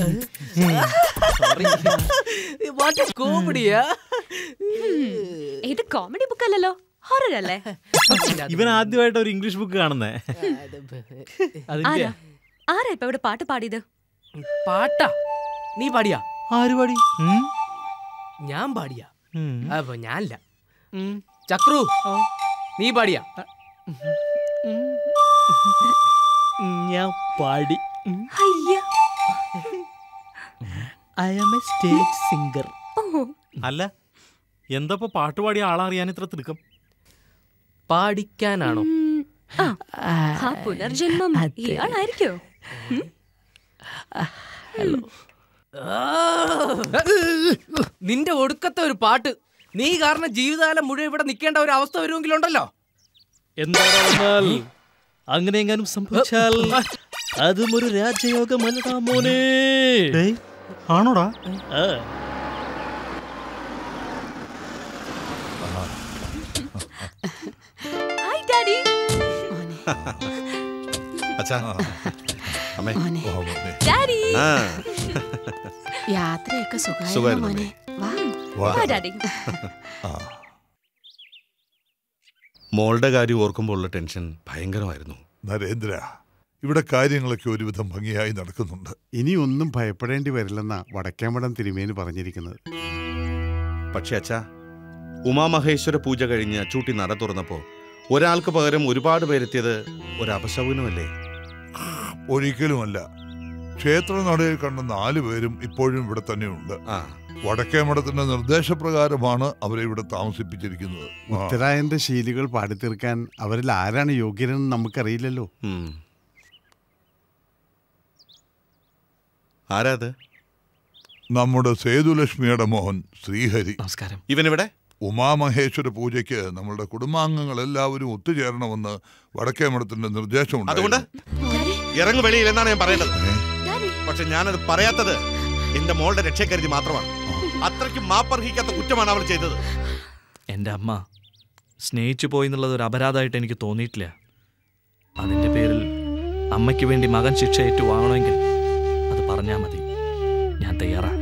കോമഡിയാ ഇത് കോമഡി ബുക്ക് അല്ലല്ലോ ഹൊറർ അല്ലേ ഇവൻ ആദ്യമായിട്ട് ഒരു ഇംഗ്ലീഷ് ബുക്ക് കാണുന്നേ ആരാ ആരാ ഇപ്പൊ ഇവിടെ പാട്ട് പാടിയത് പാട്ടാ നീ പാടിയാ ആര് പാടി ഞാൻ പാടിയാ അപ്പൊ ഞാനല്ല ചക്രു നീ പാടിയാ ഞാൻ പാടി അയ്യ I am a stage singer അല്ല എന്താ ഇപ്പൊ പാട്ട് പാടിയ ആളറിയാൻ ഇത്ര തിടുക്കം പാടിക്കാനാണോ ആ പുനർജന്മം ഇയാളായിരിക്കോ ഉം? നിന്റെ ഒടുക്കത്തെ ഒരു പാട്ട് നീ കാരണം ജീവിതകാലം മുഴുവൻ ഇവിടെ നിൽക്കേണ്ട ഒരു അവസ്ഥ വരുമെങ്കിലുണ്ടല്ലോ എന്താണെന്നാൽ അങ്ങനെ എങ്ങാനും സംഭവിച്ചാൽ അതും ഒരു രാജയോഗമല്ലടാ മോനെ ആണോടാ ആ. ഹായ് ഡാഡി അച്ഛാ അമ്മേ മോനെ. ഓ, മോനെ. ഡാഡി ആ. യാത്രയൊക്കെ സുഖമായിരുന്നു സുഖായിരുന്നു മോനെ വാ വാ. ഹായ് ഡാഡി ആ. മോളുടെ കാര്യം ഓർക്കുമ്പോൾ ഉള്ള ടെൻഷൻ ഭയങ്കരമായിരുന്നു നരേന്ദ്ര ഇവിടെ കാര്യങ്ങളൊക്കെ ഒരുവിധം ഭംഗിയായി നടക്കുന്നുണ്ട് ഇനി ഒന്നും ഭയപ്പെടേണ്ടി വരില്ലെന്നാ വടക്കേമടം തിരുമേനി പറഞ്ഞിരിക്കുന്നത് പക്ഷേ അച്ഛാ ഉമാമഹേശ്വര പൂജ കഴിഞ്ഞ് അച്ചൂട്ടി നട തുറന്നപ്പോ ഒരാൾക്ക് പകരം ഒരുപാട് പേരെത്തിയത് ഒരു അപശകുനമല്ലേ ഒരിക്കലുമല്ല ക്ഷേത്ര നടയിൽ കണ്ട നാലു പേരും ഇപ്പോഴും ഇവിടെ തന്നെയുണ്ട് വടക്കേ മഠത്തിന്റെ നിർദ്ദേശപ്രകാരമാണ് അവരെ ഇവിടെ താമസിപ്പിച്ചിരിക്കുന്നത് ആ. ഉത്തരായന്റെ ശീലികൾ പാടിത്തീർക്കാൻ അവരിൽ ആരാണ് യോഗ്യരെന്ന് നമുക്കറിയില്ലല്ലോ ആരാത് നമ്മുടെ സേതുലക്ഷ്മിയുടെ മോഹൻ ശ്രീഹരി നമസ്കാരം ഇവനിവിടെ ഉമാമഹേശ്വര പൂജയ്ക്ക് നമ്മളുടെ കുടുംബാംഗങ്ങൾ എല്ലാവരും ഒത്തുചേരണമെന്ന് വടക്കേ മഠത്തിന്റെ നിർദ്ദേശം അതുകൊണ്ട് ഇറങ്ങു വെളിയിൽ എന്നാണ് ഞാൻ പറയേണ്ടത് പക്ഷെ ഞാനത് പറയാത്തത് എന്റെ മോളുടെ രക്ഷക്കരുതി മാത്രമാണ് അത്രയ്ക്ക് മാപ്പർഹിക്കാത്ത കുറ്റമാണ് അവൾ ചെയ്തത് എൻ്റെ അമ്മ സ്നേഹിച്ചു പോയി എന്നുള്ളത് ഒരു അപരാധമായിട്ട് എനിക്ക് തോന്നിയിട്ടില്ല അതിൻ്റെ പേരിൽ അമ്മയ്ക്ക് വേണ്ടി മകൻ ശിക്ഷ ഏറ്റു വാങ്ങണമെങ്കിൽ അത് പറഞ്ഞാൽ മതി ഞാൻ തയ്യാറാ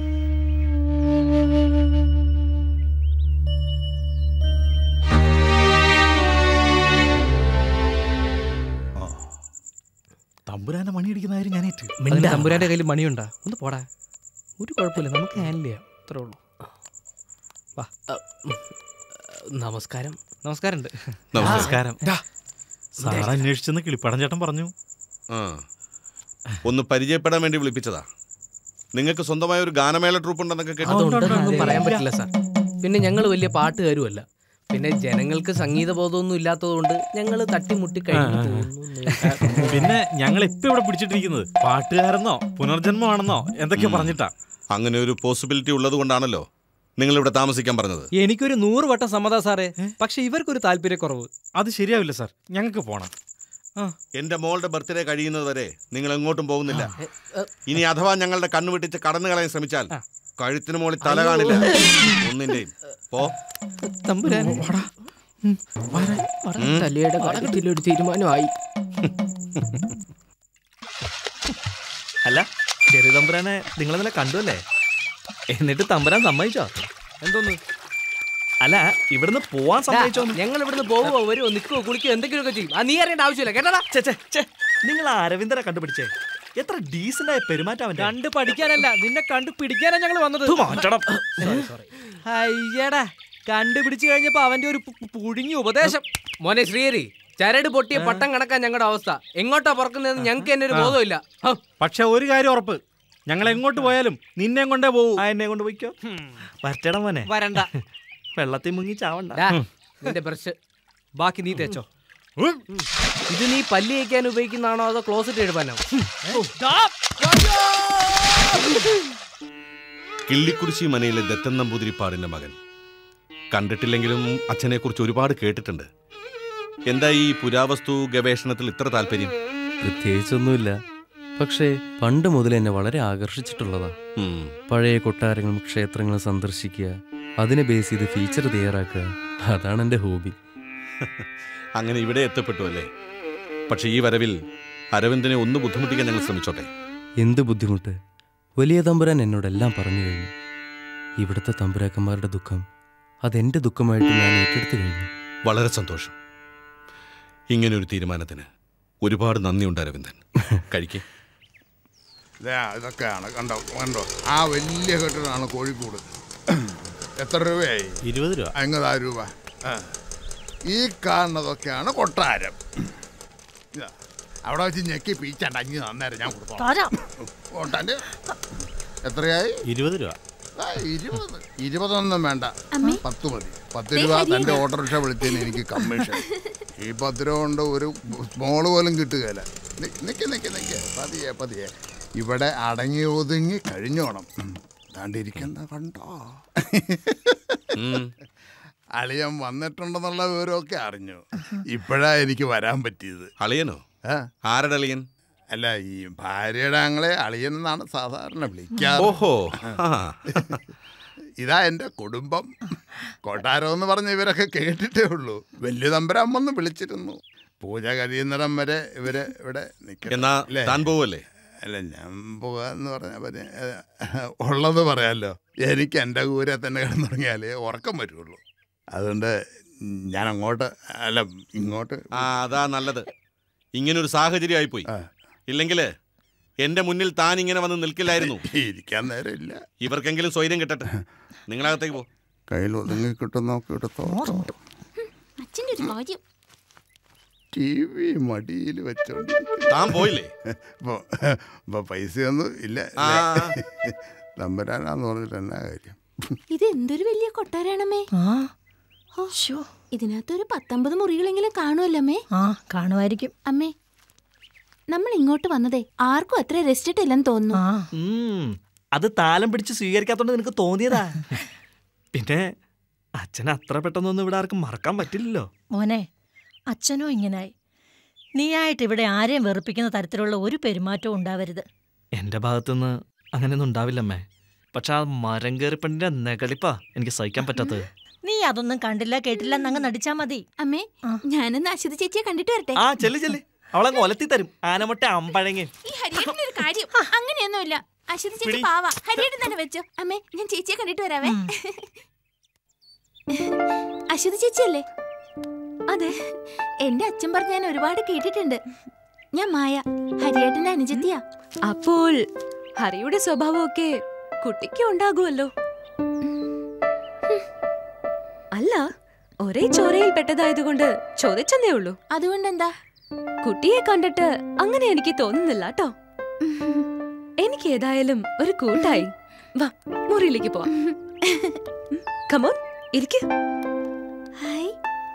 തമ്പുരാന്റെ മണിയടിക്കുന്ന കാര്യം ഞാൻ ഏറ്റ് അതിന് തമ്പുരാന്റെ കയ്യിൽ മണിയുണ്ടാ ഒന്ന് പോടാ ഒരു കുഴപ്പമില്ല നമുക്ക് ഹാൻഡിൽ ചെയ്യാം അത്രേ ഉള്ളൂ വാ നമസ്കാരം നമസ്കാരം ഉണ്ട് നമസ്കാരം സാർ അന്വേഷിച്ചെന്ന് കിളിപ്പടം ചേട്ടൻ പറഞ്ഞു ആ ഒന്ന് പരിചയപ്പെടാൻ വേണ്ടി വിളിപ്പിച്ചതാ നിങ്ങൾക്ക് സ്വന്തമായ ഒരു ഗാനമേള ട്രൂപ്പ് ഉണ്ടെന്നൊക്കെ കേട്ടു അതുണ്ടെന്നൊന്നും പറയാൻ പറ്റില്ല സാർ പിന്നെ ഞങ്ങൾ വലിയ പാട്ടുകാരുമല്ല പിന്നെ ജനങ്ങൾക്ക് സംഗീത ബോധമൊന്നും ഇല്ലാത്തതുകൊണ്ട് ഞങ്ങൾ തട്ടിമുട്ടി കഴിഞ്ഞു പോകുന്നു പിന്നെ ഞങ്ങൾ ഇപ്പൊ ഇവിടെ പിടിച്ചിട്ടിരിക്കുന്നത് പാട്ടുകാരെന്നോ പുനർജന്മമാണെന്നോ എന്തൊക്കെയോ പറഞ്ഞിട്ടാ അങ്ങനെ ഒരു പോസിബിലിറ്റി ഉള്ളത് കൊണ്ടാണല്ലോ നിങ്ങൾ ഇവിടെ താമസിക്കാൻ പറഞ്ഞത് എനിക്കൊരു നൂറ് വട്ടം സമ്മതാ സാറേ പക്ഷെ ഇവർക്കൊരു താല്പര്യക്കുറവ് അത് ശരിയാവില്ല സാർ ഞങ്ങൾക്ക് പോണം എന്റെ മോളുടെ ബർത്ത്ഡേ കഴിയുന്നത് വരെ നിങ്ങൾ എങ്ങോട്ടും പോകുന്നില്ല ഇനി അഥവാ ഞങ്ങളുടെ കണ്ണു വെട്ടിച്ച് കടന്നു കളയാൻ ശ്രമിച്ചാൽ കഴുത്തിന് മുകളിൽ തല കാണില്ല ഒന്നിന്റെയും പോ തമ്പുരാൻ തലയുടെ കാര്യത്തിൽ ഒരു തീരുമാനമായി അല്ല ചെറിയ തമ്പുരാനെ നിങ്ങൾ ഇന്നലെ കണ്ടുവല്ലേ എന്നിട്ട് തമ്പുരാൻ സമ്മതിച്ചോ എന്തോന്ന് അല്ല ഇവിടുന്ന് പോവാൻ സമ്മതിച്ചോ ഞങ്ങൾ ഇവിടുന്ന് പോവോ വരുമോ നിൽക്കുവോ കുളിക്കോ എന്തെങ്കിലുമൊക്കെ ചെയ്യും ആ നീ അറിയേണ്ട ആവശ്യമില്ല കേട്ടടാ നിങ്ങൾ അരവിന്ദനെ കണ്ടുപിടിച്ചേ എത്ര ഡീസന്റ് ആയ പെരുമാറ്റം അവന്റെ കണ്ടു പഠിക്കാനല്ല നിന്നെ കണ്ടു പിടിക്കാനാ ഞങ്ങൾ വന്നത് ഇത് മാറ്റണം. അയ്യടാ കണ്ടുപിടിച്ചു കഴിഞ്ഞപ്പോ അവന്റെ ഒരു പു- പു- പുഴുങ്ങിയ ഉപദേശം മോനെ ശ്രീഹരി ചരട് പൊട്ടിയ പട്ടം കണക്കാൻ ഞങ്ങളുടെ അവസ്ഥ എങ്ങോട്ടാ പറക്കുന്നതെന്ന് ഞങ്ങൾക്ക് തന്നെ ഒരു ബോധമില്ല ഹ, പക്ഷെ ഒരു കാര്യം ഉറപ്പ് ഞങ്ങൾ എങ്ങോട്ട് പോയാലും നിന്നെ കൊണ്ടേ പോകൂ ആ എന്നെ കൊണ്ട് പോയിക്കോ വരട്ടണം മോനെ വരണ്ട വെള്ളത്തിൽ മുങ്ങി ചാവണ്ട ദാ, നിന്റെ ബ്രഷ് ബാക്കി നീ തേച്ചോ ഇത് നീ പല്ല് തേക്കാൻ ഉപയോഗിക്കുന്നതാണോ അതോ ക്ലോസറ്റ് എഴുതാനോ കിള്ളിക്കുറിശി മനയിലെ ദത്തൻ നമ്പൂതിരിപ്പാടിന്റെ മകൻ കണ്ടിട്ടില്ലെങ്കിലും അച്ഛനെക്കുറിച്ച് ഒരുപാട് കേട്ടിട്ടുണ്ട് എന്താ ഈ പുരാവസ്തു ഗവേഷണത്തിൽ ഇത്ര താല്പര്യം പ്രത്യേകിച്ചൊന്നുമില്ല പക്ഷേ പണ്ട് മുതൽ എന്നെ വളരെ ആകർഷിച്ചിട്ടുള്ളതാ പഴയ കൊട്ടാരങ്ങളും ക്ഷേത്രങ്ങളും സന്ദർശിക്കുക അതിനെ ബേസ് ചെയ്ത് ഫീച്ചർ തയ്യാറാക്കുക അതാണ് എൻ്റെ ഹോബി അങ്ങനെ ഇവിടെ എത്തപ്പെട്ടു അല്ലേ പക്ഷെ ഈ വരവിൽ അരവിന്ദനെ ഒന്ന് ബുദ്ധിമുട്ടിക്കാൻ ഞങ്ങൾ ശ്രമിച്ചോട്ടെ എന്ത് ബുദ്ധിമുട്ട് വലിയ തമ്പുരാൻ എന്നോടെല്ലാം പറഞ്ഞു കഴിഞ്ഞു ഇവിടുത്തെ തമ്പുരാക്കന്മാരുടെ ദുഃഖം അതെൻ്റെ ദുഃഖമായിട്ട് ഞാൻ ഏറ്റെടുത്തു കഴിഞ്ഞു വളരെ സന്തോഷം ഇങ്ങനൊരു തീരുമാനത്തിന് ഒരുപാട് നന്ദിയുണ്ട് അരവിന്ദൻ കഴിക്കേ ദേ, ഇതൊക്കെയാണ് കണ്ടോ കണ്ടോ ആ വലിയ കെട്ടിടമാണ് കോഴിക്കോട് എത്ര രൂപയായി ഇരുപത് രൂപ അങ്ങതാ രൂപ ആ. ഈ കാണുന്നതൊക്കെയാണ് കൊട്ടാരം ഇതാ, അവിടെ വെച്ച് ഞെക്കി പീച്ചണ്ട അഞ്ഞ് തന്നേരം ഞാൻ തരാം. കൊടുത്തോളാം കൊട്ടാൻ്റെ എത്രയായി ഇരുപത് രൂപ ആ, ഇരുപത് ഇരുപതൊന്നും വേണ്ട അമ്മേ. പത്ത് മതി പത്ത് ദേ, രൂപ ഹരിയുടെ. തന്റെ ഓട്ടോറിക്ഷ വിളിച്ചതിന് എനിക്ക് കമ്മീഷൻ ഈ പത്ത് രൂപ കൊണ്ട് ഒരു സ്മോള് പോലും കിട്ടുകയില്ല നി- നിക്ക് നിക്ക് നിക്ക് പതിയെ പതിയെ ഇവിടെ അടങ്ങി ഒതുങ്ങി കഴിഞ്ഞോണം ഉം. ദാണ്ടിരിക്കുന്ന കണ്ടോ അളിയൻ വന്നിട്ടുണ്ടെന്നുള്ള വിവരമൊക്കെ അറിഞ്ഞു ഇപ്പോഴാ എനിക്ക് വരാൻ പറ്റിയത് അളിയനോ ആ? ആരുടെ അളിയൻ അല്ല ഈ ഭാര്യയുടെ ആങ്ങളെ അളിയൻ എന്നാണ് സാധാരണ വിളിക്കാറ് ഓഹോ. ആ. ഇതാ എൻ്റെ കുടുംബം കൊട്ടാരം എന്ന് പറഞ്ഞ ഇവരൊക്കെ കേട്ടിട്ടേ ഉള്ളൂ വലിയ തമ്പരാമെന്ന് വിളിച്ചിരുന്നു പൂജ കഴിയുന്നിടം വരെ ഇവര് ഇവിടെ നിൽക്കണം എന്നാ അല്ലേ? താൻ പോവല്ലേ അല്ല ഞാൻ പോകാന്ന് പറഞ്ഞാൽ പിന്നെ ഏഹ്, ഉള്ളത് പറയാലോ എനിക്ക് എൻ്റെ കൂരെ തന്നെ കിടന്നുറങ്ങിയാലേ ഉറക്കം വരുള്ളൂ അതുകൊണ്ട് ഞാൻ അങ്ങോട്ട് അല്ല ഇങ്ങോട്ട് ആ അതാ നല്ലത് ഇങ്ങനൊരു സാഹചര്യമായി പോയി ഇല്ലെങ്കിൽ എന്റെ മുന്നിൽ താൻ ഇങ്ങനെ വന്ന് നിൽക്കില്ലായിരുന്നു ഇരിക്കാൻ നേരമില്ല ഇവർക്കെങ്കിലും സ്വൈര്യം കിട്ടട്ടെ നിങ്ങളകത്തേക്ക് പോ കയ്യിൽ ഒതുങ്ങി കിട്ടുന്നൊക്കെ എടുത്തോ അച്ഛൻ്റെ ഒരു കാര്യം ടി വി മടിയിൽ വെച്ചോണ്ട് താൻ പോയില്ലേ? ഇപ്പൊ ഇപ്പൊ പൈസയൊന്നും ഇല്ല ആ. നമ്പരാനാന്ന് പറഞ്ഞിട്ട് എന്നാ കാര്യം ഇത് എന്തൊരു വലിയ കൊട്ടാരാണമ്മേ ഹോ, ഇതിനകത്തൊരു പത്തൊമ്പത് മുറികളെങ്കിലും കാണുമല്ലോ അമ്മേ ആ കാണുമായിരിക്കും അമ്മേ നമ്മൾ ഇങ്ങോട്ട് വന്നതേ ആർക്കും അത്ര റെസ്റ്റ് ഇട്ടില്ലെന്ന് തോന്നുന്നു ഉം, അത് താലം പിടിച്ച് സ്വീകരിക്കാത്തോണ്ട് നിനക്ക് തോന്നിയതാ പിന്നെ അച്ഛൻ അത്ര പെട്ടെന്നൊന്നും ഇവിടെ ആർക്കും മറക്കാൻ പറ്റില്ലല്ലോ മോനെ അച്ഛനോ ഇങ്ങനായി നീയായിട്ട് ഇവിടെ ആരെയും വെറുപ്പിക്കുന്ന തരത്തിലുള്ള ഒരു പെരുമാറ്റവും ഉണ്ടാവരുത് എന്റെ ഭാഗത്തുനിന്ന് അങ്ങനെയൊന്നും ഉണ്ടാവില്ലമ്മേ പക്ഷെ ആ മരം കയറിപ്പണിന്റെ നെകളിപ്പാ എനിക്ക് സഹിക്കാൻ പറ്റാത്തത് നീ അതൊന്നും കണ്ടില്ല കേട്ടില്ല എന്നങ്ങ് നടിച്ചാ മതി അമ്മേ ഞാനൊന്ന് അശ്വതി ചേച്ചിയെ കണ്ടിട്ട് വരട്ടെ ആ ചെല്ലു ചെല്ലു അവളങ്ങ് ഒലത്തി തരും ആനമുട്ട അമ്പഴങ്ങി ഈ ഹരിയേട്ടൻ്റെ ഒരു കാര്യം അങ്ങനെയൊന്നുമില്ല അശ്വതി ചേച്ചി പിടി. പാവാ ഹരിയേട്ടൻ തന്നെ വെച്ചോ അമ്മേ ഞാൻ ചേച്ചിയെ കണ്ടിട്ട് വരാവേ അശ്വതി ചേച്ചിയല്ലേ അതെ എന്റെ അച്ഛൻ പറഞ്ഞ ഞാൻ ഒരുപാട് കേട്ടിട്ടുണ്ട് ഞാൻ മായ ഹരിയേട്ടന്റെ അനുജത്തിയാ അപ്പോൾ ഹരിയുടെ സ്വഭാവമൊക്കെ കുട്ടിക്ക് ഉണ്ടാകുമല്ലോ അല്ല ഒരേ ചോരയിൽ പെട്ടതായതുകൊണ്ട് ചോദിച്ചെന്നേ ഉള്ളൂ അതുകൊണ്ട് എന്താ കുട്ടിയെ കണ്ടിട്ട് അങ്ങനെ എനിക്ക് തോന്നുന്നില്ല കേട്ടോ എനിക്ക് ഏതായാലും ഒരു കൂട്ടായി വാ മുറിയിലേക്ക് പോവാം കമോൺ ഇരിക്ക ഹായ്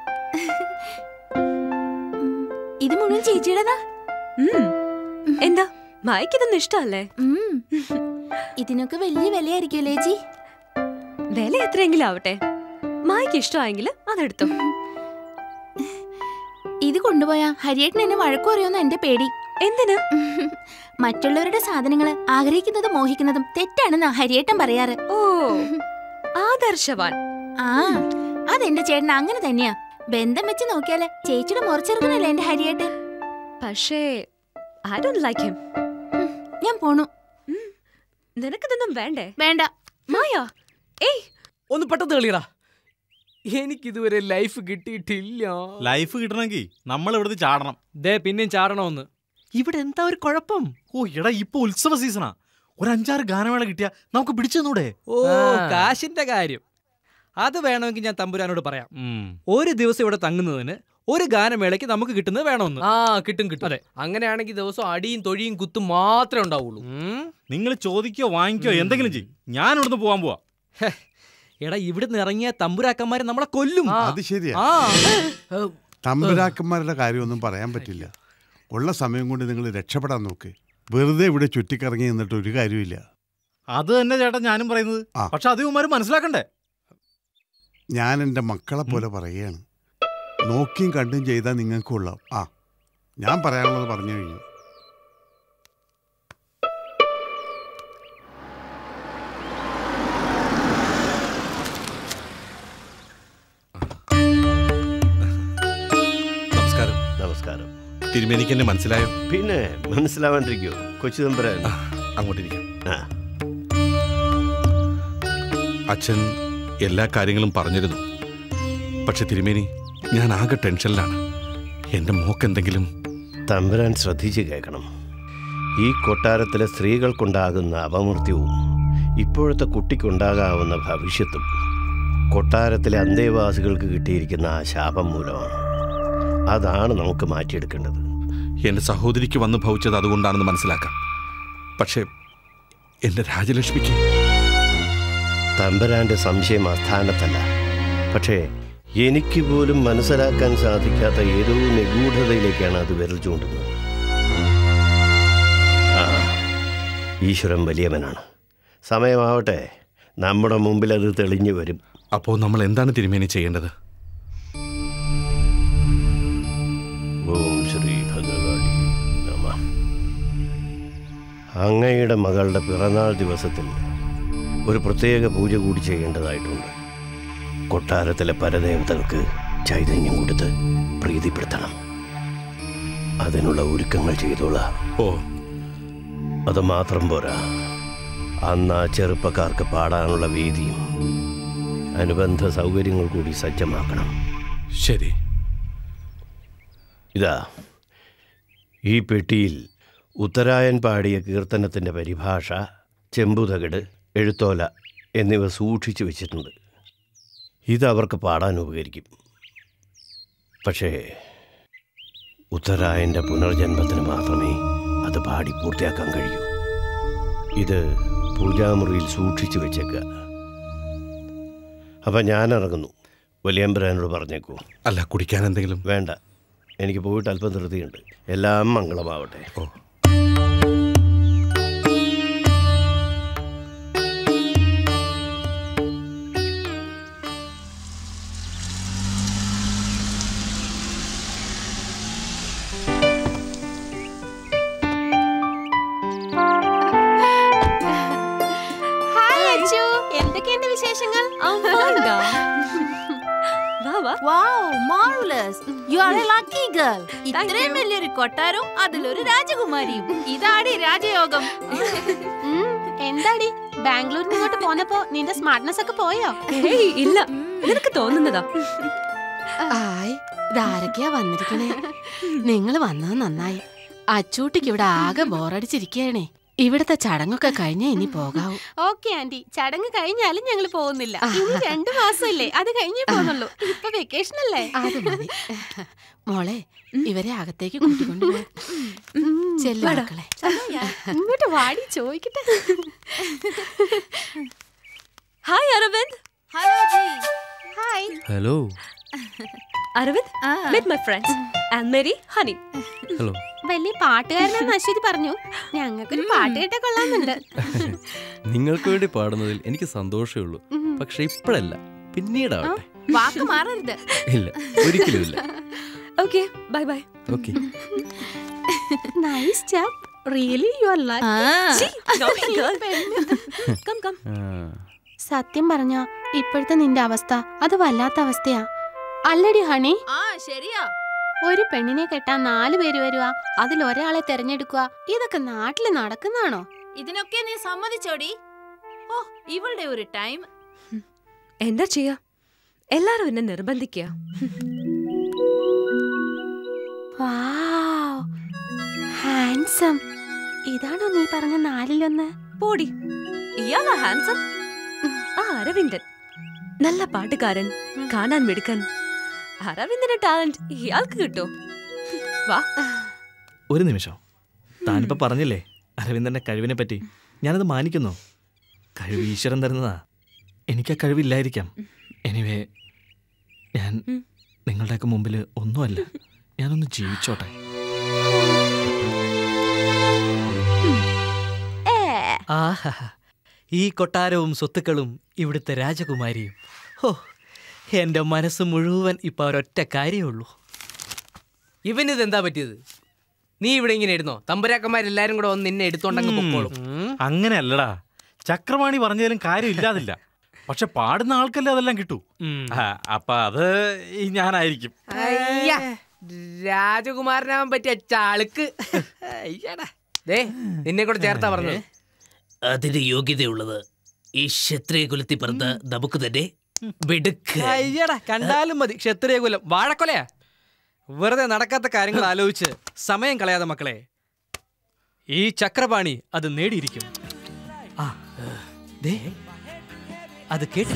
ഇത് മുഴുവൻ ചേച്ചിയുടേതാ എന്താ മായ്ക്കിതൊന്നും ഇഷ്ടമല്ലേ ഉം. ഇതിനൊക്കെ വലിയ വിലയായിരിക്കുമല്ലേ ചേച്ചി വില എത്രയെങ്കിലും ആവട്ടെ മായ്ക്ക് ഇഷ്ടമായെങ്കിൽ അതെടുത്തോ ഇത് കൊണ്ടുപോയാ ഹരിയേട്ടൻ എന്നെ വഴക്കു പറയുമെന്ന് എന്റെ പേടി എന്തിന് മറ്റുള്ളവരുടെ സാധനങ്ങൾ ആഗ്രഹിക്കുന്നതും മോഹിക്കുന്നതും തെറ്റാണെന്നാ ഹരിയേട്ടൻ പറയാറ് ഓ ആദർശവാൻ ആ അതെന്റെ ചേട്ടൻ അങ്ങനെ തന്നെയാ ബന്ധം വെച്ച് നോക്കിയാല് ചേച്ചിയുടെ മുറച്ചെറുക്കനല്ലേ എന്റെ ഹരിയേട്ടൻ പക്ഷേ ഐ ഡോണ്ട് ലൈക്ക് ഹിം ഞാൻ പോണു നിനക്കിതൊന്നും വേണ്ടേ വേണ്ട മായ ഏയ് ഒന്ന് പെട്ടെന്ന് കളിയടാ എനിക്കിതുവരെ ലൈഫ് കിട്ടിയിട്ടില്ല ലൈഫ് കിട്ടണമെങ്കിൽ നമ്മൾ ഇവിടുന്ന് ചാടണം ദേ പിന്നെയും ചാടണമെന്ന് ഇവിടെ എന്താ ഒരു കുഴപ്പം ഓ എടാ ഇപ്പൊ ഉത്സവ സീസണാ ഒരു അഞ്ചാറ് ഗാനമേള കിട്ടിയാ നമുക്ക് പിടിച്ചു തന്നൂടെ ഓ കാശിന്റെ കാര്യം അത് വേണമെങ്കിൽ ഞാൻ തമ്പുരാനോട് പറയാം ഒരു ദിവസം ഇവിടെ തങ്ങുന്നതിന് ഒരു ഗാനമേളയ്ക്ക് നമുക്ക് കിട്ടുന്നത് വേണമെന്ന് ആ കിട്ടും കിട്ടും അതെ അങ്ങനെയാണെങ്കിൽ ദിവസം അടിയും തൊഴിയും കുത്തും മാത്രമേ ഉണ്ടാവുള്ളൂ നിങ്ങൾ ചോദിക്കോ വാങ്ങിക്കോ എന്തെങ്കിലും ചെയ്യും ഞാൻ ഇവിടുന്ന് പോവാൻ പോവാ എടാ ഇവിടുന്ന് ഇറങ്ങിയ തമ്പുരാക്കന്മാരെ നമ്മളെ കൊല്ലും അത് ശരിയാ ആ തമ്പുരാക്കന്മാരുടെ കാര്യമൊന്നും പറയാൻ പറ്റില്ല ഉള്ള സമയം കൊണ്ട് നിങ്ങൾ രക്ഷപ്പെടാൻ നോക്ക് വെറുതെ ഇവിടെ ചുറ്റിക്കറങ്ങി നിന്നിട്ട് ഒരു കാര്യമില്ല അത് തന്നെ ചേട്ടാ ഞാനും പറയുന്നത് പക്ഷെ അത് ഇവന്മാര് മനസ്സിലാക്കണ്ടേ ഞാൻ എൻ്റെ മക്കളെ പോലെ പറയുകയാണ് നോക്കിയും കണ്ടും ചെയ്താൽ നിങ്ങൾക്ക് കൊള്ളാം ആ ഞാൻ പറയാനുള്ളത് പറഞ്ഞു കഴിഞ്ഞു തിരുമേനിക്ക് എന്നെ മനസ്സിലായോ പിന്നെ മനസ്സിലാവാണ്ടിരിക്കോ കൊച്ചു തമ്പുരാൻ അങ്ങോട്ടിരിക്കാം ആ അച്ഛൻ എല്ലാ കാര്യങ്ങളും പറഞ്ഞിരുന്നു പക്ഷെ തിരുമേനി ഞാൻ ആകെ ടെൻഷനിലാണ് എൻ്റെ മോക്ക് എന്തെങ്കിലും തമ്പുരാൻ ശ്രദ്ധിച്ച് കേൾക്കണം ഈ കൊട്ടാരത്തിലെ സ്ത്രീകൾക്കുണ്ടാകുന്ന അപമൃത്യവും ഇപ്പോഴത്തെ കുട്ടിക്കുണ്ടാകാവുന്ന ഭവിഷ്യത്തും കൊട്ടാരത്തിലെ അന്തേവാസികൾക്ക് കിട്ടിയിരിക്കുന്ന ആ ശാപം മൂലമാണ് അതാണ് നമുക്ക് മാറ്റിയെടുക്കേണ്ടത് എൻ്റെ സഹോദരിക്ക് വന്ന് ഭവിച്ചത് അതുകൊണ്ടാണെന്ന് മനസ്സിലാക്കാം പക്ഷേ എൻ്റെ രാജലക്ഷ്മിക്ക് തമ്പുരാന്റെ സംശയം അസ്ഥാനത്തല്ല പക്ഷേ എനിക്ക് പോലും മനസ്സിലാക്കാൻ സാധിക്കാത്ത ഏതോ നിഗൂഢതയിലേക്കാണ് അത് വിരൽ ചൂണ്ടുന്നത് ആ ഈശ്വരൻ വലിയവനാണ് സമയമാവട്ടെ നമ്മുടെ മുമ്പിൽ അത് തെളിഞ്ഞു വരും അപ്പോൾ നമ്മൾ എന്താണ് തിരുമേനി ചെയ്യേണ്ടത് ഓം ശ്രീ ഭദ്രകാളി നമ അങ്ങയുടെ മകളുടെ പിറന്നാൾ ദിവസത്തിൽ ഒരു പ്രത്യേക പൂജ കൂടി ചെയ്യേണ്ടതായിട്ടുണ്ട് കൊട്ടാരത്തിലെ പരദേവതകൾക്ക് ചൈതന്യം കൊടുത്ത് പ്രീതിപ്പെടുത്തണം അതിനുള്ള ഒരുക്കങ്ങൾ ചെയ്തോളാം ഓ അത് മാത്രം പോരാ അന്ന് ആ ചെറുപ്പക്കാർക്ക് പാടാനുള്ള വേദിയും അനുബന്ധ സൗകര്യങ്ങൾ കൂടി സജ്ജമാക്കണം ശരി ഇതാ ഈ പെട്ടിയിൽ ഉത്തരായൻ പാടിയ കീർത്തനത്തിൻ്റെ പരിഭാഷ ചെമ്പുതകട് എഴുത്തോല എന്നിവ സൂക്ഷിച്ചു വെച്ചിട്ടുണ്ട് ഇത് അവർക്ക് പാടാൻ ഉപകരിക്കും പക്ഷേ ഉത്തരായൻ്റെ പുനർജന്മത്തിന് മാത്രമേ അത് പാടി പൂർത്തിയാക്കാൻ കഴിയൂ ഇത് പൂജാമുറിയിൽ സൂക്ഷിച്ചു വെച്ചേക്കുക അപ്പം ഞാൻ ഇറങ്ങുന്നു വലിയമ്പരാനോട് പറഞ്ഞേക്കൂ അല്ല കുടിക്കാൻ എന്തെങ്കിലും വേണ്ട എനിക്ക് പോയിട്ട് അല്പം ധൃതിയുണ്ട് എല്ലാം മംഗളമാവട്ടെ ഓ ഹായ് അച്ചു എന്തൊക്കെയുണ്ട് വിശേഷങ്ങൾ wow marvellous you are a lucky girl ഇത്രയും വലിയൊരു കൊട്ടാരവും അതിലൊരു രാജകുമാരിയും ഇതാടി രാജയോഗം എന്താടി ബാംഗ്ലൂരിൽ ഇങ്ങോട്ട് പോന്നപ്പോ നിന്റെ സ്മാർട്ട്നെസ് ഒക്കെ പോയോ ഏയ് ഇല്ല നിനക്ക് തോന്നുന്നതാ ആയ് ഇതാരൊക്കെയാ വന്നിരിക്കണേ നിങ്ങൾ വന്നത് നന്നായി അച്ചൂട്ടിക്ക് ഇവിടെ ആകെ ബോറടിച്ചിരിക്കണേ ഇവിടത്തെ ചടങ്ങൊക്കെ കഴിഞ്ഞേ ഇനി പോകാവൂ ഓക്കെ ആന്റി ചടങ്ങ് കഴിഞ്ഞാലും ഞങ്ങൾ പോകുന്നില്ല ഇനി രണ്ടു മാസമല്ലേ അത് കഴിഞ്ഞേ പോകുന്നുള്ളൂ ഇപ്പൊ വെക്കേഷൻ അല്ലേ അത് മതി മോളെ ഇവരെ അകത്തേക്ക് കൂട്ടിക്കൊണ്ടു ചെല്ലു വാടാ. മക്കളെ ഇങ്ങോട്ട് വാടി ചോദിക്കട്ടെ hi Aravind hello ji hi hello Aravind met my friends and Mary honey hello വലിയ പാട്ടുകാരനാന്ന് അശ്വതി പറഞ്ഞു ഞങ്ങൾക്കൊരു പാട്ട് കേട്ടാ കൊള്ളാന്നുണ്ട് നിങ്ങൾക്ക് വേണ്ടി പാടുന്നതിൽ എനിക്ക് സന്തോഷമേ ഉള്ളൂ പക്ഷെ ഇപ്പോഴല്ല പിന്നീടാവട്ടെ വാക്ക് മാറരുത് ഇല്ല ഒരിക്കലും ഇല്ല okay bye bye okay nice job really you are come come സത്യം പറഞ്ഞ ഇപ്പോഴത്തെ നിന്റെ അവസ്ഥ അത് വല്ലാത്ത അവസ്ഥയാ അല്ലടി ഹണി ആ ശരിയാ ഒരു പെണ്ണിനെ കെട്ടാൻ നാല് പേര് വരുക അതിൽ ഒരാളെ തെരഞ്ഞെടുക്കുക ഇതൊക്കെ നാട്ടില് നടക്കുന്നതാണോ ഇതിനൊക്കെ നീ സമ്മതിച്ചോടി ഓ ഇവളുടെ ഒരു ടൈം എന്താ ചെയ്യാ എല്ലാരും എന്നെ നിർബന്ധിക്കുക ഹാൻസം ഇതാണോ നീ പറഞ്ഞ നാലിലൊന്ന് പോടി ഇയാളാ ഹാൻസം ആ അരവിന്ദൻ നല്ല പാട്ടുകാരൻ കാണാൻ മിടുക്കൻ അരവിന്ദന്റെ ടാലന്റ് ഇയാൾക്ക് കിട്ടോ വാ ഒരു നിമിഷം താനിപ്പോൾ പറഞ്ഞില്ലേ അരവിന്ദൻ്റെ കഴിവിനെ പറ്റി ഞാനത് മാനിക്കുന്നു കഴിവ് ഈശ്വരൻ തരുന്നതാ എനിക്ക് ആ കഴിവില്ലായിരിക്കാം എനിവേ ഞാൻ നിങ്ങളുടെയൊക്കെ മുമ്പിൽ ഒന്നുമല്ല ഞാനൊന്ന് ജീവിച്ചോട്ടെ ആഹാ ഈ കൊട്ടാരവും സ്വത്തുക്കളും ഇവിടുത്തെ രാജകുമാരിയും ഹോ എന്റെ മനസ്സ് മുഴുവൻ ഇപ്പൊ ഒരൊറ്റ കാര്യമുള്ളൂ ഇവനിത് എന്താ പറ്റിയത് നീ ഇവിടെ ഇങ്ങനെ ഇരുന്നോ തമ്പുരാക്കന്മാരെല്ലാരും കൂടെ വന്ന് നിന്നെ എടുത്തോണ്ടങ്ങ് പൊക്കോളും അങ്ങനെയല്ലടാ ചക്രവാണി പറഞ്ഞാലും കാര്യമില്ലാതില്ല പക്ഷെ പാടുന്ന ആൾക്കല്ലേ അതെല്ലാം കിട്ടൂ ആ, അപ്പൊ അത് ഈ ഞാനായിരിക്കും അയ്യ, രാജകുമാരനാവാൻ പറ്റിയ ചാളുക്ക് അയ്യടാ. ദേ നിന്നെ കൂടെ ചേർത്താ പറഞ്ഞത് അതിന് യോഗ്യതയുള്ളത് ഈ ക്ഷത്രിയ കുലത്തിൽ പിറന്ന നമുക്ക് തന്നെ വെടുക്ക് അയ്യടാ കണ്ടാലും മതി ക്ഷത്രിയ കുലം വാഴക്കൊലയാ വെറുതെ നടക്കാത്ത കാര്യങ്ങൾ ആലോചിച്ച് സമയം കളയാതെ മക്കളെ ഈ ചക്രപാണി അത് നേടിയിരിക്കും ആ ദേ അത് കേട്ടു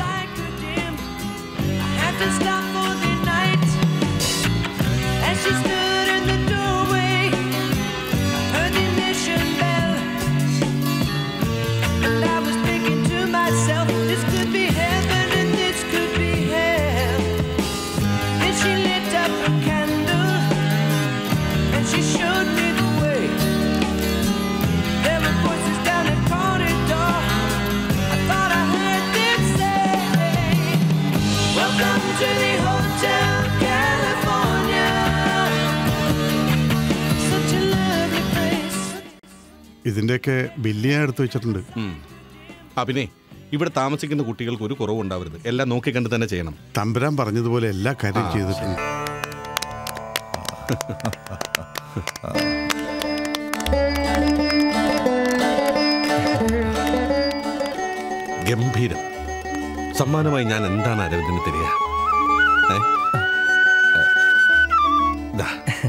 had to stop for the night. As she stood in the doorway, heard the mission bell. And I was thinking to myself, this could be heaven and this could be hell. Then she lit up a candle and she showed me the way. There were voices down the corridor. I thought I heard them say. Welcome to the Hotel California. Such a lovely place. ഇതിന്റെയൊക്കെ bill ഞാൻ എടുത്തു വെച്ചിട്ടുണ്ട് ആ പിന്നെ ഇവിടെ താമസിക്കുന്ന കുട്ടികൾക്ക് ഒരു കുറവും ഉണ്ടാവരുത് എല്ലാം നോക്കിക്കണ്ട് തന്നെ ചെയ്യണം തമ്പുരാൻ പറഞ്ഞതുപോലെ എല്ലാ കാര്യം ചെയ്തിട്ടുണ്ട് ഗംഭീരം സമ്മാനമായി ഞാൻ എന്താണ് അരവിന്ദന് തരിക ഏ? ദാ.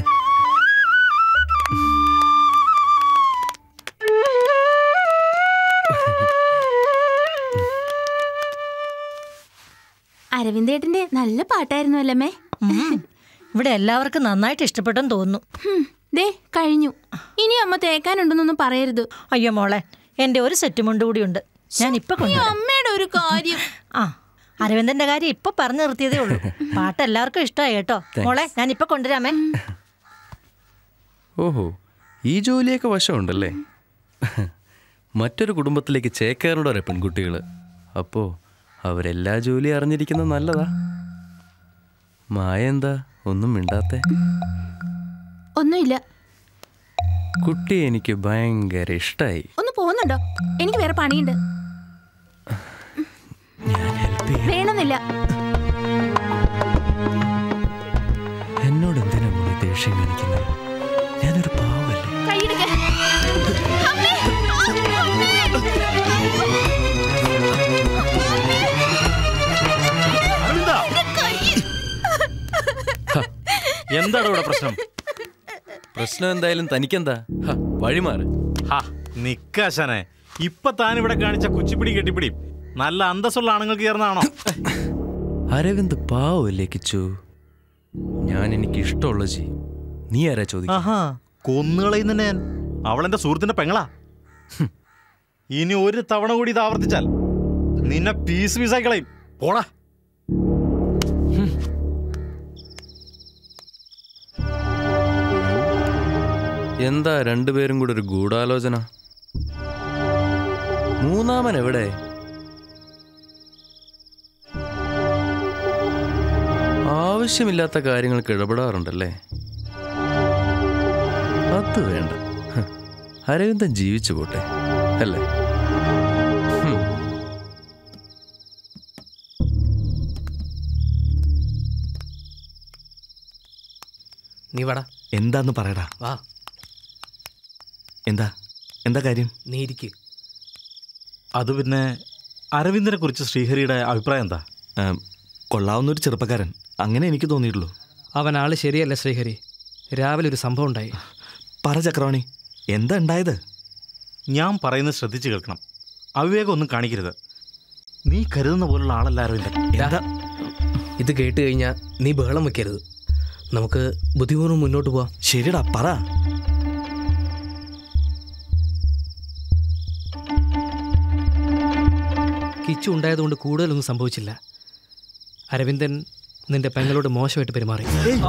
അരവിന്ദേട്ടന്റെ നല്ല പാട്ടായിരുന്നു അല്ലമ്മേ ഇവിടെ എല്ലാവർക്കും നന്നായിട്ട് ഇഷ്ടപ്പെട്ടെന്ന് തോന്നുന്നു ദേ കഴിഞ്ഞു ഇനി അമ്മ തേക്കാനുണ്ടെന്നൊന്നും പറയരുത് അയ്യോ മോളെ എന്റെ ഒരു സെറ്റ് മുണ്ട് കൂടിയുണ്ട് ഞാൻ ഇപ്പൊ ഈ കൊണ്ടുവരാം അമ്മയുടെ ഒരു കാര്യം ആ അരവിന്ദന്റെ കാര്യം ഇപ്പൊ പറഞ്ഞു നിർത്തിയതേ ഉള്ളൂ പാട്ട് എല്ലാവർക്കും ഇഷ്ടമായി കേട്ടോ Thanks. മോളെ ഞാൻ ഇപ്പൊ കൊണ്ടുവരാമേ ഓഹോ ഈ ജോലിയൊക്കെ വശമുണ്ടല്ലേ മറ്റൊരു കുടുംബത്തിലേക്ക് ചേക്കേറേണ്ടവരെ പെൺകുട്ടികൾ അപ്പോൾ അവരെല്ലാ ജോലിയും അറിഞ്ഞിരിക്കുന്നത് നല്ലതാ മായ എന്താ ഒന്നും മിണ്ടാത്തെ ഒന്നുമില്ല കുട്ടി എനിക്ക് ഭയങ്കര ഇഷ്ടമായി ഒന്ന് പോകുന്നുണ്ടോ എനിക്ക് വേറെ പണിയുണ്ട് വേണമെന്നില്ല എന്നോട് എന്തിനാ മോളെ ദേഷ്യം കാണിക്കുന്നത് ഞാനൊരു പാവല്ലേ കൈയെടുക്ക അമ്മേ! എന്താണ് ഇവിടെ പ്രശ്നം പ്രശ്നം എന്തായാലും തനിക്കെന്താ ഹ, വഴിമാറ് ഹാ നിക്കാശനെ ഇപ്പൊ താൻ ഇവിടെ കാണിച്ച കുച്ചിപ്പിടി കെട്ടിപ്പിടി നല്ല അന്തസ്സുള്ള ആണുങ്ങൾക്ക് ചേർന്നാണോ അരവിന്ദ് പാവല്ലേ കിച്ചു ഞാൻ എനിക്ക് ഇഷ്ടമുള്ള ചെയ്യും നീ ആരാ ചോദിക്കും കൊന്നുകളയുന്ന ഞാൻ അവളെന്റെ സുഹൃത്തിന്റെ പെങ്ങളാ ഹും. ഇനി ഒരു തവണ കൂടി ഇത് ആവർത്തിച്ചാൽ നിന്നെ പീസ് പീസായി കളയും പോടാ എന്താ രണ്ടുപേരും കൂടെ ഒരു ഗൂഢാലോചന മൂന്നാമൻ എവിടെ ആവശ്യമില്ലാത്ത കാര്യങ്ങൾക്ക് ഇടപെടാറുണ്ടല്ലേ അത് വേണ്ട ഹ്. അരവിന്ദൻ ജീവിച്ചു പോട്ടെ അല്ലേ ഹും. നീ വാടാ എന്താന്ന് പറയടാ വാ എന്താ എന്താ കാര്യം നീ ഇരിക്ക് അത് പിന്നെ അരവിന്ദനെ കുറിച്ച് ശ്രീഹരിയുടെ അഭിപ്രായം എന്താ കൊള്ളാവുന്ന ഒരു ചെറുപ്പക്കാരൻ അങ്ങനെ എനിക്ക് തോന്നിയിട്ടുള്ളൂ അവൻ ആള് ശരിയല്ല ശ്രീഹരി രാവിലെ ഒരു സംഭവം ഉണ്ടായി പറ ചക്രവാണി എന്താ ഉണ്ടായത് ഞാൻ പറയുന്നത് ശ്രദ്ധിച്ചു കേൾക്കണം അവിവേകം ഒന്നും കാണിക്കരുത് നീ കരുതുന്ന പോലുള്ള ആളല്ല അരവിന്ദൻ എന്താ ഇത് കേട്ട് കഴിഞ്ഞാൽ നീ ബഹളം വെക്കരുത് നമുക്ക് ബുദ്ധിപൂർവ്വം മുന്നോട്ട് പോവാം ശരിടാ പറ കിച്ചു ഉണ്ടായതുകൊണ്ട് കൂടുതലൊന്നും സംഭവിച്ചില്ല അരവിന്ദൻ നിന്റെ പെങ്ങളോട് മോശമായിട്ട് പെരുമാറി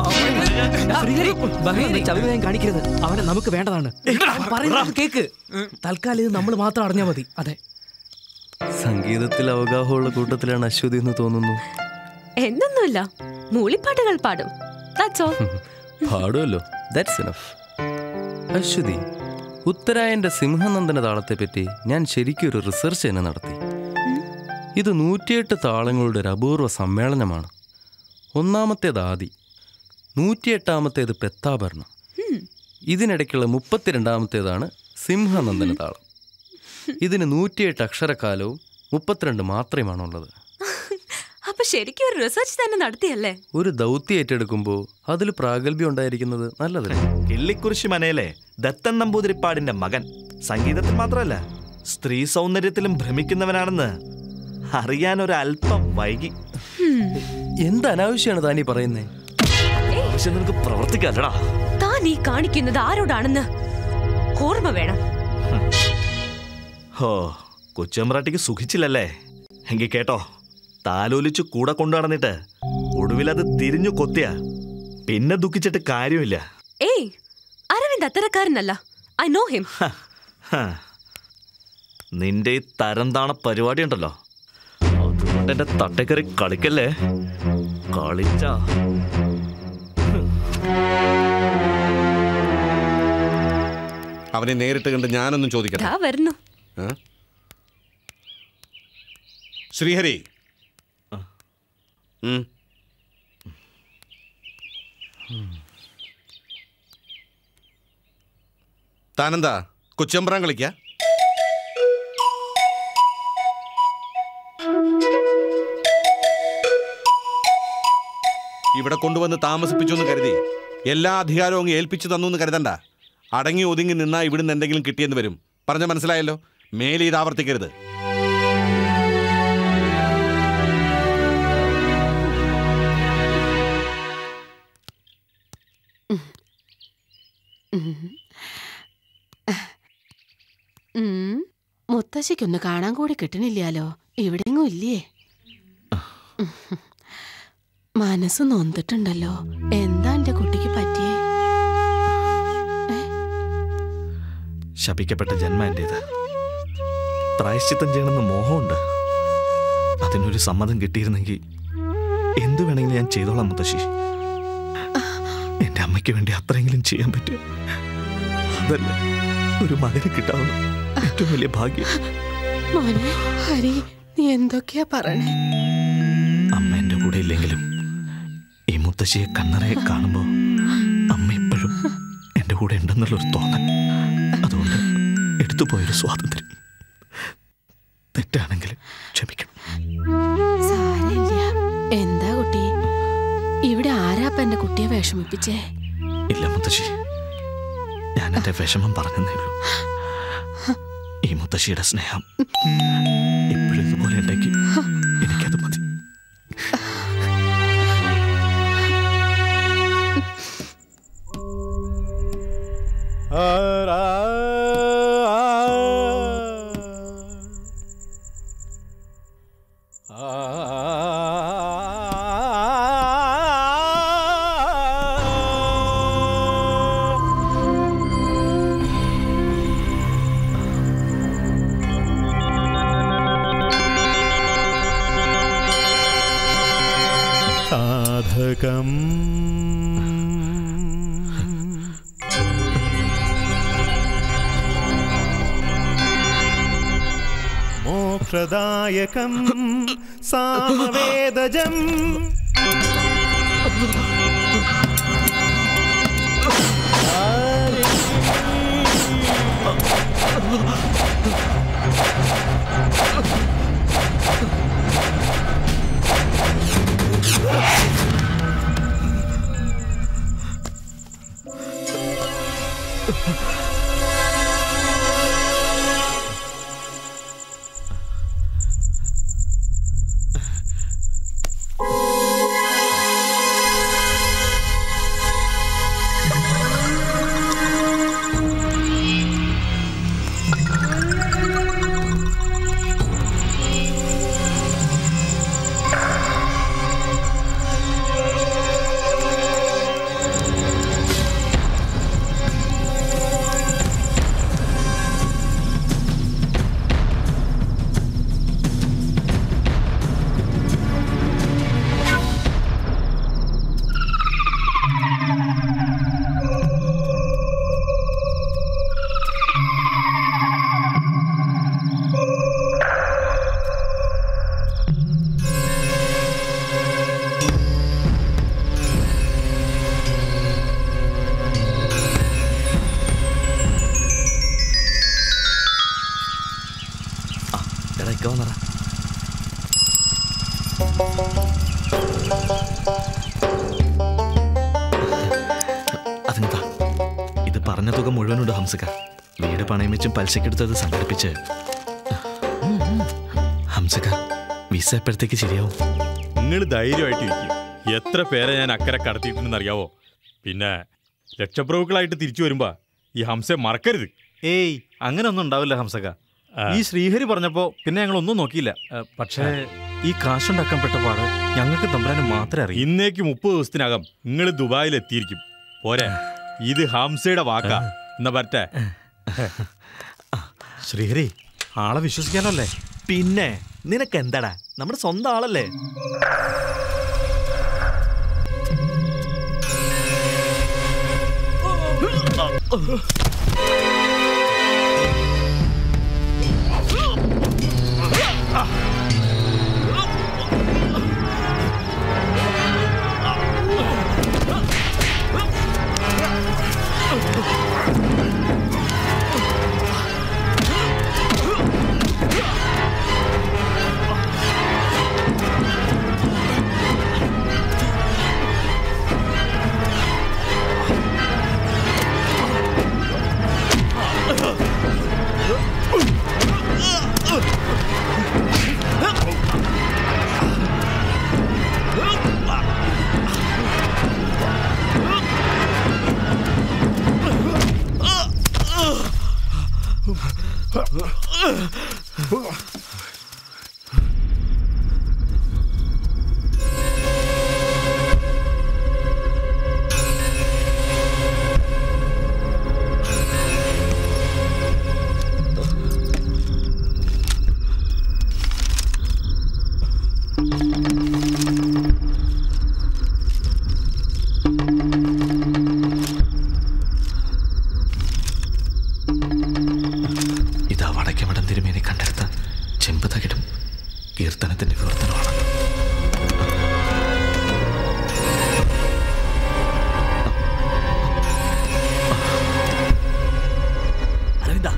ബഹളം വെച്ച് അഭിപ്രായം കാണിക്കരുത് അവനെ നമുക്ക് വേണ്ടതാണ് പറയുന്നത് കേക്ക് തൽക്കാലം ഇത് നമ്മൾ മാത്രം അറിഞ്ഞാൽ മതി അതെ സംഗീതത്തിൽ അവഗാഹമുള്ള കൂട്ടത്തിലാണ് അശ്വതി എന്ന് തോന്നുന്നു എന്നൊന്നുമില്ല മൂളിപ്പാട്ടുകൾ പാടും That's all. പാടുമല്ലോ ദാറ്റ്സ് ഇനഫ് അശ്വതി ഉത്തരായന്റെ സിംഹനന്ദന താളത്തെപ്പറ്റി ഞാൻ ശരിക്കും ഒരു റിസർച്ച് തന്നെ നടത്തി ഇത് നൂറ്റിയെട്ട് താളങ്ങളുടെ ഒരു അപൂർവ സമ്മേളനമാണ് ഒന്നാമത്തേത് ആദി നൂറ്റിയെട്ടാമത്തേത് പെത്താഭരണം ഇതിനിടയ്ക്കുള്ള മുപ്പത്തിരണ്ടാമത്തേതാണ് സിംഹനന്ദന താളം ഇതിന് നൂറ്റിയെട്ട് അക്ഷരക്കാലവും മുപ്പത്തിരണ്ട് മാത്രമാണുള്ളത് അപ്പൊ ശരിക്കും ഒരു റിസർച്ച് തന്നെ നടത്തിയല്ലേ ഒരു ദൗത്യം ഏറ്റെടുക്കുമ്പോൾ അതിൽ പ്രാഗൽഭ്യം ഉണ്ടായിരിക്കുന്നത് നല്ലതല്ലേ കിള്ളിക്കുറിശി മനയിലെ ദത്തൻ നമ്പൂതിരിപ്പാടിന്റെ മകൻ സംഗീതത്തിൽ മാത്രമല്ല സ്ത്രീ സൗന്ദര്യത്തിലും ഭ്രമിക്കുന്നവനാണെന്ന് അറിയാൻ ഒരു അല്പം വൈകി എന്ത് അനാവശ്യമാണ് താനീ പറയുന്നേ ആവശ്യം നിനക്ക് പ്രവർത്തിക്കാല്ലടാ താൻ ഈ കാണിക്കുന്നത് ആരോടാണെന്ന് ഓർമ്മ വേണം ഹോ കൊച്ചമ്പ്രാട്ടിക്ക് സുഖിച്ചില്ലല്ലേ എങ്കിൽ കേട്ടോ താലോലിച്ച് കൂടെ കൊണ്ടു നടന്നിട്ട് ഒടുവിൽ അത് തിരിഞ്ഞു കൊത്തിയ പിന്നെ ദുഃഖിച്ചിട്ട് കാര്യമില്ല ഏയ് അരവിന്ദ് അത്തരക്കാരനല്ല ഐ നോ ഹിം ഹ. നിന്റെ ഈ തരം താണ പരിപാടി ഉണ്ടല്ലോ അതുകൊണ്ട് എന്റെ തട്ടക്കറി കളിക്കല്ലേ കളിച്ചാ അവനെ നേരിട്ട് കണ്ട് ഞാനൊന്നും ചോദിക്കട്ടെ ദാ വരുന്നു ഏ? ശ്രീഹരി ഉം. താനെന്താ കൊച്ചമ്പ്രാൻ കളിക്ക ഇവിടെ കൊണ്ടുവന്ന് താമസിപ്പിച്ചു എന്ന് കരുതി എല്ലാ അധികാരവും അങ്ങ് ഏൽപ്പിച്ചു തന്നു എന്ന് കരുതണ്ട അടങ്ങി ഒതുങ്ങി നിന്നാ ഇവിടുന്ന് എന്തെങ്കിലും കിട്ടിയെന്ന് വരും പറഞ്ഞ മനസ്സിലായല്ലോ മേലെ ഇത് ആവർത്തിക്കരുത് ഉം. മുത്തശ്ശിക്കൊന്ന് കാണാൻ കൂടി കിട്ടണില്ലാലോ ഇവിടെങ്ങും ഇല്ലേ മനസ്സ് നൊന്തിട്ടുണ്ടല്ലോ എന്താ എന്റെ കുട്ടിക്ക് പറ്റിയേ ശപിക്കപ്പെട്ട ജന്മ എന്റേത് പ്രായശ്ചിത്തം ചെയ്യണമെന്ന് മോഹമുണ്ട് അതിനൊരു സമ്മതം കിട്ടിയിരുന്നെങ്കിൽ എന്തു വേണമെങ്കിലും ഞാൻ ചെയ്തോളാം മുത്തശ്ശി എന്റെ അമ്മയ്ക്ക് വേണ്ടി അത്രയെങ്കിലും ചെയ്യാൻ പറ്റും അതല്ല ഒരു മകനെ കിട്ടാവുന്ന ഏറ്റവും വലിയ ഭാഗ്യം മോനെ ഹരി നീ എന്തൊക്കെയാ പറയണേ അമ്മ എന്റെ കൂടെ ഇല്ലെങ്കിലും ഈ മുത്തശ്ശിയെ കണ്ണറയെ കാണുമ്പോ അമ്മ എപ്പോഴും എന്റെ കൂടെ ഉണ്ടെന്നുള്ളൊരു തോന്നൽ അതുകൊണ്ട് എടുത്തുപോയൊരു സ്വാതന്ത്ര്യം തെറ്റാണെങ്കിൽ ക്ഷമിക്കണം സാരമില്ല എന്താ കുട്ടി ഇവിടെ ആരാപ്പ എന്റെ കുട്ടിയെ വിഷമിപ്പിച്ചേ ഇല്ല മുത്തശ്ശി ഞാൻ എന്റെ വിഷമം പറഞ്ഞതേ ഉള്ളൂ ഈ മുത്തശ്ശിയുടെ സ്നേഹം എപ്പോഴും ഇതുപോലെ ഉണ്ടെങ്കിൽ എനിക്കത് മതി സാധകം മോക്ഷദായകം സാമവേദജം പതുക്കെ വന്നറ അതിനെന്താ ഇത് പറഞ്ഞ തുക മുഴുവനുണ്ട് ഹംസക വീട് പണയം വെച്ചും പലിശക്കെടുത്തത് സംഘടിപ്പിച്ച് ഹംസക വിസ എപ്പോഴത്തേക്ക് ശരിയാവും നിങ്ങൾ ധൈര്യമായിട്ട് ഇരിക്കും എത്ര പേരെ ഞാൻ അക്കരെ കടത്തിയിട്ടുണ്ടെന്ന് അറിയാവോ പിന്നെ ലക്ഷപ്രഭുക്കളായിട്ട് തിരിച്ചു വരുമ്പോ ഈ ഹംസയെ മറക്കരുത് ഏയ് അങ്ങനെ ഒന്നും ഉണ്ടാവില്ല ഹംസക ഈ ശ്രീഹരി പറഞ്ഞപ്പോ പിന്നെ ഞങ്ങൾ ഒന്നും നോക്കിയില്ല ഏ, പക്ഷേ ഈ കാശുണ്ടാക്കാൻ പെട്ട പാട് ഞങ്ങൾക്ക് തമ്പുരാന് മാത്രമേ അറിയൂ ഇന്നേക്ക് മുപ്പത് ദിവസത്തിനകം നിങ്ങൾ ദുബായിൽ എത്തിയിരിക്കും പോരെ ഇത് ഹംസയുടെ വാക്കാ എന്നാ പറ്റേ ശ്രീഹരി ആളെ വിശ്വസിക്കാനോ അല്ലേ പിന്നെ നിനക്ക് എന്താടാ നമ്മുടെ സ്വന്തം ആളല്ലേ ഇതാ വടക്കമടം തിരുമേനി കണ്ടെടുത്ത ചെമ്പ് തകിടും കീർത്തനത്തിന്റെ വിവർത്തനമാണ് അരവിന്ദ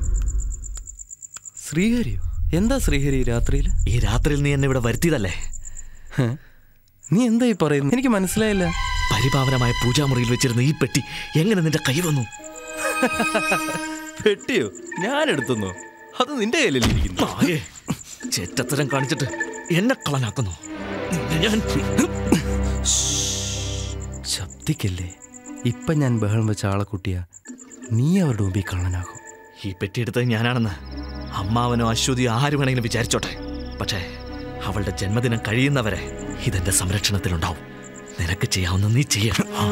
ശ്രീഹരിയോ എന്താ ശ്രീഹരി രാത്രിയിൽ ഈ രാത്രിയിൽ നീ എന്നെ ഇവിടെ വരുത്തിയതല്ലേ നീ എന്താ ഈ പറയുന്നത് എനിക്ക് മനസ്സിലായില്ല പരിപാവനമായ പൂജാമുറിയിൽ വെച്ചിരുന്ന ഈ പെട്ടി എങ്ങനെ നിന്റെ കൈ വന്നു പെട്ടിയോ ഞാൻ എടുത്തുന്നോ അത് നിന്റെ കയ്യിലല്ലേ ഇരിക്കുന്നു നായേ, ചെറ്റത്തരം കാണിച്ചിട്ട് എന്നെ കളനാക്കുന്നു നിന്നെ ഞാൻ ശബ്ദിക്കല്ലേ ഇപ്പൊ ഞാൻ ബഹളം വെച്ച ആളെ കുട്ടിയ നീ അവരുടെ മുമ്പിൽ കള്ളനാകും ഈ പെട്ടി എടുത്തത് ഞാനാണെന്ന് അമ്മാവനോ അശ്വതിയോ ആര് വേണമെങ്കിലും വിചാരിച്ചോട്ടെ പക്ഷേ അവളുടെ ജന്മദിനം കഴിയുന്നവരെ ഇതെന്റെ സംരക്ഷണത്തിലുണ്ടാവും നിനക്ക് ചെയ്യാവുന്ന നീ ചെയ്യണം ആ.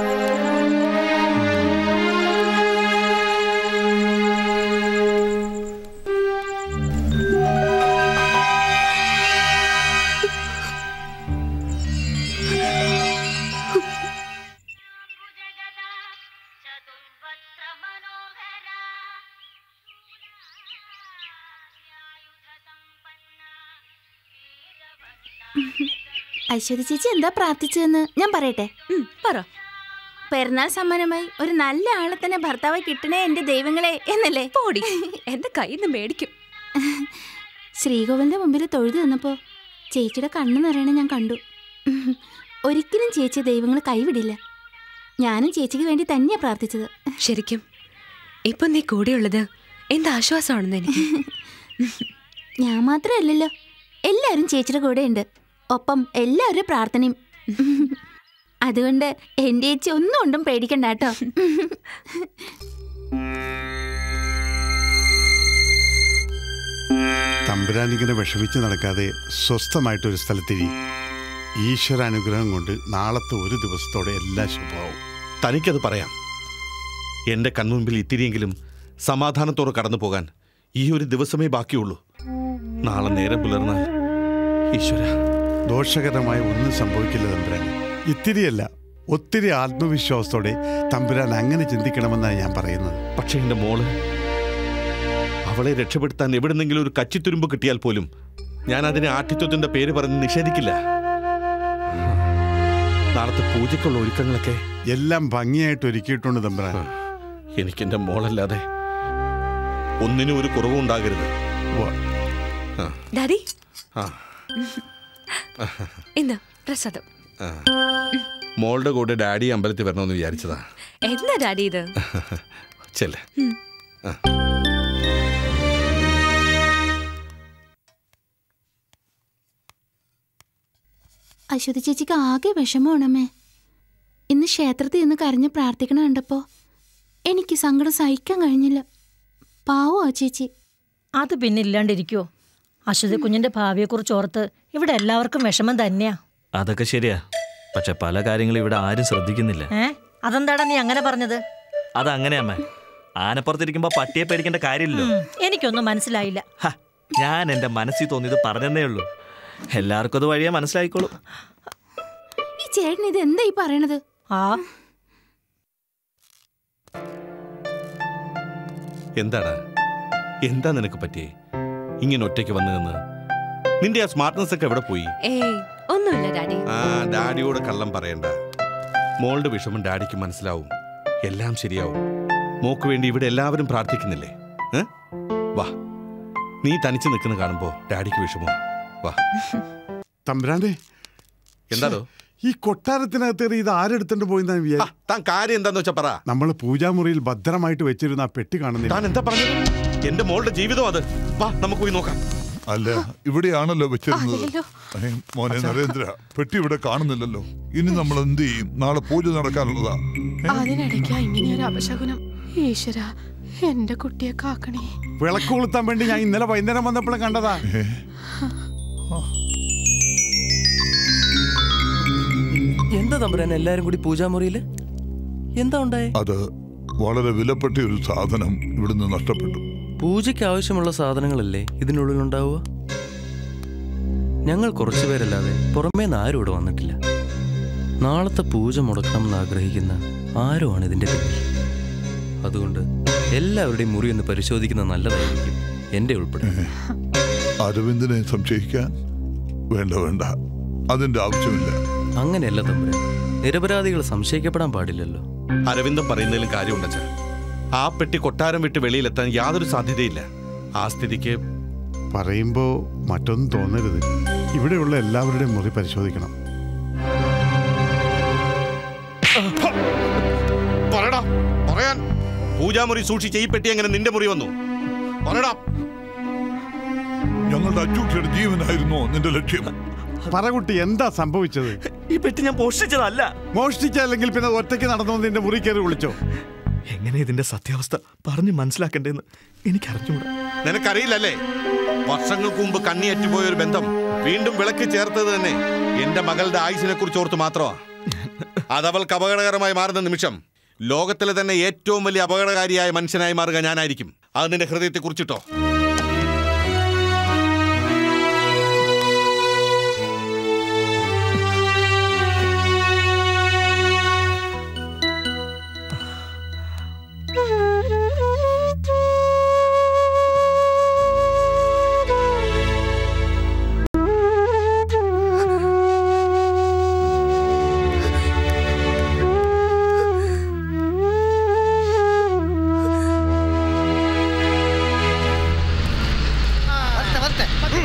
ഐശ്വര്യ ചേച്ചി എന്താ പ്രാർത്ഥിച്ചതെന്ന് ഞാൻ പറയട്ടെ പറ പെരുന്നാൾ സമ്മാനമായി ഒരു നല്ല ആളെ തന്നെ ഭർത്താവായി കിട്ടണേ എന്റെ ദൈവങ്ങളെ എന്നല്ലേ പോടി എന്റെ കയ്യിൽ നിന്ന് മേടിക്കും ശ്രീകോവിലിന്റെ മുമ്പിൽ തൊഴുതു നിന്നപ്പോ ചേച്ചിയുടെ കണ്ണു നിറയണ ഞാൻ കണ്ടു ഒരിക്കലും ചേച്ചി ദൈവങ്ങൾ കൈവിടില്ല ഞാനും ചേച്ചിക്ക് വേണ്ടി തന്നെയാ പ്രാർത്ഥിച്ചത് ശരിക്കും ഇപ്പൊ നീ കൂടെയുള്ളത് എന്ത് ആശ്വാസമാണെന്ന് എനിക്ക് ഞാൻ മാത്രമല്ലല്ലോ എല്ലാവരും ചേച്ചിയുടെ കൂടെ ഉണ്ട് ഒപ്പം എല്ലാവരുടെ പ്രാർത്ഥനയും അതുകൊണ്ട് എന്റെ ചേച്ചി ഒന്നും കൊണ്ടും പേടിക്കണ്ട കേട്ടോ തമ്പുരാനിങ്ങനെ വിഷമിച്ച് നടക്കാതെ സ്വസ്ഥമായിട്ടൊരു സ്ഥലത്തിരി ഈശ്വര അനുഗ്രഹം കൊണ്ട് നാളത്തെ ഒരു ദിവസത്തോടെ എല്ലാം ശുഭമാവും തനിക്കത് പറയാം എൻ്റെ കൺമുമ്പിൽ ഇത്തിരിയെങ്കിലും സമാധാനത്തോടെ കടന്നു പോകാൻ ഈ ഒരു ദിവസമേ ബാക്കിയുള്ളൂ നാളെ നേരം പുലർന്നാൽ ഈശ്വര ദോഷകരമായ ഒന്നും സംഭവിക്കില്ല തമ്പുരാൻ ഇത്തിരിയല്ല ഒത്തിരി ആത്മവിശ്വാസത്തോടെ തമ്പുരാൻ അങ്ങനെ ചിന്തിക്കണമെന്നാണ് ഞാൻ പറയുന്നത് പക്ഷേ എൻ്റെ മോള് അവളെ രക്ഷപ്പെടുത്താൻ എവിടുന്നെങ്കിലും ഒരു കച്ചിത്തുരുമ്പ് കിട്ടിയാൽ പോലും ഞാൻ അതിനെ ആഠിത്വത്തിന്റെ പേര് പറഞ്ഞ് നിഷേധിക്കില്ല നാളത്തെ പൂജയ്ക്കുള്ള ഒരുക്കങ്ങളൊക്കെ എല്ലാം ഭംഗിയായിട്ട് ഒരുക്കിയിട്ടുണ്ട് തമ്പുരാൻ എനിക്ക് എൻ്റെ മോളല്ലാതെ ഒന്നിനും ഒരു കുറവും ഉണ്ടാകരുത് ഡാഡി ആ ഇന്ന് പ്രസാദം ആ. മോളുടെ കൂടെ ഡാഡി അമ്പലത്തിൽ വരണമെന്ന് വിചാരിച്ചതാ എന്താ ഡാഡി ഇത് ചെല്ലേ ഉം. അശ്വതി ചേച്ചിക്ക് ആകെ വിഷമമാണമ്മേ ഇന്ന് ക്ഷേത്രത്തിൽ നിന്ന് കരഞ്ഞ് പ്രാർത്ഥിക്കണ കണ്ടപ്പോ എനിക്ക് സങ്കടം സഹിക്കാൻ കഴിഞ്ഞില്ല പാവോ ആ ചേച്ചി അത് പിന്നെ ഇല്ലാണ്ടിരിക്കുവോ അശ്വതി കുഞ്ഞിന്റെ ഭാവിയെക്കുറിച്ച് ഓർത്ത് ഇവിടെ എല്ലാവർക്കും വിഷമം തന്നെയാ അതൊക്കെ ശരിയാ പക്ഷെ പല കാര്യങ്ങളും ഇവിടെ ആരും ശ്രദ്ധിക്കുന്നില്ല ഏ അതെന്താടാ നീ അങ്ങനെ പറഞ്ഞത് അതങ്ങനെ അമ്മ ആനപ്പുറത്തിരിക്കുമ്പോ പട്ടിയെ പേടിക്കേണ്ട കാര്യമില്ലല്ലോ ഉം, എനിക്കൊന്നും മനസ്സിലായില്ല ഹ, ഞാൻ എന്റെ മനസ്സിൽ തോന്നിയത് പറഞ്ഞതേ ഉള്ളൂ എല്ലാവർക്കും അത് വഴിയെ മനസ്സിലായിക്കോളും ഈ ചേട്ടൻ ഇത് എന്താ ഈ പറയണത് ആ എന്താടാ എന്താ നിനക്ക് പറ്റിയേ ഇങ്ങനെ ഒറ്റയ്ക്ക് വന്നു നിന്ന് നിന്റെ ആ സ്മാർട്ട്നെസ് ഒക്കെ എവിടെ പോയി ഏയ് ഒന്നുമില്ല ഡാഡി ആ ഡാഡിയോട് കള്ളം പറയണ്ട മോളുടെ വിഷമം ഡാഡിക്ക് മനസ്സിലാവും എല്ലാം ശരിയാവും മോക്ക് വേണ്ടി ഇവിടെ എല്ലാവരും പ്രാർത്ഥിക്കുന്നില്ലേ ഏ? വാ നീ തനിച്ച് നിൽക്കുന്ന കാണുമ്പോ ഡാഡിക്ക് വിഷമോ വാ തമ്പുരാനെ എന്താടോ ഈ കൊട്ടാരത്തിനകത്തേറി ഇത് ആരെടുത്തോണ്ട് പോയി താൻ കാര്യം എന്താന്ന് വെച്ചാ പറ നമ്മൾ പൂജാമുറിയിൽ ഭദ്രമായിട്ട് വെച്ചിരുന്ന ആ പെട്ടി കാണുന്നില്ല താൻ എന്താ പറഞ്ഞത് എന്റെ മോളുടെ ജീവിതം അത് വാ നമുക്ക് പോയി നോക്കാം അല്ല ഇവിടെയാണല്ലോ വെച്ചിരുന്നത് അതെയല്ലോ. ഏ, മോനെ നരേന്ദ്ര പെട്ടി ഇവിടെ കാണുന്നില്ലല്ലോ ഇനി നമ്മൾ എന്ത് ചെയ്യും നാളെ പൂജ നടക്കാനുള്ളതാ അതിനിടയ്ക്കാ ഇങ്ങനെ ഒരു അപശകുനം ഈശ്വര എന്റെ കുട്ടിയെ കാക്കണേ വിളക്ക് കൊളുത്താൻ വേണ്ടി ഞാൻ ഇന്നലെ വൈകുന്നേരം വന്നപ്പോഴും കണ്ടതാ എന്താ തമ്പുരാൻ എല്ലാരും കൂടി പൂജാമുറിയില് എന്താ ഉണ്ടായേ അത് വളരെ വിലപ്പെട്ട ഒരു സാധനം ഇവിടുന്ന് നഷ്ടപ്പെട്ടു പൂജയ്ക്ക് ആവശ്യമുള്ള സാധനങ്ങളല്ലേ ഇതിനുള്ളിൽ ഉണ്ടാവുക ഞങ്ങൾ കുറച്ചുപേരല്ലാതെ പുറമേ നിന്ന് ആരും ഇവിടെ വന്നിട്ടില്ല നാളത്തെ പൂജ മുടക്കണം എന്ന് ആഗ്രഹിക്കുന്ന ആരുമാണ് ഇതിന്റെ പിന്നിൽ അതുകൊണ്ട് എല്ലാവരുടെയും മുറി ഒന്ന് പരിശോധിക്കുന്നത് നല്ലതായിരിക്കും എന്റെ ഉൾപ്പെടെ അരവിന്ദനെ സംശയിക്കാൻ വേണ്ട വേണ്ട അതിന്റെ ആവശ്യമില്ല അങ്ങനെയല്ല തമ്പുരാൻ നിരപരാധികൾ സംശയിക്കപ്പെടാൻ പാടില്ലല്ലോ അരവിന്ദൻ പറയുന്നതിലും കാര്യമുണ്ടച്ച ആ പെട്ടി കൊട്ടാരം വിട്ട് വെളിയിലെത്താൻ യാതൊരു സാധ്യതയില്ല ആ സ്ഥിതിക്ക് പറയുമ്പോ മറ്റൊന്നും തോന്നരുത് ഇവിടെയുള്ള എല്ലാവരുടെയും മുറി പരിശോധിക്കണം പറയടാ പറയാൻ പൂജാമുറി സൂക്ഷിച്ച ഈ പെട്ടി എങ്ങനെ നിന്റെ മുറി വന്നു പറയടാ ഞങ്ങളുടെ അച്ചൂട്ടിയുടെ ജീവനായിരുന്നോ നിന്റെ ലക്ഷ്യം പറകുട്ടി എന്താ സംഭവിച്ചത് ഈ പെട്ടി ഞാൻ മോഷ്ടിച്ചതല്ല മോഷ്ടിച്ചല്ലെങ്കിൽ പിന്നെ ഒറ്റയ്ക്ക് നടന്നു വന്ന് നിന്റെ മുറി കയറി വിളിച്ചോ എങ്ങനെ ഇതിന്റെ സത്യാവസ്ഥ പറഞ്ഞു മനസ്സിലാക്കണ്ടേന്ന് എനിക്ക് അറിഞ്ഞുകൂടാ നിനക്കറിയില്ലല്ലേ വർഷങ്ങൾക്ക് മുമ്പ് കണ്ണിയറ്റുപോയ ഒരു ബന്ധം വീണ്ടും വിളക്ക് ചേർത്തത് തന്നെ എന്റെ മകളുടെ ആയുസിനെ കുറിച്ച് ഓർത്ത് മാത്രമാ അതവൾക്ക് അപകടകരമായി മാറുന്ന നിമിഷം ലോകത്തിലെ തന്നെ ഏറ്റവും വലിയ അപകടകാരിയായ മനുഷ്യനായി മാറുക ഞാനായിരിക്കും അത് നിന്റെ ഹൃദയത്തെ കുറിച്ചിട്ടോ വരട്ടെ, വരട്ടെ.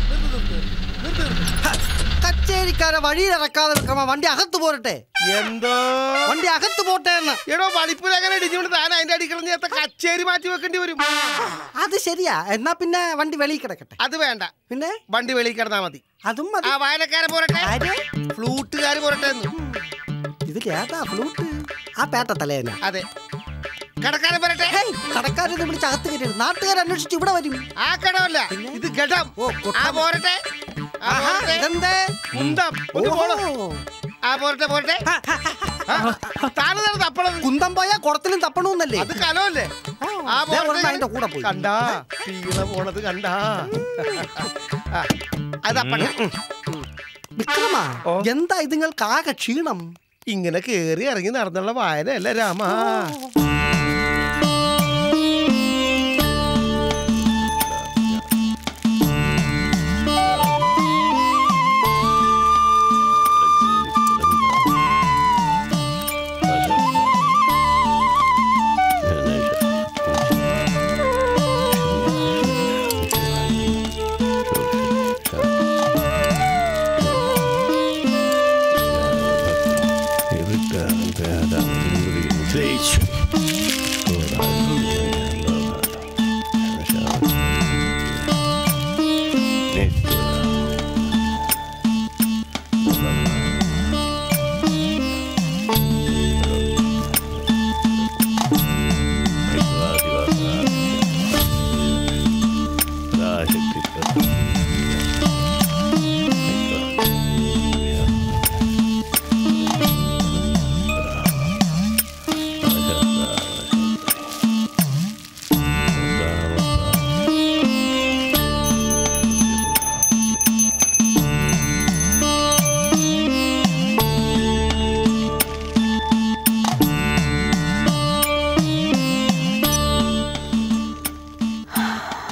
കച്ചേരിക്കാരെ വഴിയിലിറക്കാതെ വിക്രമ വണ്ടി അകത്ത് പോരട്ടെ എന്തോ വണ്ടി അകത്ത് പോട്ടെ എന്ന് എടോ പഠിപ്പിൽ അങ്ങനെ ഇടിഞ്ഞുകൊണ്ട് താൻ അതിന്റെ അടിക്കളഞ്ഞ നേരത്തെ കച്ചേരി മാറ്റി വെക്കേണ്ടി വരും അത് ശരിയാ എന്നാ പിന്നെ വണ്ടി വെളിയിൽ കിടക്കട്ടെ അത് വേണ്ട പിന്നെ വണ്ടി വെളിയിൽ കിടന്നാ മതി അതും മതി ആ വായനക്കാരെ പോരട്ടെ ഫ്ലൂട്ടുകാര് പോരട്ടെ എന്ന് ഇതിൽ ഏതാ ഫ്ലൂട്ട് ആ പേട്ട തലേന അതെ കടക്കാരെ പോരട്ടെ കടക്കാരൊന്നും വിളിച്ച് അകത്ത് കയറ്റരുത് നാട്ടുകാർ അന്വേഷിച്ച് ഇവിടെ വരും ആ കടമല്ല ഇത് ഘടം ആ പോരട്ടെ ആ ആഹാ, പോരട്ടെ. ഇതെന്തേ? കുന്തം ഒന്ന് പോണോ ആ പോരട്ടെ പോരട്ടെ താന് തന്നെ തപ്പണത് കുന്തം പോയാ കുടത്തിലും തപ്പണമെന്നല്ലേ അത് കലമല്ലേ ആ ദേ ഒരെണ്ണം പോരട്ടെ അതിന്റെ കൂടെ പോയി. കണ്ടാ പീള പോണത് കണ്ടാ ആ, അത് തപ്പണ്ട വിക്രമ എന്താ ഇതുങ്ങൾക്ക് ആകെ ക്ഷീണം ഇങ്ങനെ കേറി ഇറങ്ങി നടന്നുള്ള വായന അല്ല രാമ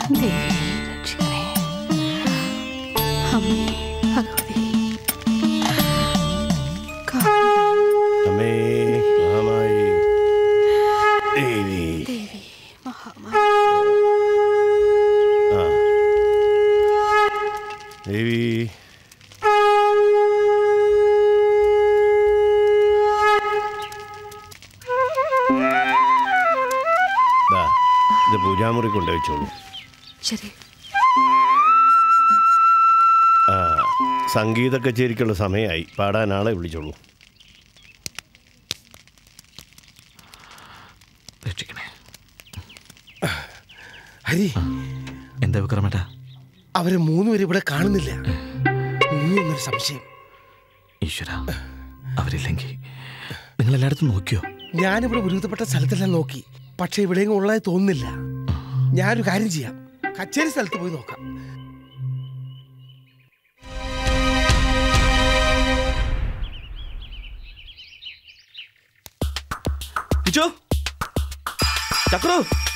ദേവി രക്ഷിക്കണേ അമ്മേ ഭഗവതി അമ്മേ മഹാമായി ദേവി ദേവി മഹാമായി ആ ദേവി ദാ, ഇത് പൂജാമുറി കൊണ്ടുവച്ചോളൂ ശരി ആ സംഗീത കച്ചേരിക്കുള്ള സമയമായി പാടാൻ ആളെ വിളിച്ചോളൂ രക്ഷിക്കണേ ഹരി എന്താ വിക്രമേട്ടാ അവരെ മൂന്നുപേരും ഇവിടെ കാണുന്നില്ല നീ എന്നൊരു സംശയം ഈശ്വര അവരില്ലെങ്കിൽ നിങ്ങൾ എല്ലായിടത്തും നോക്കിയോ ഞാനിവിടെ ഒരുവിധപ്പെട്ട സ്ഥലത്തെല്ലാം നോക്കി പക്ഷെ ഇവിടെയെങ്കിലും ഉള്ളതായി തോന്നുന്നില്ല ഞാനൊരു കാര്യം ചെയ്യാം കച്ചേരി സ്ഥലത്ത് പോയി നോക്കാം കിച്ചോ ചക്രു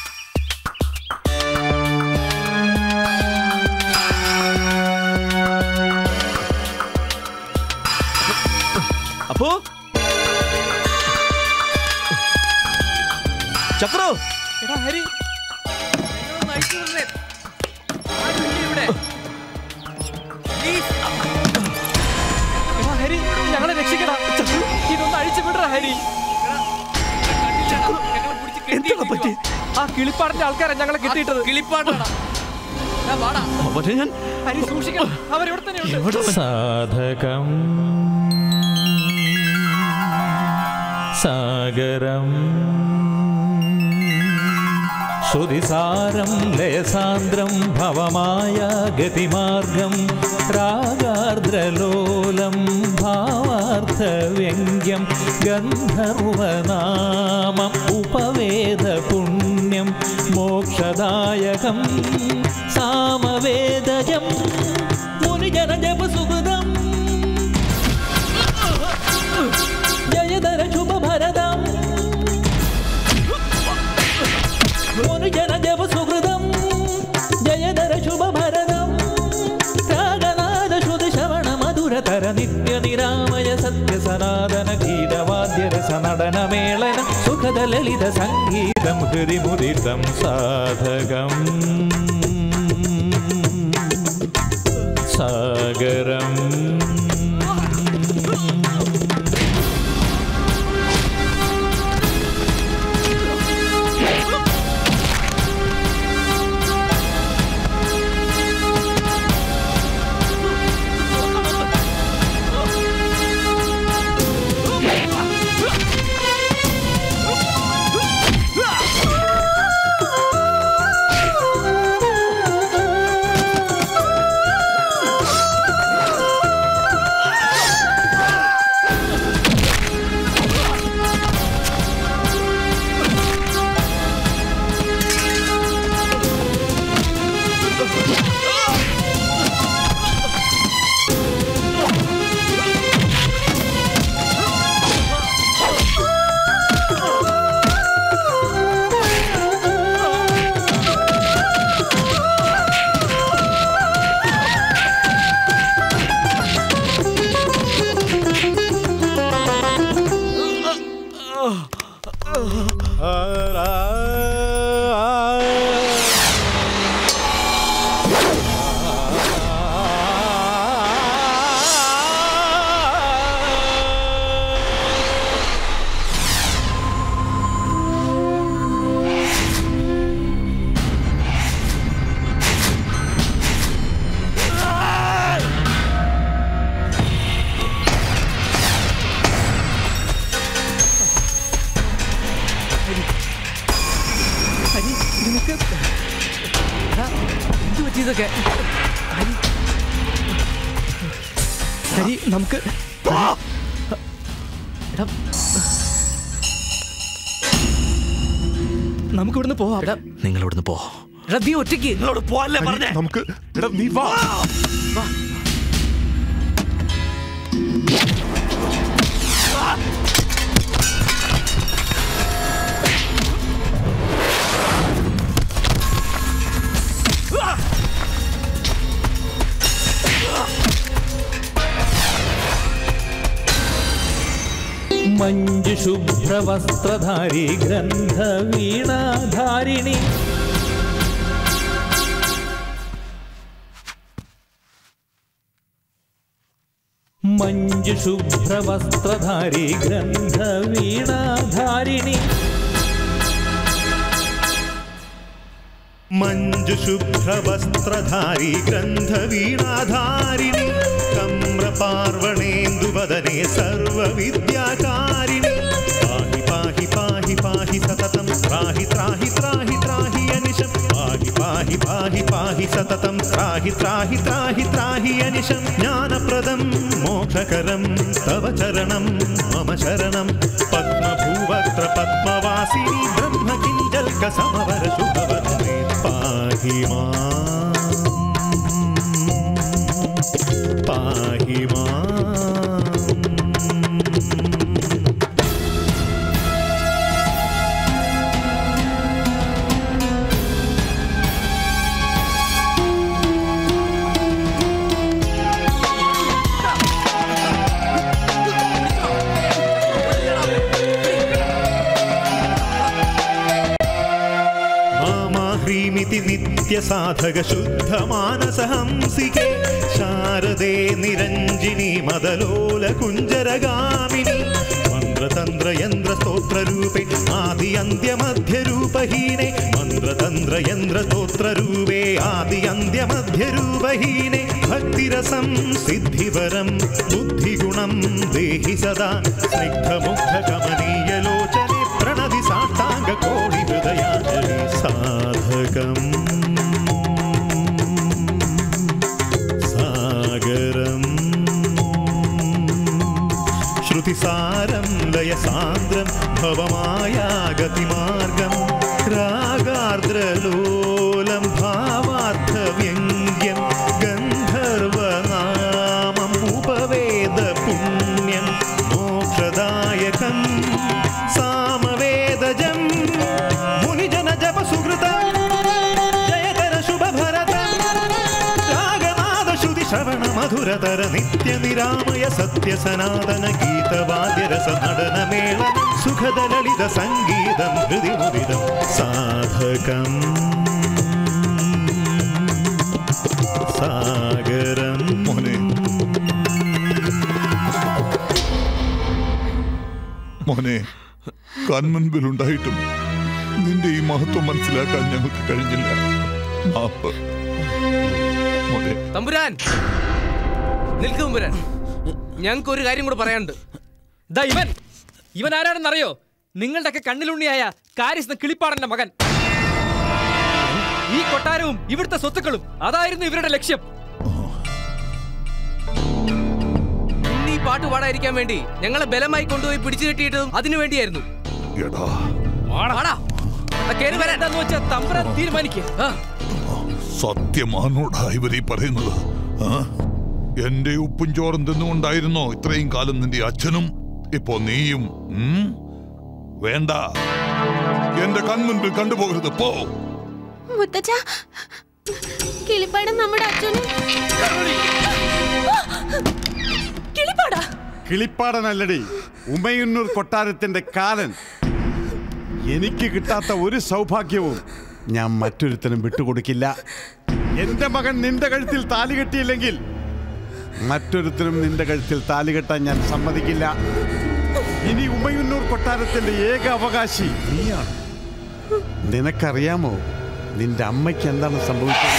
അപ്പോ ചക്രു എടാ ഹരി എടാ ഹരി ഞങ്ങളെ രക്ഷിക്കടാ ചക്രു, ഇതൊന്ന് അഴിച്ചു വിടടാ ഹരി എന്താണ് പറ്റി ആ കിളിപ്പാടിന്റെ ആൾക്കാരാ ഞങ്ങളെ കിട്ടിയിട്ടത് കിളിപ്പാടാ അവരെ ഞാൻ ഹരി സൂക്ഷിക്കണം അവരിവിടെ തന്നെയുണ്ട് സാധകം സാഗരം ശ്രുതിസാരം ലയസാന്ദ്രം ഭവമായ ഗതിമാർഗം രാഗാർദ്രലോലം ഭാവാർത്ഥവ്യംഗ്യം ഗന്ധർവനാമം ഉപവേദ പുണ്യം മോക്ഷദായകം സാമവേദജം മുനിജനജപസുഹൃദം ജയധര ശുഭഭരതം മുനിജനജപസുഹൃദം ജയധര ശുഭഭരതം രാഗനാദ ശ്രുതി ശ്രവണ മധുരതര നിത്യ നിരാമയ സത്യ സനാതന ഗീതവാദ്യരസ നടനമേളന സുഖദ ലളിത സംഗീതം ഹൃദി മുദിതം സാധകം സാഗരം ഹരി നിനക്ക് എടാ, എന്ത് പറ്റി ഇതൊക്കെ ഹരി ഹരി നമുക്ക് എടാ നമുക്ക് ഇവിടുന്ന് പോവാം നിങ്ങൾ ഇവിടുന്ന് പോ എടാ നീ ഒറ്റയ്ക്ക് നിങ്ങളോട് പോവല്ലേ പറഞ്ഞേ നമുക്ക് എടാ നീ വാ മഞ്ജുശുഭ്രവസ്ത്രധാരി ഗ്രന്ഥവീണാധാരിണി മഞ്ജുശുഭ്രവസ്ത്രധാരി ഗ്രന്ഥവീണാധാരിണി മഞ്ജുശുഭ്രവസ്ത്രധാരി ഗ്രന്ഥവീണാധാരിണി കമ്രപാർവണേന്ദുവദനെ സർവവിദ്യാകാരിണി പാഹി പാഹി പാഹി പാഹി സതതം ത്രാഹി ത്രാഹി ത്രാഹി ത്രാഹി അനിശം പാഹി പാഹി പാഹി പാഹി സതതം ത്രാഹി ത്രാഹി ത്രാഹി ത്രാഹി അനിശം ജ്ഞാനപ്രദം മോക്ഷകരം തവ ചരണം മമ ശരണം പത്മഭൂവത്ര പത്മവാസിനി ബ്രഹ്മകിഞ്ചൽക സമവര ശുഭവർണ്ണേ പാഹി മാം പാഹി മാം മാമാഹ്രീമിതി നിത്യസാധക ശുദ്ധമാനസഹംസികേ ശാരദേ നിരഞ്ജിനി മദലോല കുഞ്ചരഗാമിനി മന്ത്രതന്ത്ര യന്ത്ര സ്തോത്രരൂപേ ആദി അന്ത്യമധ്യരൂപഹീനെ മന്ത്രതന്ത്ര യന്ത്ര സ്തോത്രരൂപേ ആദി അന്ത്യമധ്യരൂപഹീനെ ഭക്തിരസം സിദ്ധിവരം ബുദ്ധിഗുണം ദേഹി സദാ സ്നിഗ്ധമുഗ്ധകമനീയലോചനെ പ്രണതി സാഷ്ടാംഗ കോടി ഹൃദയാഞ്ജലി സാധകം സാഗരം ശ്രുതിസാരം ലയസാന്ദ്രം ഭവമായാഗതിമാർഗം രാഗാർദ്രലോലം ഭാവാർത്ഥവ്യംഗ്യം ഗന്ധർവനാമം ഉപവേദ പുണ്യം മോക്ഷദായകം സാമവേദജം മുനിജന ജപ സുഹൃത ജയതര ശുഭഭരത രാഗനാദ ശ്രുതി ശ്രവണ മധുരതര നിത്യ നിരാമയ സത്യ സനാതന ഗീതവാദ്യരസ നടനമേള സുഖദ ലളിത സംഗീതം ഹൃദി മുദിതം സാധകം സാഗരം മോനെ മോനെ കൺമുൻപിലുണ്ടായിട്ടും നിന്റെ ഈ മഹത്വം മനസ്സിലാക്കാൻ ഞങ്ങൾക്ക് കഴിഞ്ഞില്ല മാപ്പ് മോനെ തമ്പുരാൻ നിൽക്ക് തമ്പുരാൻ ഞങ്ങൾക്ക് ഒരു കാര്യം കൂടെ പറയാനുണ്ട് ദാ ഇവൻ ഇവൻ ആരാണെന്നറിയോ നിങ്ങളുടെയൊക്കെ കണ്ണിലുണ്ണിയായ കാര്യസ്ഥ കിളിപ്പാടന്റെ മകൻ ഈ കൊട്ടാരവും ഇവിടുത്തെ സ്വത്തുക്കളും അതായിരുന്നു ഇവരുടെ ലക്ഷ്യം ഇന്ന് ഈ പാട്ട് പാടാതിരിക്കാൻ വേണ്ടി ഞങ്ങളെ ബലമായി കൊണ്ടുപോയി പിടിച്ചു കെട്ടിയിട്ടതും അതിനു വേണ്ടിയായിരുന്നു എടാ പാടാ. ആ, കേറി വരാൻ. എന്താന്ന് വെച്ചാ തമ്പുരാൻ തീരുമാനിക്കുക സത്യമാണോടാ ഇവരീ പറയുന്നത് ആ? എന്റെ ഉപ്പും ചോറും തിന്നുകൊണ്ടായിരുന്നോ ഇത്രയും കാലം നിന്റെ അച്ഛനും ഇപ്പോ നീയും ഉം? വേണ്ട എന്റെ കൺമുൻപിൽ കണ്ടുപോകരുത് പോ മുത്തച്ഛ കിളിപ്പാടം നമ്മുടെ അച്ഛനും കിളിപ്പാടാ കിളിപ്പാടനല്ലടി ഉമയന്നൂർ കൊട്ടാരത്തിന്റെ കാലൻ എനിക്ക് കിട്ടാത്ത ഒരു സൗഭാഗ്യവും ഞാൻ മറ്റൊരുത്തനും വിട്ടുകൊടുക്കില്ല എന്റെ മകൻ നിന്റെ കഴുത്തിൽ താലി കെട്ടിയില്ലെങ്കിൽ മറ്റൊരുത്തരും നിന്റെ കഴുത്തിൽ താലി കെട്ടാൻ ഞാൻ സമ്മതിക്കില്ല ഇനി ഉമയന്നൂർ കൊട്ടാരത്തിന്റെ ഏക അവകാശി നീയാണ് നിനക്കറിയാമോ നിന്റെ അമ്മയ്ക്ക് എന്താണ് സംഭവിച്ചത്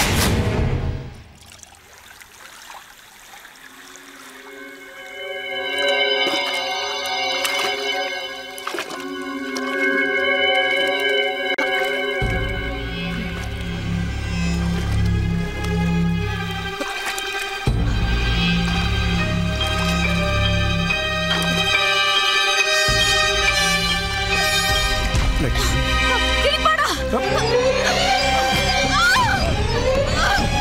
കിളിപ്പാടാ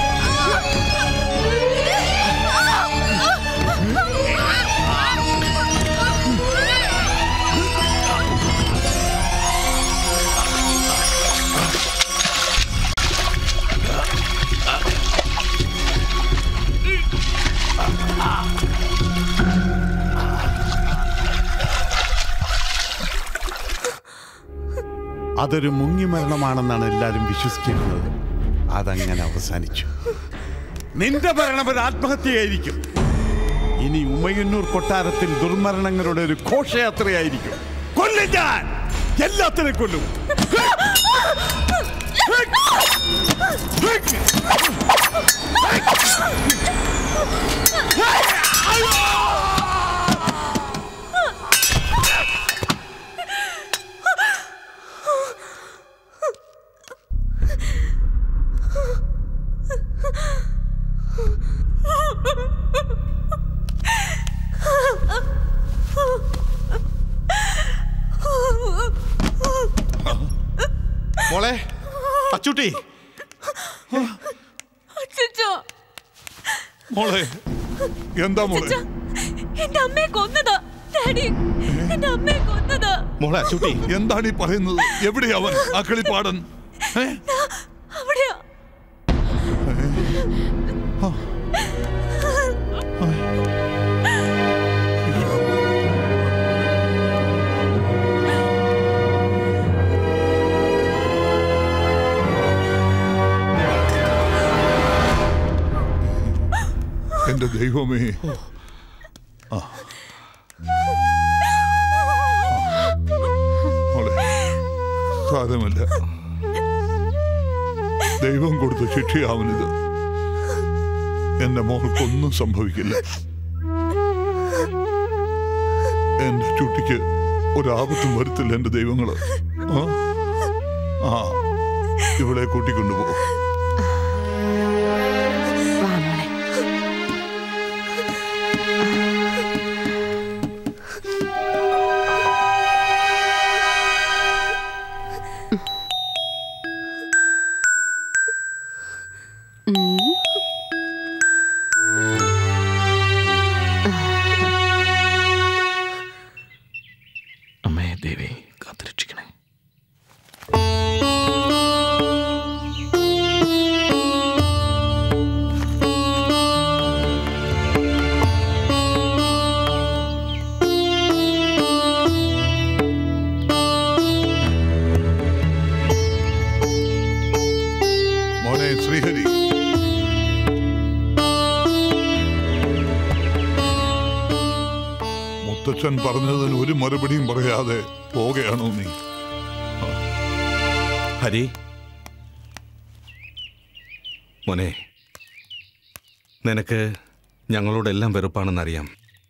അതൊരു മുങ്ങിമരണമാണെന്നാണ് എല്ലാവരും വിശ്വസിച്ചിരുന്നത് അതങ്ങനെ അവസാനിച്ചു നിന്റെ മരണം ഒരു ആത്മഹത്യയായിരിക്കും ഇനി ഉമയന്നൂർ കൊട്ടാരത്തിൽ ദുർമരണങ്ങളുടെ ഒരു ഘോഷയാത്രയായിരിക്കും കൊല്ലും ഞാൻ എല്ലാത്തിനെ കൊല്ലും മോളെ അച്ചുട്ടി അച്ചച്ചോ മോളെ എന്താ മോളെ അച്ചച്ചാ, എന്റെ അമ്മയെ കൊന്നതാ ഡാഡി എന്റെ അമ്മയെ കൊന്നതാ മോളെ അച്ചുട്ടി എന്താണ് ഈ പറയുന്നത് എവിടെയാ അവൻ ആ കളിപ്പാടൻ ഏ? അവിടെയാ എന്റെ ദൈവമേ ആ. മോളെ സാരമില്ല ദൈവം കൊടുത്ത ശിക്ഷയാവനിത് എന്റെ മോൾക്കൊന്നും സംഭവിക്കില്ല എന്റെ ചുട്ടിക്ക് ഒരാപത്തും വരുത്തില്ല എന്റെ ദൈവങ്ങള് ആ? ആ ഇവളെ കൂട്ടിക്കൊണ്ടുപോകും അമ്മേ ദേവി കാത്തിരക്ഷിക്കണേ മോനെ ശ്രീഹരി മുത്തച്ഛൻ പറഞ്ഞതിന് ഒരു മറുപടിയും പറയാതെ പോവുകയാണോ നീ ഹരി മോനെ നിനക്ക് ഞങ്ങളോടെല്ലാം വെറുപ്പാണെന്നറിയാം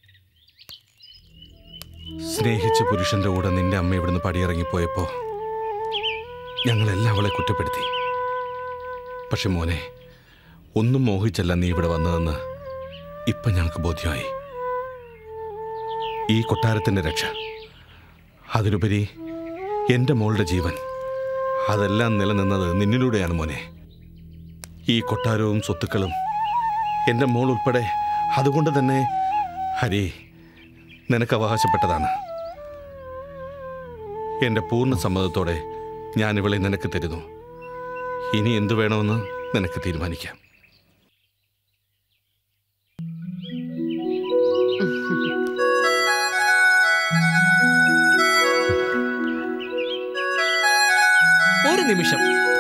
സ്നേഹിച്ച പുരുഷന്റെ കൂടെ നിന്റെ അമ്മ ഇവിടുന്ന് പടിയിറങ്ങിപ്പോയപ്പോ ഞങ്ങളെല്ലാം അവളെ കുറ്റപ്പെടുത്തി പക്ഷെ മോനെ ഒന്നും മോഹിച്ചല്ല നീ ഇവിടെ വന്നതെന്ന് ഇപ്പൊ ഞങ്ങൾക്ക് ബോധ്യമായി ഈ കൊട്ടാരത്തിന്റെ രക്ഷ അതിലുപരി എൻ്റെ മോളുടെ ജീവൻ അതെല്ലാം നിലനിന്നത് നിന്നിലൂടെയാണ് മോനെ ഈ കൊട്ടാരവും സ്വത്തുക്കളും എൻ്റെ മോൾ ഉൾപ്പെടെ അതുകൊണ്ട് തന്നെ ഹരി നിനക്ക് അവകാശപ്പെട്ടതാണ് എൻ്റെ പൂർണ്ണ സമ്മതത്തോടെ ഞാൻ ഇവളെ നിനക്ക് തരുന്നു ഇനി എന്തു വേണമെന്ന് നിനക്ക് തീരുമാനിക്കാം ഒരു നിമിഷം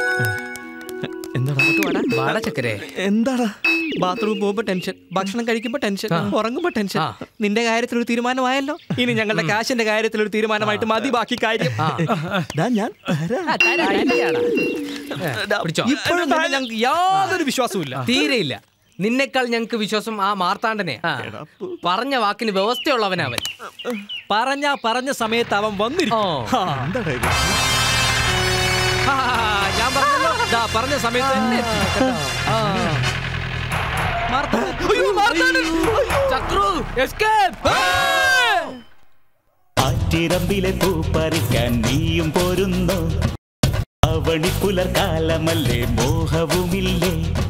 എന്താടാ വാടാ ചക്കരെ എന്താടാ ബാത്റൂമിൽ പോകുമ്പോ ടെൻഷൻ ഭക്ഷണം കഴിക്കുമ്പോ ടെൻഷൻ ആ. ഉറങ്ങുമ്പോ ടെൻഷൻ നിന്റെ കാര്യത്തിൽ ഒരു തീരുമാനമായല്ലോ ഇനി ഞങ്ങളുടെ കാശിന്റെ കാര്യത്തിൽ ഒരു തീരുമാനമായിട്ട് മതി ബാക്കി കാര്യം ദാ ഞാൻ തരാം. ദാ, ഇപ്പോഴും തന്നെ ഞങ്ങൾക്ക് യാതൊരു വിശ്വാസവും ഇല്ല തീരെയില്ല നിന്നെക്കാൾ ഞങ്ങൾക്ക് വിശ്വാസം ആ മാർത്താണ്ഡനെ പറഞ്ഞ വാക്കിന് വ്യവസ്ഥയുള്ളവനവൻ പറഞ്ഞ പറഞ്ഞ സമയത്ത് അവൻ വന്നിരിക്കും ആ. ആ, ഞാൻ പറഞ്ഞല്ലോ ദാ, പറഞ്ഞ സമയത്ത് തന്നെ എത്തി. ആ. മാർത്താണ്ഡൻ. അയ്യോ, മാർത്താണ്ഡൻ. ചക്രു എസ്കേപ്പ് ആറ്റിറമ്പിലെ പൂ പറിക്കാൻ നീയും പോരുന്നു അവണി പുലർക്കാലമല്ലേ മോഹവുമില്ലേ